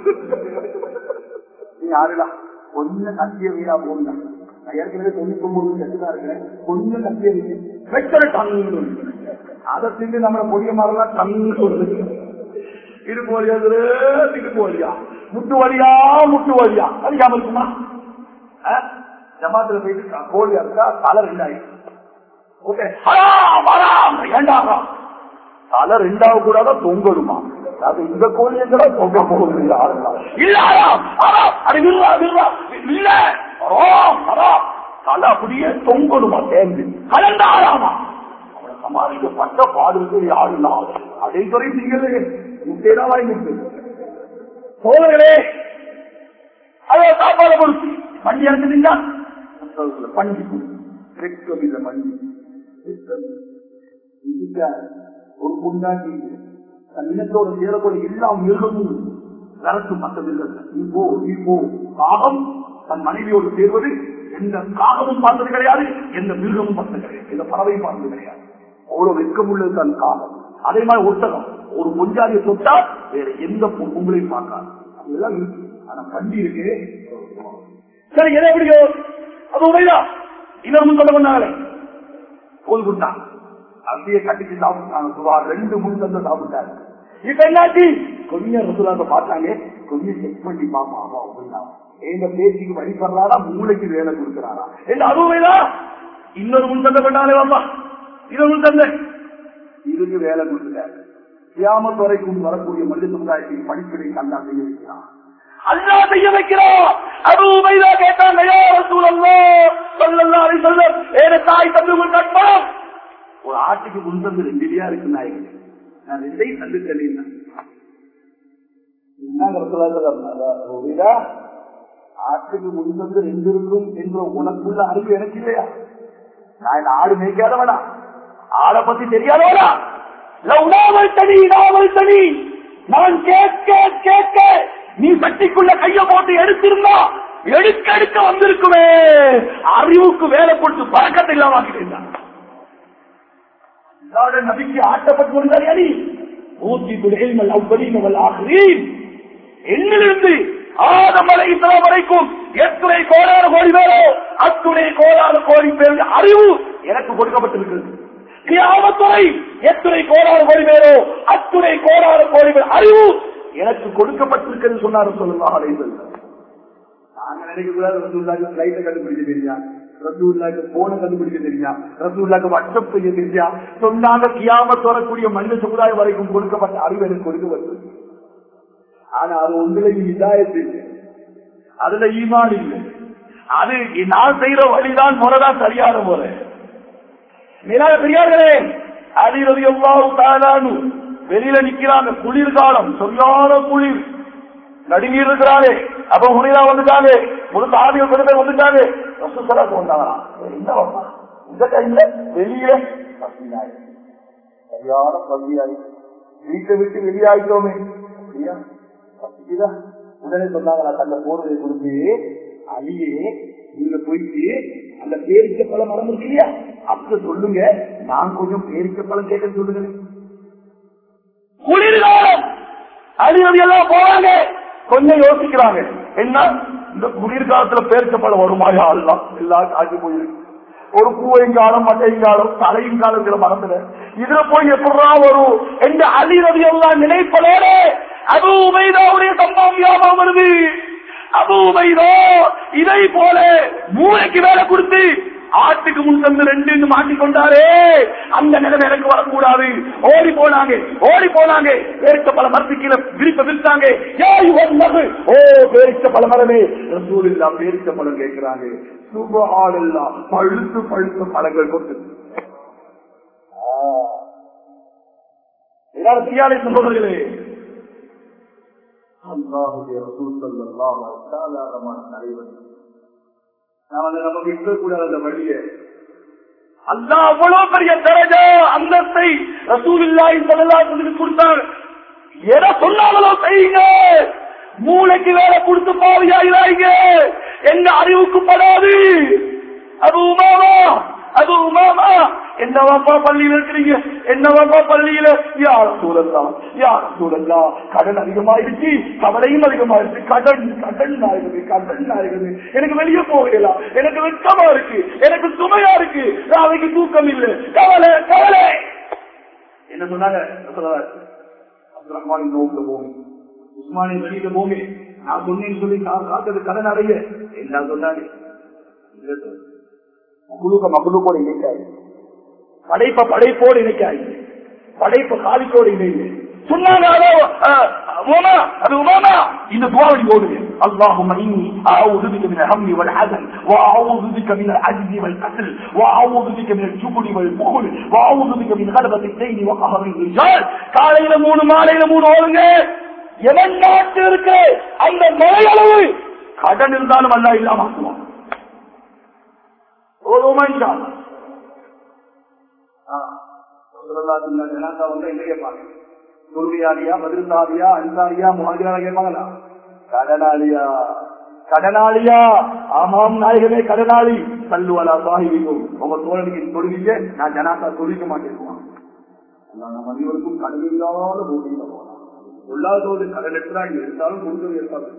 நீ யாருடா கொஞ்சம் கத்திய வீடா போடுங்க நான் ஏற்கனவே தொண்ணூத்தி ஒன்பது செத்துதான் இருக்கிறேன் கொஞ்சம் கத்திய வீடு வெச்சர டங்கு அதை திண்டு நம்ம பொடிய மாதிரிலாம் டங்கு சொல்லுது இடுப்பு வழியா இடுப்பு வழியா முட்டு வழியா முட்டு வழியா வலிக்காம இருக்குமா அஹ்? ஜமாத்துல போயிட்டு கோழி இருக்கா தலை ரெண்டாயிரம் ஓகே ஹராம் ஹராம் ஏண்டாங்க தலை ரெண்டாவது கூட தொங்கடுமா அது இந்த கோழி எங்கடா தொங்க போகுது யாருடா? இல்ல ஹராம் ஹராம் அது விடுறா விடுறா இல்ல ஹராம் ஹராம் தலை அப்படியே தொங்கணுமா சேர்ந்து கலந்த ஆளாமா அவனை சமாளிக்கப்பட்ட பாடுவது யாரும் அதே துறை நீங்களே முட்டையதான் வாங்கி சோழர்களே அதோ சாப்பாடு கொடுத்து வண்டி இறங்குதுங்களா பண்டி ரெக்கம் இல்ல மண்டி ஒரு முன்னாடி தன் இனத்தோடு சேரக்கூடிய எல்லா மிருகமும் வரத்து மற்ற மிருகங்கள் நீ போ நீ போ காகம் தன் மனைவியோடு சேர்வது எந்த காகமும் பார்த்தது கிடையாது எந்த மிருகமும் பார்த்தது கிடையாது எந்த பறவையும் பார்த்தது கிடையாது அவ்வளவு வெக்கம் உள்ளது தன் காகம் அதே மாதிரி ஒட்டகம் ஒரு கொஞ்சாதியை தொட்டா வேற எந்த பொங்கலையும் பார்க்காது அதெல்லாம் இருக்கு ஆனா பண்டி இருக்கு சரி எதை எப்படியோ அது உண்மைதான் இன்னொரு முன் சொல்ல பண்ணாங்களே கோல் கொடுத்தாங்க அப்படியே கட்டிச்சு சாப்பிட்டாங்க சுபா ரெண்டு முன் தந்து சாப்பிட்டாங்க இப்ப என்னாச்சு கொஞ்சம் ரசூலாக பார்த்தாங்க கொஞ்சம் செக் பண்ணி பாப்பா ஆமா அப்படின்னா எங்க பேச்சுக்கு வழிபடுறாரா மூளைக்கு வேலை கொடுக்கிறாரா என்ன அதுவுமேதான் இன்னொரு முன் தந்த பண்ணாலே வாப்பா இன்னொரு முன் தந்த இதுக்கு வேலை கொடுத்துட்டாரு கியாமத் வரைக்கும் வரக்கூடிய மனித சமுதாயத்தின் படிப்பினை கண்டா செய்ய வைக்கிறான் அல்லா செய்ய வைக்கிறோம் அபூபைதா கேட்டாங்க யா ரசூலல்லாஹ் ஸல்லல்லாஹு அலைஹி வஸல்லம் ஏன தாய் தம்பி கட்பம் ஒரு ஆட்டுக்கு முன்தந்து ரெண்டிலியா இருக்கு நாயகன் நான் ரெண்டையும் தந்து தெளிந்தேன் ஆட்டுக்கு முன்தந்து ரெண்டு இருக்கும் என்ற உனக்குள்ள அறிவு எனக்கு இல்லையா நான் ஆடு மேய்க்காதவனா ஆளை பத்தி தெரியாதவனா நாவல் தனி நாவல் தனி நான் கேட்க கேட்க நீ சட்டிக்குள்ள கைய போட்டு எடுத்திருந்தா எடுக்க எடுக்க வந்திருக்குமே அறிவுக்கு வேலை கொடுத்து பழக்கத்தை இல்லாம நபிக்கு ஆட்டப்பட்டு கொண்டார் அணி ஊத்தி துணைமல் அவ்வளீனவள் ஆகிறீன் என்னிலிருந்து ஆதமலை இத்தனை வரைக்கும் எத்துணை கோடான கோடி பேரோ அத்துணை கோடான கோடி பேர் அறிவு எனக்கு கொடுக்கப்பட்டிருக்கிறது கியாமத்துறை எத்துணை கோடான கோடி பேரோ அத்துணை கோடான கோடி பேர் அறிவு எனக்கு கொடுக்கப்பட்டிருக்கிறது சொன்னார் சொல்லுவாங்க அலைவல் நாங்க நினைக்க கூடாது ரசூல்லாக்கு பிளைட்டை கண்டுபிடிக்க தெரியா ரசூல்லாக்கு போனை கண்டுபிடிக்க தெரியா ரசூல்லாக்கு வாட்ஸ்அப் செய்ய தெரியா சொன்னாங்க கியாமத் வரக்கூடிய மனித சமுதாயம் வரைக்கும் கொடுக்கப்பட்ட அறிவு எனக்கு கொடுக்கப்பட்டது ஆனா அது உங்களையும் இதாயத்து இல்லை அதுல ஈமான் இல்லை அது நான் செய்யற வழிதான் முறைதான் சரியான முறை மேலாக பெரியார்களே அடிரதி எவ்வாறு தாரானு வெளியில நிக்கிறாங்க குளிர்காலம் சரியான குளிர் நடுங்கி இருக்கிறாரு அப்ப முனிதா வந்துட்டாங்க முழு ஆதிகள் கொஞ்ச பேர் வந்துட்டாங்க ரசூசலா சொன்னாங்களா என்ன வரமா இந்த டைம்ல வெளியில பசியாய் சரியான பசியாய் வீட்டை விட்டு வெளியாகிட்டோமே அப்படியா பசிக்குதா உடனே சொன்னாங்களா தந்த போர்வை கொடுத்து அழியே நீங்க போயிட்டு அந்த பேரிக்க பழம் மரம் இருக்கு இல்லையா அப்ப சொல்லுங்க நான் கொஞ்சம் பேரிக்க பழம் கேட்டேன்னு சொல்லுங்க குளிர்காலம் அழிவது எல்லாம் போறாங்க கொஞ்சம் யோசிக்கிறாங்க என்ன இந்த குளிர்காலத்துல பேரிச்சப்பழம் வருமாயா எல்லாம் எல்லாம் காட்சி போயிருக்கு ஒரு பூவையும் மட்டையும் காலம் தலையும் காலத்துல மறந்துட இதுல போய் எப்படா வரும் எந்த அழிறது எல்லாம் நினைப்பதோட அது உமைதாவுடைய சம்பவம் ஞாபகம் வருது அது உமைதோ இதை போல மூளைக்கு வேலை கொடுத்து ஆட்டுக்கு முன் தந்து ரெண்டு மாட்டிக்கொண்டாரே அந்த நிலைமை எனக்கு வரக்கூடாது ஓடி போனாங்க ஓடி போனாங்க பேரிச்ச பல மரத்துக்கீழ விரிப்ப விரித்தாங்க ஓ பேரிச்ச பல மரமே ரசூல் இல்லா பேரிச்ச பழம் கேட்கிறாங்க சுபால் எல்லாம் பழுத்து பழுத்து பழங்கள் கொண்டு சியாலை சம்பவங்களே அல்லாஹுடைய ரசூல் சல்லாஹ் சாதாரணமான தலைவர் நாம நமக்கு இருக்கக்கூடாத அந்த வழிய அல்லா அவ்வளவு பெரிய தரஜா அந்தஸ்தை ரசூலில்லாஹி ஸல்லல்லாஹு அலைஹி வஸல்லம் கொடுத்தார் எதை சொன்னாங்களோ செய்யுங்க மூளைக்கு வேலை கொடுத்து பாவியாயிராங்க எங்க அறிவுக்கு படாது அது உமாவா அது உமாவா என்ன வாப்பா பள்ளியில இருக்கிறீங்க என்ன வாப்பா பள்ளியில யார் சூழல்லாம் யார் சூழல்லாம் கடன் அதிகமாயிருச்சு கவலையும் அதிகமாயிருச்சு கடன் கடன் ஆகுது கடன் ஆகுது எனக்கு வெளியே போகலாம் எனக்கு வெட்கமா இருக்கு எனக்கு சுமையா இருக்கு அவைக்கு தூக்கம் இல்லை கவலை கவலை என்ன சொன்னாங்க அப்துல் ரஹ்மான் நோக்கில போங்க உஸ்மானின் வெளியில போங்க நான் சொன்னேன்னு சொல்லி காத்தது கடன் அடைய என்ன சொன்னாங்க மகுழுக்க மகுழுக்கோட இணைக்காது படைப்ப படைப்போடு இணைக்காது படைப்ப காலிக்கோடு இணைந்து சொன்னாங்க உமாமா அது உமாமா இந்த துவாவடி ஓடுது اللهم إني أعوذ بك من الهم والحزن وأعوذ بك من العجز والكسل وأعوذ بك من الجبن والبخل وأعوذ بك من غلبة الدين وقهر الرجال காலையில மூணு மாலையில மூணு ஓடுங்க எவன் நாட்டு இருக்க அந்த மலையளவு கடன் இருந்தாலும் அல்ல இல்லாம ஆக்குவான் ஒரு மனுஷன் தொழுகையாளியா பதிர்ந்தாலியா அன்சாரியா முகாஜியா கேட்பாங்களா கடனாளியா கடனாளியா ஆமாம் நாயகமே கடனாளி தள்ளுவலா சாஹிபிக்கும் உங்க தோழனுக்கு தொழுவிக்க நான் ஜனாசா தொழிக்க மாட்டேன் நம்ம அனைவருக்கும் கடன் இல்லாத பூமியில போகலாம் பொல்லாதோடு கடன் எடுத்தா இங்க இருந்தாலும் கொடுத்தது இருக்காது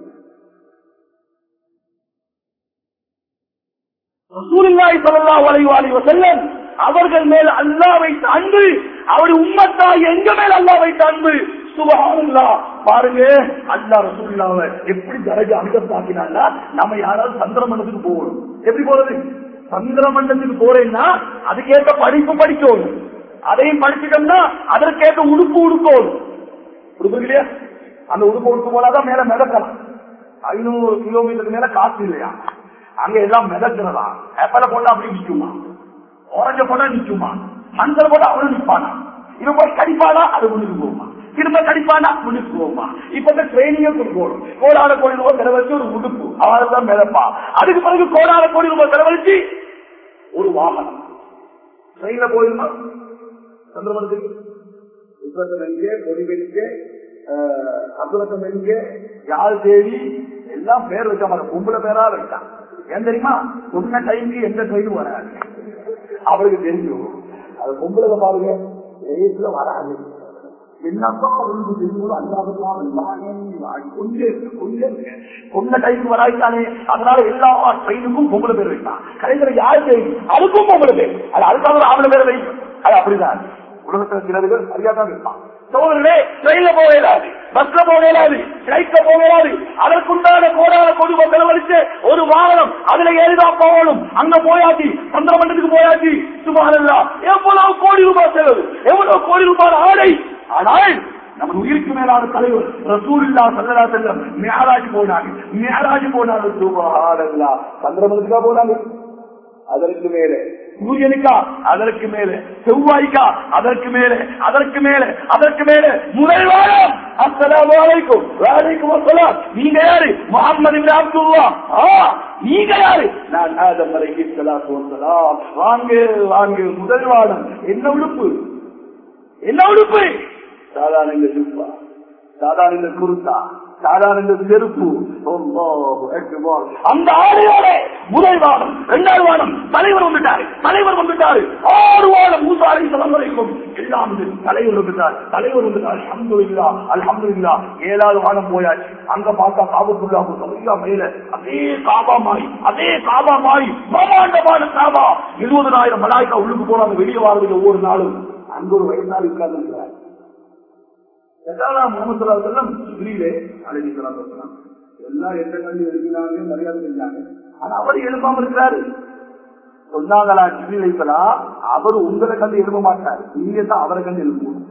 ரசூலுல்லாஹி ஸல்லல்லாஹு அலைஹி வஸல்லம் வஸல்லம் அவர்கள் மேல் அல்லாஹ் வைத்த அன்பு அவர் உம்மத்தா எங்க மேல் அல்லாஹ் வைத்த அன்பு சுபஹானல்லாஹ் பாருங்க அல்லாஹ் ரசூலுல்லாஹ்வை எப்படி தரஜா அந்தஸ்தாக்கினான்னா நம்ம யாராவது சந்திரமண்டலத்துக்கு போகணும் எப்படி போறது சந்திரமண்டலத்துக்கு போறேன்னா அதுக்கேற்ற படிப்பு படிக்கணும் அதையும் படிச்சுட்டோம்னா அதற்கேற்ற உடுப்பு உடுக்கணும் உடுப்பு இல்லையா அந்த உடுப்பு உடுப்பு போலாதான் மேல மிதக்கலாம் ஐநூறு கிலோமீட்டருக்கு மேல காசு இல்லையா அங்க எல்லாம் மிதக்கிறதா எப்பல போட்டா அப்படி நிக்குமா ஓரஞ்ச போட்டா நிக்குமா மஞ்சள் போட்டா அவனும் நிப்பானா இவன் போய் கடிப்பானா அது முன்னுக்கு போகுமா திரும்ப கடிப்பானா முன்னுக்கு போகுமா இப்ப இந்த ட்ரைனிங்க கொடுக்கணும் கோடான கோடி ரூபாய் செலவழிச்சு ஒரு உடுப்பு அவன் தான் மிதப்பா அதுக்கு பிறகு கோடான கோடி ரூபாய் செலவழிச்சு ஒரு வாகனம் ட்ரெயின்ல போயிருமா சந்திரமணத்துக்கு உத்தரத்தில் எங்கே கொடிவெளிக்கு அப்துலத்தம் எங்கே யாழ் தேவி எல்லாம் பேர் வச்சா மாதிரி பொம்பளை பேரா வச்சான் ஏன் தெரியுமா சொன்ன டைமுக்கு எந்த ட்ரெயினும் வராது அவருக்கு தெரியும் அது பொம்பளை பாருங்க ரேஸ்ல வராது என்னப்பா ஒன்று தெரியும் சொன்ன டைமுக்கு வராய்த்தானே அதனால எல்லா ட்ரெயினுக்கும் பொம்பளை பேர் வைத்தான் கலைஞர் யார் தெரியும் அதுக்கும் பொம்பளை பேர் அது அதுக்காக ஆம்பளை பேரை வைக்கும் அது அப்படிதான் உலகத்தில் சிலர்கள் சரியாதான் இருப்பான் சோழர்களே ட்ரெயின்ல போக இயலாது பஸ்ல போக இயலாது பிளைட்ல போக இயலாது அதற்குண்டான கோடான கொடுமை செலவழிச்சு ஒரு வாகனம் அதுல ஏறிதான் போகணும் அங்க போயாச்சு சந்திரமண்டலத்துக்கு போயாச்சு சுமாரல்லா எவ்வளவு கோடி ரூபாய் செலவு எவ்வளவு கோடி ரூபாய் ஆடை ஆனால் நம்ம உயிருக்கு மேலான தலைவர் ரசூல்லா சல்லா செல்லம் மேராஜ் போனாங்க மேராஜ் போனாங்க சுபஹானல்லா சந்திரமண்டலத்துக்கா போனாங்க அதற்கு மேலே சூரியனுக்கா அதற்கு மேலே செவ்வாய்க்கா அதற்கு மேலே அதற்கு மேலே அதற்கு மேலே முதல் வாரம் அஸ்ஸலாமு அலைக்கும் வலைக்கும் அஸ்ஸலாம் நீங்க யாரு முகமது இப்னு அப்துல்லா ஆ நீங்க யாரு நான் ஆதம் அலைஹிஸ் ஸலாத்து வஸ்ஸலாம் வாங்க வாங்க முதல் வாரம் என்ன உடுப்பு என்ன உடுப்பு சாதாரண இந்த ஜுப்பா சாதாரண இந்த குருத்தா சாதாரண இந்த செருப்பு அல்லாஹு அக்பர். அந்த ஆடையோட முதல் வாரம் இரண்டாவது வாரம் தலைவர் வந்துட்டாரு தலைவர் வந்துட்டாரு ஆறு வாரம் மூசாலை தலைமுறைக்கும் எல்லாம் இது. தலைவர் வந்துட்டார் தலைவர் வந்துட்டார் அல்ஹம்துலில்லா அல்ஹம்துலில்லா ஏழாவது வாரம் போயாச்சு அங்க பார்த்தா காபத்துல்லா சரியா மேல அதே காபா மாறி அதே காபா மாறி பிரம்மாண்டமான காபா இருபதனாயிரம் மலாய்க்கா உள்ளுக்கு போறாங்க வெளியே வாரதுக்கு ஒவ்வொரு நாளும் அங்க ஒரு வயசாளி உட்கார்ந்து இருக்கிறார் எல்லாம் எந்த கல்வி எழுதினாங்க மரியாதை செஞ்சாங்க ஆனா அவர் எழுப்பாம இருக்கிறாரு சொன்னாங்களா ஜிபிரி வைப்பலா அவர் உங்களை கண்டு எழுப்ப மாட்டார் நீங்க தான் அவரை கண்டு எழுப்பணும்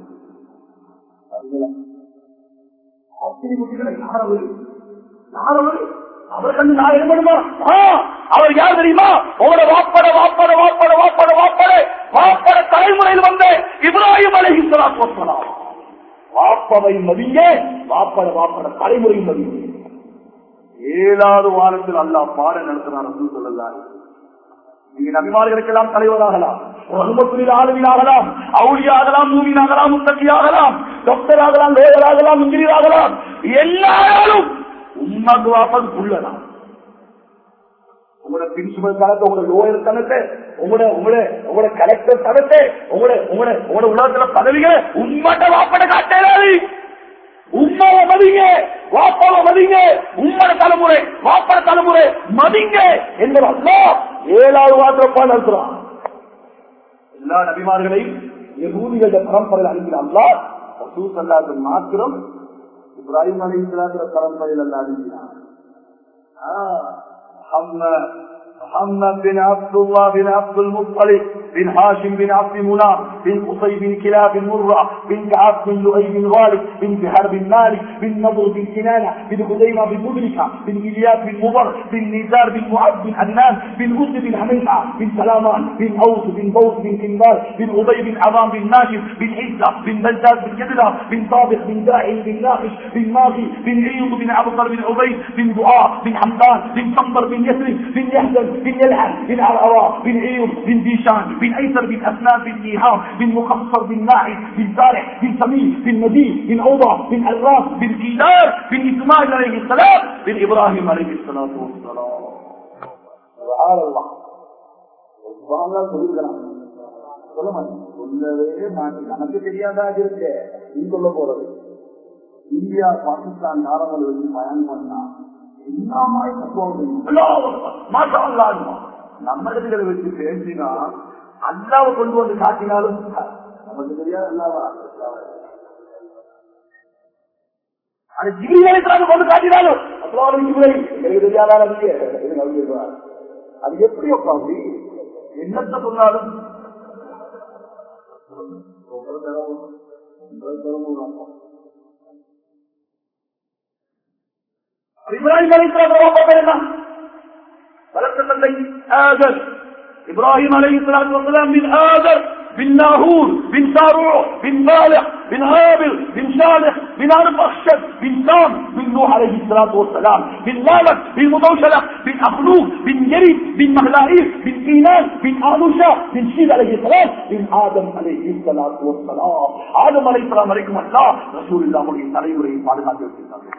ஆச்சரிய குட்டிகளை யாரவர் யாரவர் அவர் கண்டு நான் எழுப்பணுமா ஆ, அவர் யார் தெரியுமா உங்களோட வாப்பட வாப்பட வாப்பட வாப்பட வாப்பட வாப்பட தலைமுறையில் வந்த இப்ராஹிம் அலஹி சலாத்து வாப்பவை மதிய வாப்பட வாப்பட தலைமுறையும் மதிய ஏழாவது வாரத்தில் அல்லாஹ் பாடம் நடத்தினார் அப்படின்னு சொல்லலாம் நீங்க நபிமார்களுக்கெல்லாம் தலைவராகலாம் ரகுமத்துலில் ஆளுவினாகலாம் அவுளியாகலாம் மூவினாகலாம் முத்தகியாகலாம் டாக்டர் ஆகலாம் லேயர் ஆகலாம் இன்ஜினியர் ஆகலாம் எல்லாரும் உண்மைக்கு வாப்பது உள்ளதான் உங்களோட பிரின்சிபல் தனத்தை உங்களோட லோயர் தனத்தை உங்களோட உங்களோட உங்களோட கலெக்டர் தனத்தை உங்களோட உங்களோட உங்களோட உலகத்துல பதவிகளை உண்மட்ட வாப்பட காட்டாது உண்மாவை மதிங்க வாப்பாவை மதிங்க உம்மட தலைமுறை வாப்பட தலைமுறை மதிங்க என்பது அல்ல ஏழாவது வாத்திரப்பா நடத்துறான் எல்லா நபிமார்களையும் யகூதிகள பரம்பரையில் அனுப்பினாங்களா ரசூல் அல்லாத மாத்திரம் இப்ராஹிம் அலி இஸ்லாத்திர பரம்பரையில் அல்ல அனுப்பினார் محمد بن عبد الله بن عبد المطلب بن هاشم بن عبد مناف بن قصي بن كلاب بن مرة بن كعب بن لؤي بن غالب بن بحر بن مالك بن نضر بن كنانة بن خزيمة بن مدركة بن إلياس بن مضر بن نزار بن معد بن عدنان بن غز بن حميدة بن سلامان بن أوس بن بوس بن كنبال بن أبي بن عظام بن ناشف بن عيسى بن بلداد بن جدلة بن طابق بن داعي بن ناقش بن ماغي بن عيوض بن عبقر بن عبيد بن دعاء بن حمدان بن صنبر بن يسري بن يحزن بن يلعن بن عرعراء بن عيوض بن ديشان بن ايسر بن اسنان بن ايهام بن مقصر بن ناعي بن صالح بن سمين بن مدين بن عوضة بن عراف بن كيدار بن اسماعيل عليه السلام بن ابراهيم عليه الصلاه والسلام سبحان الله سبحان الله சொல்லுகிறான் சொல்ல மாட்டேன் சொல்லவே மாட்டேன் எனக்கு தெரியாதா இருக்கு நீ சொல்ல போறது இந்தியா பாகிஸ்தான் நாரங்கள் வச்சு பயன் பண்ணா எல்லாமாய் நம்ம இடத்துல வச்சு பேசினா அல்லாவை கொண்டு வந்து காட்டினாலும் நமக்கு தெரியாது அல்லாவா அது ஜிகிரிகளுக்கு கொண்டு காட்டினாலும் அல்லாவும் ஜிகிரை எனக்கு தெரியாதா அது எப்படி உட்காந்து என்னத்தை சொன்னாலும் இப்ராஹிம் அலிஸ்லாம் வளர்த்த தந்தை ஆதர் இப்ராஹிம் அலி இஸ்லாம் பின் ஆதர் بن ناهور بن ساروع بن مالح بن هابل بن صالح بن أربخشد بن سام بن نوح عليه الصلاة والسلام بن لامك بن مضوشلة بن أخلوق بن يريد بن مهلائيل بن كينان بن آنوشا بن شيد عليه السلام بن آدم عليه الصلاة والسلام آدم عليه السلام عليكم الله رسول الله عليه தலைமுறை பாதுகாத்து வச்சிருக்காங்க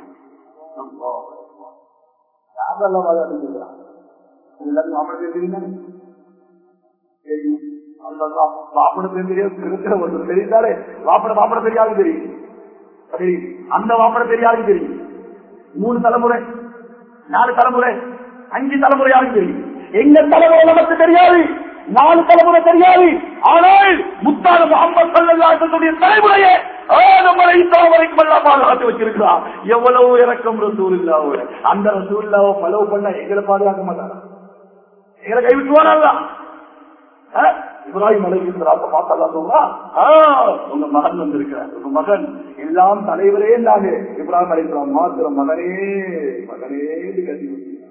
யாரெல்லாம் பாதுகாத்து எல்லாரும் அவனுக்கு தெரியுங்க தெரியும் வாப்பட தெரிஞ்ச ஒருத்தர் தெரிந்தாலே வாப்பட வாப்பட தெரியாது தெரியும் சரி அந்த வாப்பட தெரியாது தெரியும் மூணு தலைமுறை நாலு தலைமுறை அஞ்சு தலைமுறையாக தெரியும் எங்க தலைமுறை நமக்கு தெரியாது நாலு தலைமுறை தெரியாது ஆனால் முத்தான முகமது சல்லாசத்துடைய தலைமுறையே ஆதமலை வரைக்கும் எல்லாம் பாதுகாத்து வச்சிருக்கிறான் எவ்வளவு இறக்கம் ரசூல் இல்லாவோ அந்த ரசூல் இல்லாவோ பலவு பண்ண எங்களை பாதுகாக்க மாட்டாங்க எங்களை கைவிட்டுவானா இப்ராஹிம் அலைகிறாங்க பார்த்தா சொல்றா உங்க மகன் வந்திருக்கிறார் உங்க மகன் எல்லாம் தலைவரே நாங்க இப்ராஹிம் அலைகிறான் மாத்திரம் மகனே மகனே கட்டி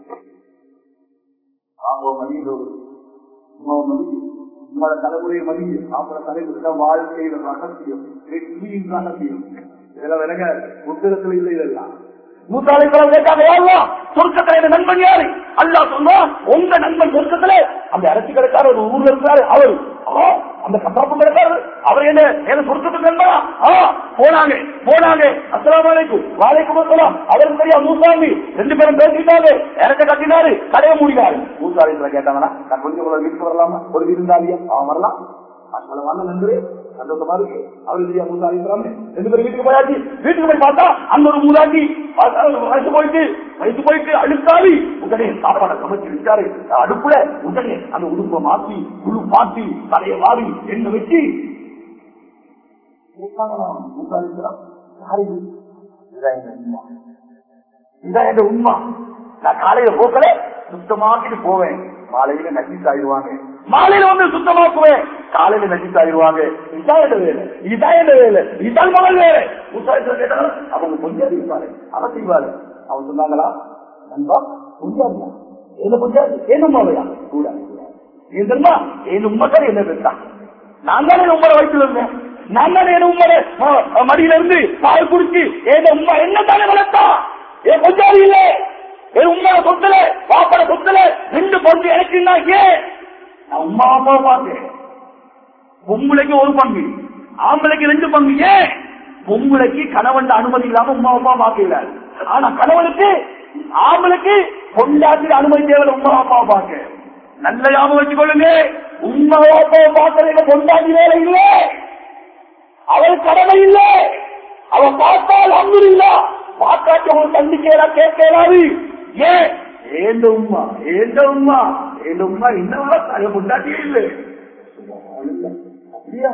உங்களோட தலைமுறை மதியம் அவங்களோட தலைமுறை வாழ்க்கையில ரகசியம் வெற்றியின் ரகசியம் இதெல்லாம் விலக புத்தகத்துல இல்லை இதெல்லாம் மூத்தாளைகளும் கேட்டாங்க சொர்க்கத்துல நண்பன் யாரு அல்லா சொன்னா உங்க நண்பன் சொர்க்கத்துல அந்த அரசு கிடைக்காரு ஒரு ஊர்ல இருக்கிறாரு அவரு அந்த கசாப்பு கிடைக்காரு அவர் என்ன என்ன சொர்க்கத்துக்கு நண்பனா போனாங்க போனாங்க அஸ்லாம் வலைக்கும் வாழைக்கும் அஸ்லாம் அவருக்கு தெரியா மூசாமி ரெண்டு பேரும் பேசிட்டாங்க இறக்க கட்டினாரு கடையை மூடினாரு மூசாலித்துல கேட்டாங்கன்னா நான் கொஞ்சம் கூட வீட்டுக்கு வரலாமா ஒரு விருந்தாளியா அவன் வரலாம் நன்றி சந்தோஷமா இருக்கு அவரு தெரியா மூசா அலிஸ்லாமே ரெண்டு பேரும் வீட்டுக்கு போயாச்சு வீட்டுக்கு போய் பார்த்தா அந்த ஒரு மூதாட்டி வயசு போயிட்டு வயசு போயிட்டு அழுத்தாவி உடனே சாப்பாடை சமைச்சு வச்சாரு அடுப்புல உடனே அந்த உடுப்பை மாத்தி குழு மாத்தி தலையை வாரி என்ன வச்சு மூசா அலிஸ்லாம் யாரு இதான் என் உண்மை நான் காலையில போக்கல சுத்தமாக்கிட்டு போவேன் மாலையில நசிஸ் ஆயிடுவாங்க மாலையில வந்து சுத்தமாக்குவேன் காலையில நசிஸ் ஆயிடுவாங்க இதான் என்ன வேலை இதான் என்ன வேலை இதான் மகள் வேலை உத்தாயத்தில் கேட்டாலும் அவங்க கொஞ்சம் இருப்பாரு அவன் செய்வாரு அவன் சொன்னாங்களா நண்பா கொஞ்சம் என்ன கொஞ்சம் ஏன் உண்மையா கூட ஏன் தெரியுமா என் உண்மைக்கார என்ன பேசா நான் தானே உங்களை வயிற்றுல இருந்தேன் நான் தானே என் உண்மை மடியில இருந்து பால் குடிச்சு ஏன் உண்மை என்ன தானே வளர்த்தா ஏன் கொஞ்சம் இல்லை என் உண்மையை சொத்துல பாப்பட சொத்துல ரெண்டு பங்கு எனக்கு ஏன் நான் உமா அப்பா பார்த்தேன் பொம்பளைக்கு ஒரு பங்கு ஆம்பளைக்கு ரெண்டு பங்கு ஏன் பொம்பளைக்கு கணவன் அனுமதி இல்லாம உமா அப்பா பார்க்கல ஆனா கணவனுக்கு ஆம்பளைக்கு பொண்டாட்டி அனுமதி தேவை உமா அப்பா பார்க்க நல்ல ஞாபகம் வச்சுக்கொள்ளுங்க உமா அப்பா பார்க்கறதுக்கு பொண்டாட்டி வேலை இல்லை அவள் கடமை இல்லை அவன் பார்த்தால் அங்கு இல்ல பார்க்காட்டி அவன் தண்டிக்கலாம் கேட்கலாது ஏன் ஏந்த உமா ஏந்த உமா ஏந்த உமா இன்னும் தலை பொண்டாட்டியே இல்லை அப்படியா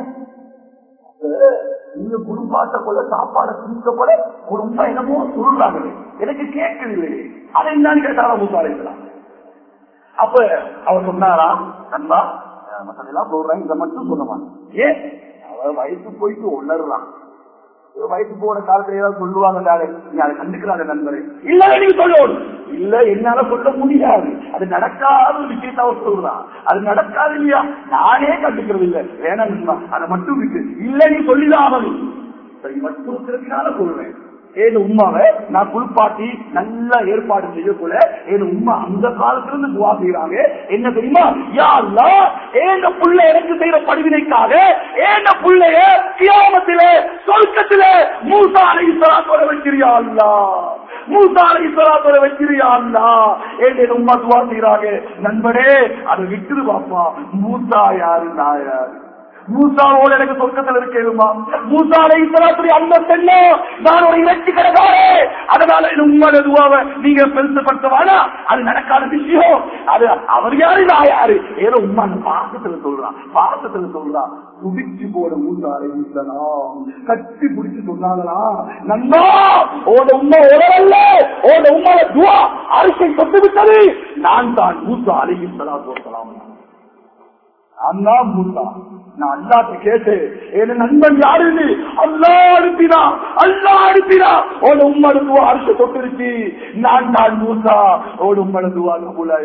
இந்த குடும்பாட்ட போல சாப்பாடு குடுக்க போல குடும்பம் என்னமோ சொல்றாங்க எனக்கு கேட்கவில்லை அதை என்னன்னு கேட்டாலும் முசாரிக்கலாம் அப்ப அவர் சொன்னாரா நண்பா மத்தெல்லாம் சொல்றேன் இதை மட்டும் சொல்லுவான் ஏன் அவர் வயசு போயிட்டு உணர்றான் வயசு போன காலத்துல ஏதாவது சொல்லுவாங்க நீ அதை கண்டுக்கிறாங்க நண்பரே இல்ல நீங்க சொல்லணும் இல்ல என்னால சொல்ல முடியாது அது நடக்காத ஒரு விஷயத்த அவர் சொல்றான் அது நடக்காது இல்லையா நானே கண்டுக்கிறது இல்ல வேணாம் நண்பா அதை மட்டும் விட்டு இல்ல நீ சொல்லிதான் ஆகணும் சரி மட்டும் திருப்பினால சொல்றேன் ஏன் உமாவை நான் குளிப்பாட்டி நல்லா ஏற்பாடு செய்யக்குள்ள என் உமா அந்த காலத்துல இருந்து துவா செய்யறாங்க என்ன தெரியுமா யாருலா ஏந்த புள்ள எனக்கு செய்யற படிவினைக்காக ஏந்த புள்ளைய கியாமத்திலே சொர்க்கத்திலே மூசா அலை சலாத்தோட வச்சிருயா அல்லா மூசா அலை சலாத்தோட வச்சிருயா அல்லா ஏன் உமா துவா செய்யறாங்க நண்பனே அதை விட்டுரு பாப்பா மூசா யாரு நான் யாரு மூசாவோட எனக்கு சொர்க்கத்தில் இருக்கேனுமா மூசாலை இஸ்லாத்துடைய அந்த பெண்ணோ நான் ஒரு இறைச்சி கிடக்காரே அதனால உங்களோட துவாவை நீங்க பெருசுப்படுத்தவானா அது நடக்காத விஷயம் அது அவர் யாரு நான் யாரு ஏதோ உண்மை அந்த பாசத்துல சொல்றான் பாசத்துல சொல்றான் துடிச்சு போட மூசாலை இஸ்லாம் கட்டி பிடிச்சு சொன்னாங்களா நன்னா ஓட உண்மை உடல்ல ஓட உண்மை துவா அரிசை சொத்து விட்டது நான் தான் மூசா அலி இஸ்லாம் சொல்லலாம் அண்ணா மூசா நான் அல்லாட்ட கேட்டு என் நண்பன் யாருன்னு அல்லா அனுப்பினா அல்லா அனுப்பினா ஓட உம்மட துவா அரிச தொட்டுருச்சு நான் தான் மூசா ஓட உம்மட துவா கூட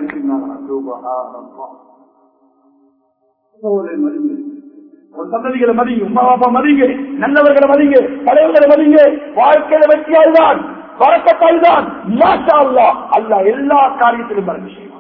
ஒரு சந்ததிகளை மதிங்க உமா பாப்பா மதிங்க நல்லவர்களை மதிங்க தலைவர்களை மதிங்க வாழ்க்கையில வெற்றியால் தான் வரக்கத்தால் தான் மாஷா அல்லா அல்லா எல்லா காரியத்திலும் மறந்து செய்வான்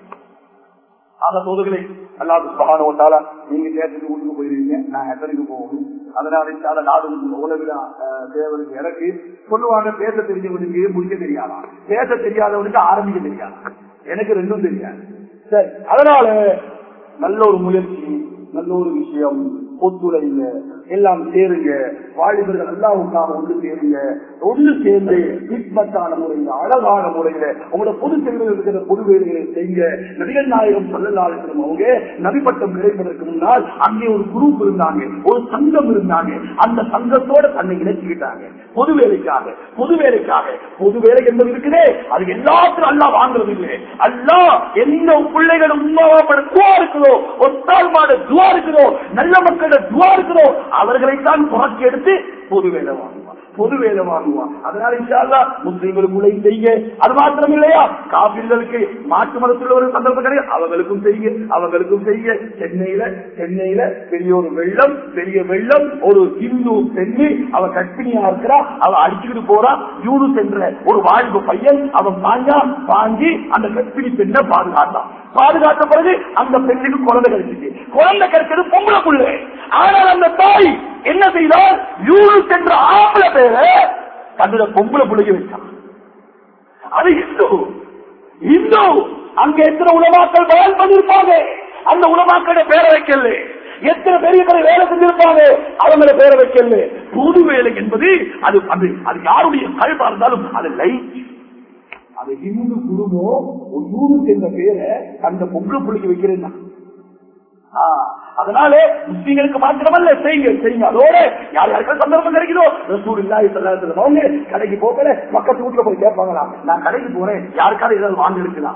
அந்த சோதர்களை அல்லாது சுபகானவத்தால நீங்க தேர்தலுக்கு வீட்டுக்கு போயிருவீங்க நான் எத்தனைக்கு போகணும் அதனால இந்த நாடு உலகில தேவனுக்கு எனக்கு சொல்லுவாங்க பேச தெரிஞ்சவனுக்கு முடிக்க தெரியாதா பேச தெரியாதவனுக்கு ஆரம்பிக்க தெரியாதா எனக்கு ரெண்டும் தெரியாது சரி அதனால நல்ல ஒரு முயற்சி நல்ல ஒரு விஷயம் ஒத்துழைங்க எல்லாம் சேருங்க வாலிபர்கள் அல்லாவுக்காக ஒன்று சேருங்க ஒன்று சேர்ந்து ஹிட்மத்தான முறையில அழகான முறையில உங்களோட பொது செயல்கள் இருக்கிற பொது வேலைகளை செய்யுங்க நபிகள் நாயகம் சொல்லலாலும் அவங்க நபிப்பட்டம் கிடைப்பதற்கு முன்னால் அங்கே ஒரு குரூப் இருந்தாங்க ஒரு சங்கம் இருந்தாங்க அந்த சங்கத்தோட தன்னை இணைச்சுக்கிட்டாங்க பொது வேலைக்காக பொது வேலைக்காக பொது வேலை என்பது இருக்குதே அது எல்லாத்திலும் அல்லா வாங்குறது இல்லை அல்லா எந்த பிள்ளைகள் உண்மாவாப்பட துவா இருக்குதோ ஒத்தாழ்மான துவா இருக்குதோ நல்ல மக்களோட துவா இருக்குதோ அவர்களைத்தான் புறக்கி எடுத்து பொது வேலை வாங்குவான் பொது வேலை வாங்குவான் அதனால இன்ஷால்லா முஸ்லீம்களுக்குள்ள செய்ய அது மாத்திரம் இல்லையா காபிர்களுக்கு மாற்று மதத்தில் ஒரு சந்தர்ப்பம் கிடையாது அவங்களுக்கும் செய்ய அவங்களுக்கும் செய்ய சென்னையில சென்னையில பெரிய ஒரு வெள்ளம் பெரிய வெள்ளம் ஒரு இந்து பெண்ணு அவ கற்பிணியா இருக்கிறா அவ அடிச்சுக்கிட்டு போறா யூனு என்ற ஒரு வாழ்வு பையன் அவன் பாஞ்சா பாஞ்சி அந்த கற்பிணி பெண்ணை பாதுகாத்தான் பாதுகாத்த பிறகு அந்த பெண்ணுக்கு குழந்தை கிடைச்சிச்சு குழந்தை கிடைச்சது பொம்பளை புள்ளு ஆனால் அந்த தாய் என்ன செய்தால் யூனுஸ் என்ற ஆம்பளை பேரை தன்னோட பொம்பளை புள்ளைக்கு வச்சான் அது இந்து இந்து அங்க எத்தனை உலமாக்கள் பயன் பண்ணிருப்பாங்க அந்த உலமாக்களோட பேரை வைக்கல எத்தனை பெரிய பெரிய வேலை செஞ்சிருப்பாங்க அவங்கள பேரை வைக்கல புது வேலை என்பது அது அது அது யாருடைய கல்வா இருந்தாலும் அது லைட் அது இந்து குடும்பம் ஒரு யூனுஸ் என்ற பேரை அந்த பொம்பளை புள்ளிக்கு வைக்கிறேன் அதனால முஸ்லீம்களுக்கு மாத்திரமல்ல செய்யுங்க செய்யுங்க அதோட யார் யாருக்கும் சந்தர்ப்பம் கிடைக்குதோ ரசூல் இல்லாஹி ஸல்லல்லாஹு அவங்க கடைக்கு போகல பக்கத்து வீட்டுல போய் கேட்பாங்களா நான் கடைக்கு போறேன் யாருக்காவது ஏதாவது வாங்கி இருக்கலாம்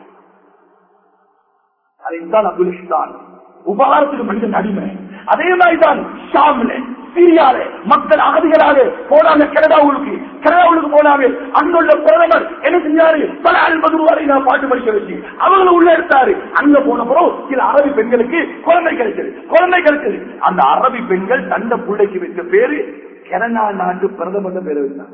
அது இன்சான் அப்துல் இஸ்தான் உபகாரத்துக்கு மனிதன் அடிமை அதே மாதிரிதான் ஷாம்ல சிரியால மக்கள் அகதிகளாக போனாங்க கனடாவுக்கு கனடாவுக்கு போனாங்க அங்குள்ள பிரதமர் என்ன செஞ்சாரு பல அல்பது வரை நான் பாட்டு படிக்க வச்சு அவங்களை உள்ள எடுத்தாரு அங்க போனப்பறம் சில அரபி பெண்களுக்கு குழந்தை கிடைச்சது குழந்தை கிடைச்சது அந்த அரபி பெண்கள் தந்த பிள்ளைக்கு வச்ச பேரு கனடா நாட்டு பிரதமர் பேரை வச்சாங்க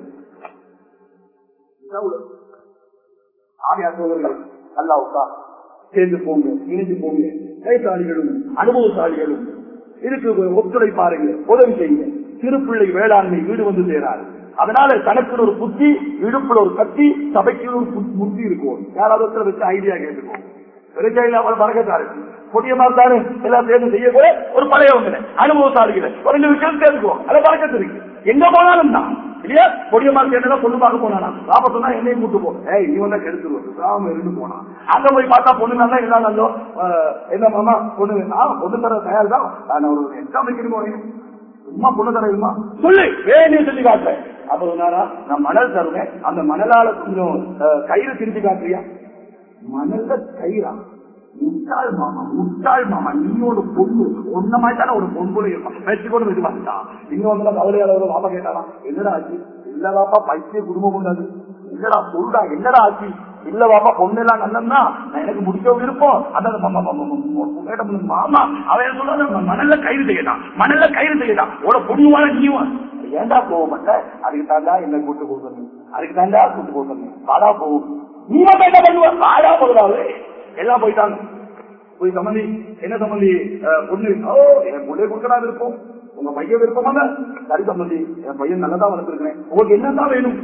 அல்லாவுக்கா சேர்ந்து போங்க இணைந்து போங்க கைசாலிகளும் அனுபவசாலிகளும் இதுக்கு ஒத்துழை பாருங்க உதவி செய்யுங்க திருப்பிள்ளை வேளாண்மை வீடு வந்து சேராது அதனால தனக்கு ஒரு புத்தி இடுப்புல ஒரு கத்தி சபைக்கு ஒரு புத்தி இருக்கும் யாராவது ஒருத்தர் வச்சு ஐடியா கேட்டுக்கோ பறக்கத்தாரு கொடிய மாதிரி எல்லாம் சேர்ந்து செய்ய கூட ஒரு பழையவங்க அனுபவசாலிகளை ஒரு ரெண்டு விஷயம் சேர்ந்துக்குவோம் அதை பறக்கத்து இருக்கு எங்க போனாலும் தான் இல்லையா கொடிய மாதிரி என்ன பொண்ணு பார்க்க போனானா பாப்பா சொன்னா என்னையும் கூட்டு போ ஏய் நீ வந்தா கெடுத்துருவோம் ராம இருந்து போனான் அங்க போய் பார்த்தா பொண்ணு நல்லா எல்லாம் நல்லோ என்ன மாமா பொண்ணு நான் பொண்ணு தர தயார் தான் நான் ஒரு எக்ஸாம் வைக்கணும் போறேன் சும்மா பொண்ணு தரமா சொல்லு வேணே சொல்லி காட்டுறேன் அப்புறம் நானா நான் மணல் தருவேன் அந்த மணலால கொஞ்சம் கயிறு திருப்பி காட்டுறியா மணல கயிறா முட்டாள் மாமா முட்டாள் மாமா நீ ஒரு பொண்ணு ஒன்ன மாதிரி தானே ஒரு பொண்ணு வச்சு கொண்டு வச்சு வந்தா இன்னொன்னு கவலையால ஒரு பாப்பா கேட்டாலாம் என்னடா ஆச்சு இல்ல பாப்பா பைத்திய குடும்பம் உண்டாது இல்லடா சொல்றா என்னடா ஆச்சு இல்ல பாப்பா பொண்ணு எல்லாம் நல்லன்னா நான் எனக்கு முடிக்க விருப்பம் அதான் மாமா, மாமா, மாமா, மாமா, மாமா அவன் சொல்றாங்க மணல்ல கயிறு செய்யட்டான் மணல்ல கயிறு செய்யட்டான் ஒரு பொண்ணு வாழ நீயும் ஏன்டா போக மாட்டேன் அதுக்கு தாண்டா என்ன கூட்டு போகணும் அதுக்கு தாண்டா கூட்டு போகணும் வாடா போகும் நீ மட்டும் என்ன பண்ணுவ வாடா போகிறாரு எல்லாம் போயிட்டாங்க போய் சம்மந்தி என்ன சம்மந்தி அஹ், பொண்ணு ஓ என் பொண்ணே கொடுக்கறா விருப்பம் உங்க பையன் விருப்பமா சரி சம்மந்தி என் பையன் நல்லதா வளர்த்துருக்கேன் உங்களுக்கு என்னதான் வேணும்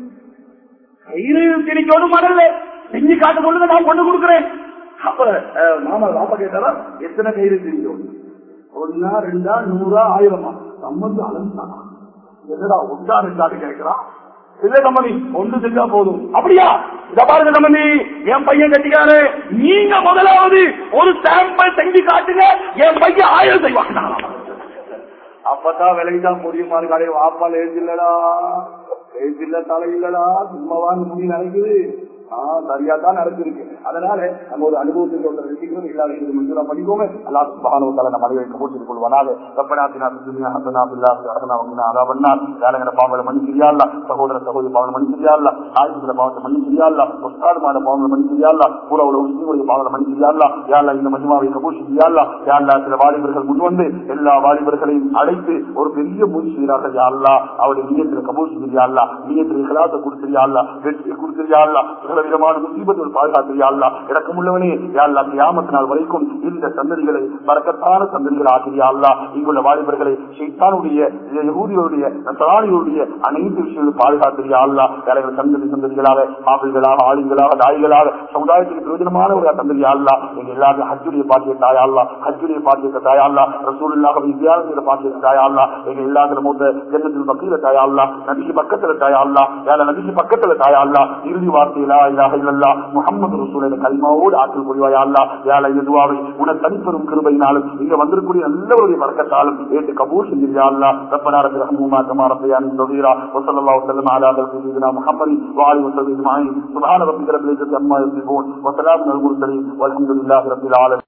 கயிறு திணிக்கணும் மடல்ல செஞ்சு காட்ட சொல்லுங்க நான் பொண்ணு கொடுக்குறேன் அப்ப அஹ், மாமா பாப்பா கேட்டாரா எத்தனை கயிறு திணிக்கணும் ஒன்னா ரெண்டா நூறா ஆயிரமா சம்மந்து அளந்தானா என்னடா ஒன்றா ரெண்டாடு கேட்கிறான் இல்ல கம்பெனி ஒன்று செஞ்சா போதும் அப்படியா இத பாருங்க கம்பெனி என் பையன் கட்டிக்காரு நீங்க முதலாவது ஒரு சாம்பிள் செஞ்சு காட்டுங்க என் பையன் ஆயிரம் செய்வாங்க அப்பதான் விலைதான் முடியுமா கடை வாப்பால் எழுதில்லடா எழுதில்ல தலை இல்லடா சும்மாவான் முடி நடக்குது ஆஹ் சரியா தான் நடந்திருக்கு அதனால நம்ம ஒரு அனுபவத்தில் உள்ள ரசிக்கிறோம் இல்லாத இது மஞ்சூரா பண்ணிக்கோங்க அல்லா சுபானு தலை நம்ம அனைவரை கபூர்த்தி கொள்வனாக ரப்பனாத்தினா துனியா ஹசனா பில்லாஹி அஹனா வங்கினா அதாபன்னா யாரங்கட பாவங்களை மன்னிச்சிரியாள்ல சகோதர சகோதரி பாவங்களை மன்னிச்சிரியாள்ல ஆயுதத்துல பாவத்தை மன்னிச்சிரியாள்ல உஸ்தாதுமான பாவங்களை மன்னிச்சிரியாள்ல பூரா உள்ள முஸ்லீமுடைய பாவங்களை மன்னிச்சிரியாள்ல யாழ்லா இந்த மஜ்மாவை கபூர்ச்சியாள்ல யாழ்லா சில வாலிபர்கள் முன் வந்து எல்லா வாலிபர்களையும் அழைத்து ஒரு பெரிய முயற்சி செய்கிறார்கள் யாழ்லா அவருடைய நீயத்தில் கபூர் செய்யாள்லா நீயத்தில் இகலாத்தை கொடுத்திரியாள்லா வெற்றி கொடுத்திரியாள்லா சில விதமான முசீபத்தில் பாதுகாத்திரியாள்லா இறக்கமுள்ளவனே யாழ்லா கியாமத்து நாள் வரைக்கும் இந்த சந்ததிகளை பறக்கத்தான சந்ததிகள் ஆக்கிரியாள்லா இங்குள்ள வாலிபர்களை ஷைத்தானுடைய யகூதிகளுடைய நசராணிகளுடைய அனைத்து விஷயங்களும் பாதுகாத்திரியாள்லா யாரைகள் சந்ததி சந்ததிகளாக மாப்பிள்களாக ஆளுங்களாக தாய்களாக சமுதாயத்துக்கு பிரயோஜனமான ஒரு சந்ததி அல்லா எங்க எல்லாரும் ஹஜ்ஜுடைய பாக்கிய தாயாள்லா ஹஜ்ஜுடைய பாக்கியத்தை தாயாள்லா ரசூலுல்லாஹ் வித்தியாசத்துல பாக்கியத்தை தாயாள்லா எங்க எல்லாத்துல மூத்த ஜன்னத்தில் பக்கத்துல தாயாள்லா நபிக்கு பக்கத்துல தாயாள்லா யார நபிக்கு பக்கத்துல தாயாள்லா இறுதி வார்த்தையிலா இல்லாக இல்லல்லா முகமது ரசூலை கலிமாவோடு ஆற்றல் புரிவாயாள்லா யாழ இதுவாவை உன தனிப்பெரும் கிருபையினாலும் இங்க வந்திருக்கூடிய நல்லவருடைய வழக்கத்தாலும் ஏற்று கபூர் செஞ்சிருயாள்லா ரப்பனா ரபி ரஹ்மூமா கமா ரப்பயானி صغيرا وصلى الله وسلم على سيدنا محمد وعلى وسلم اجمعين سبحان ربك رب العزه عما يصفون وسلام على المرسلين والحمد لله رب العالمين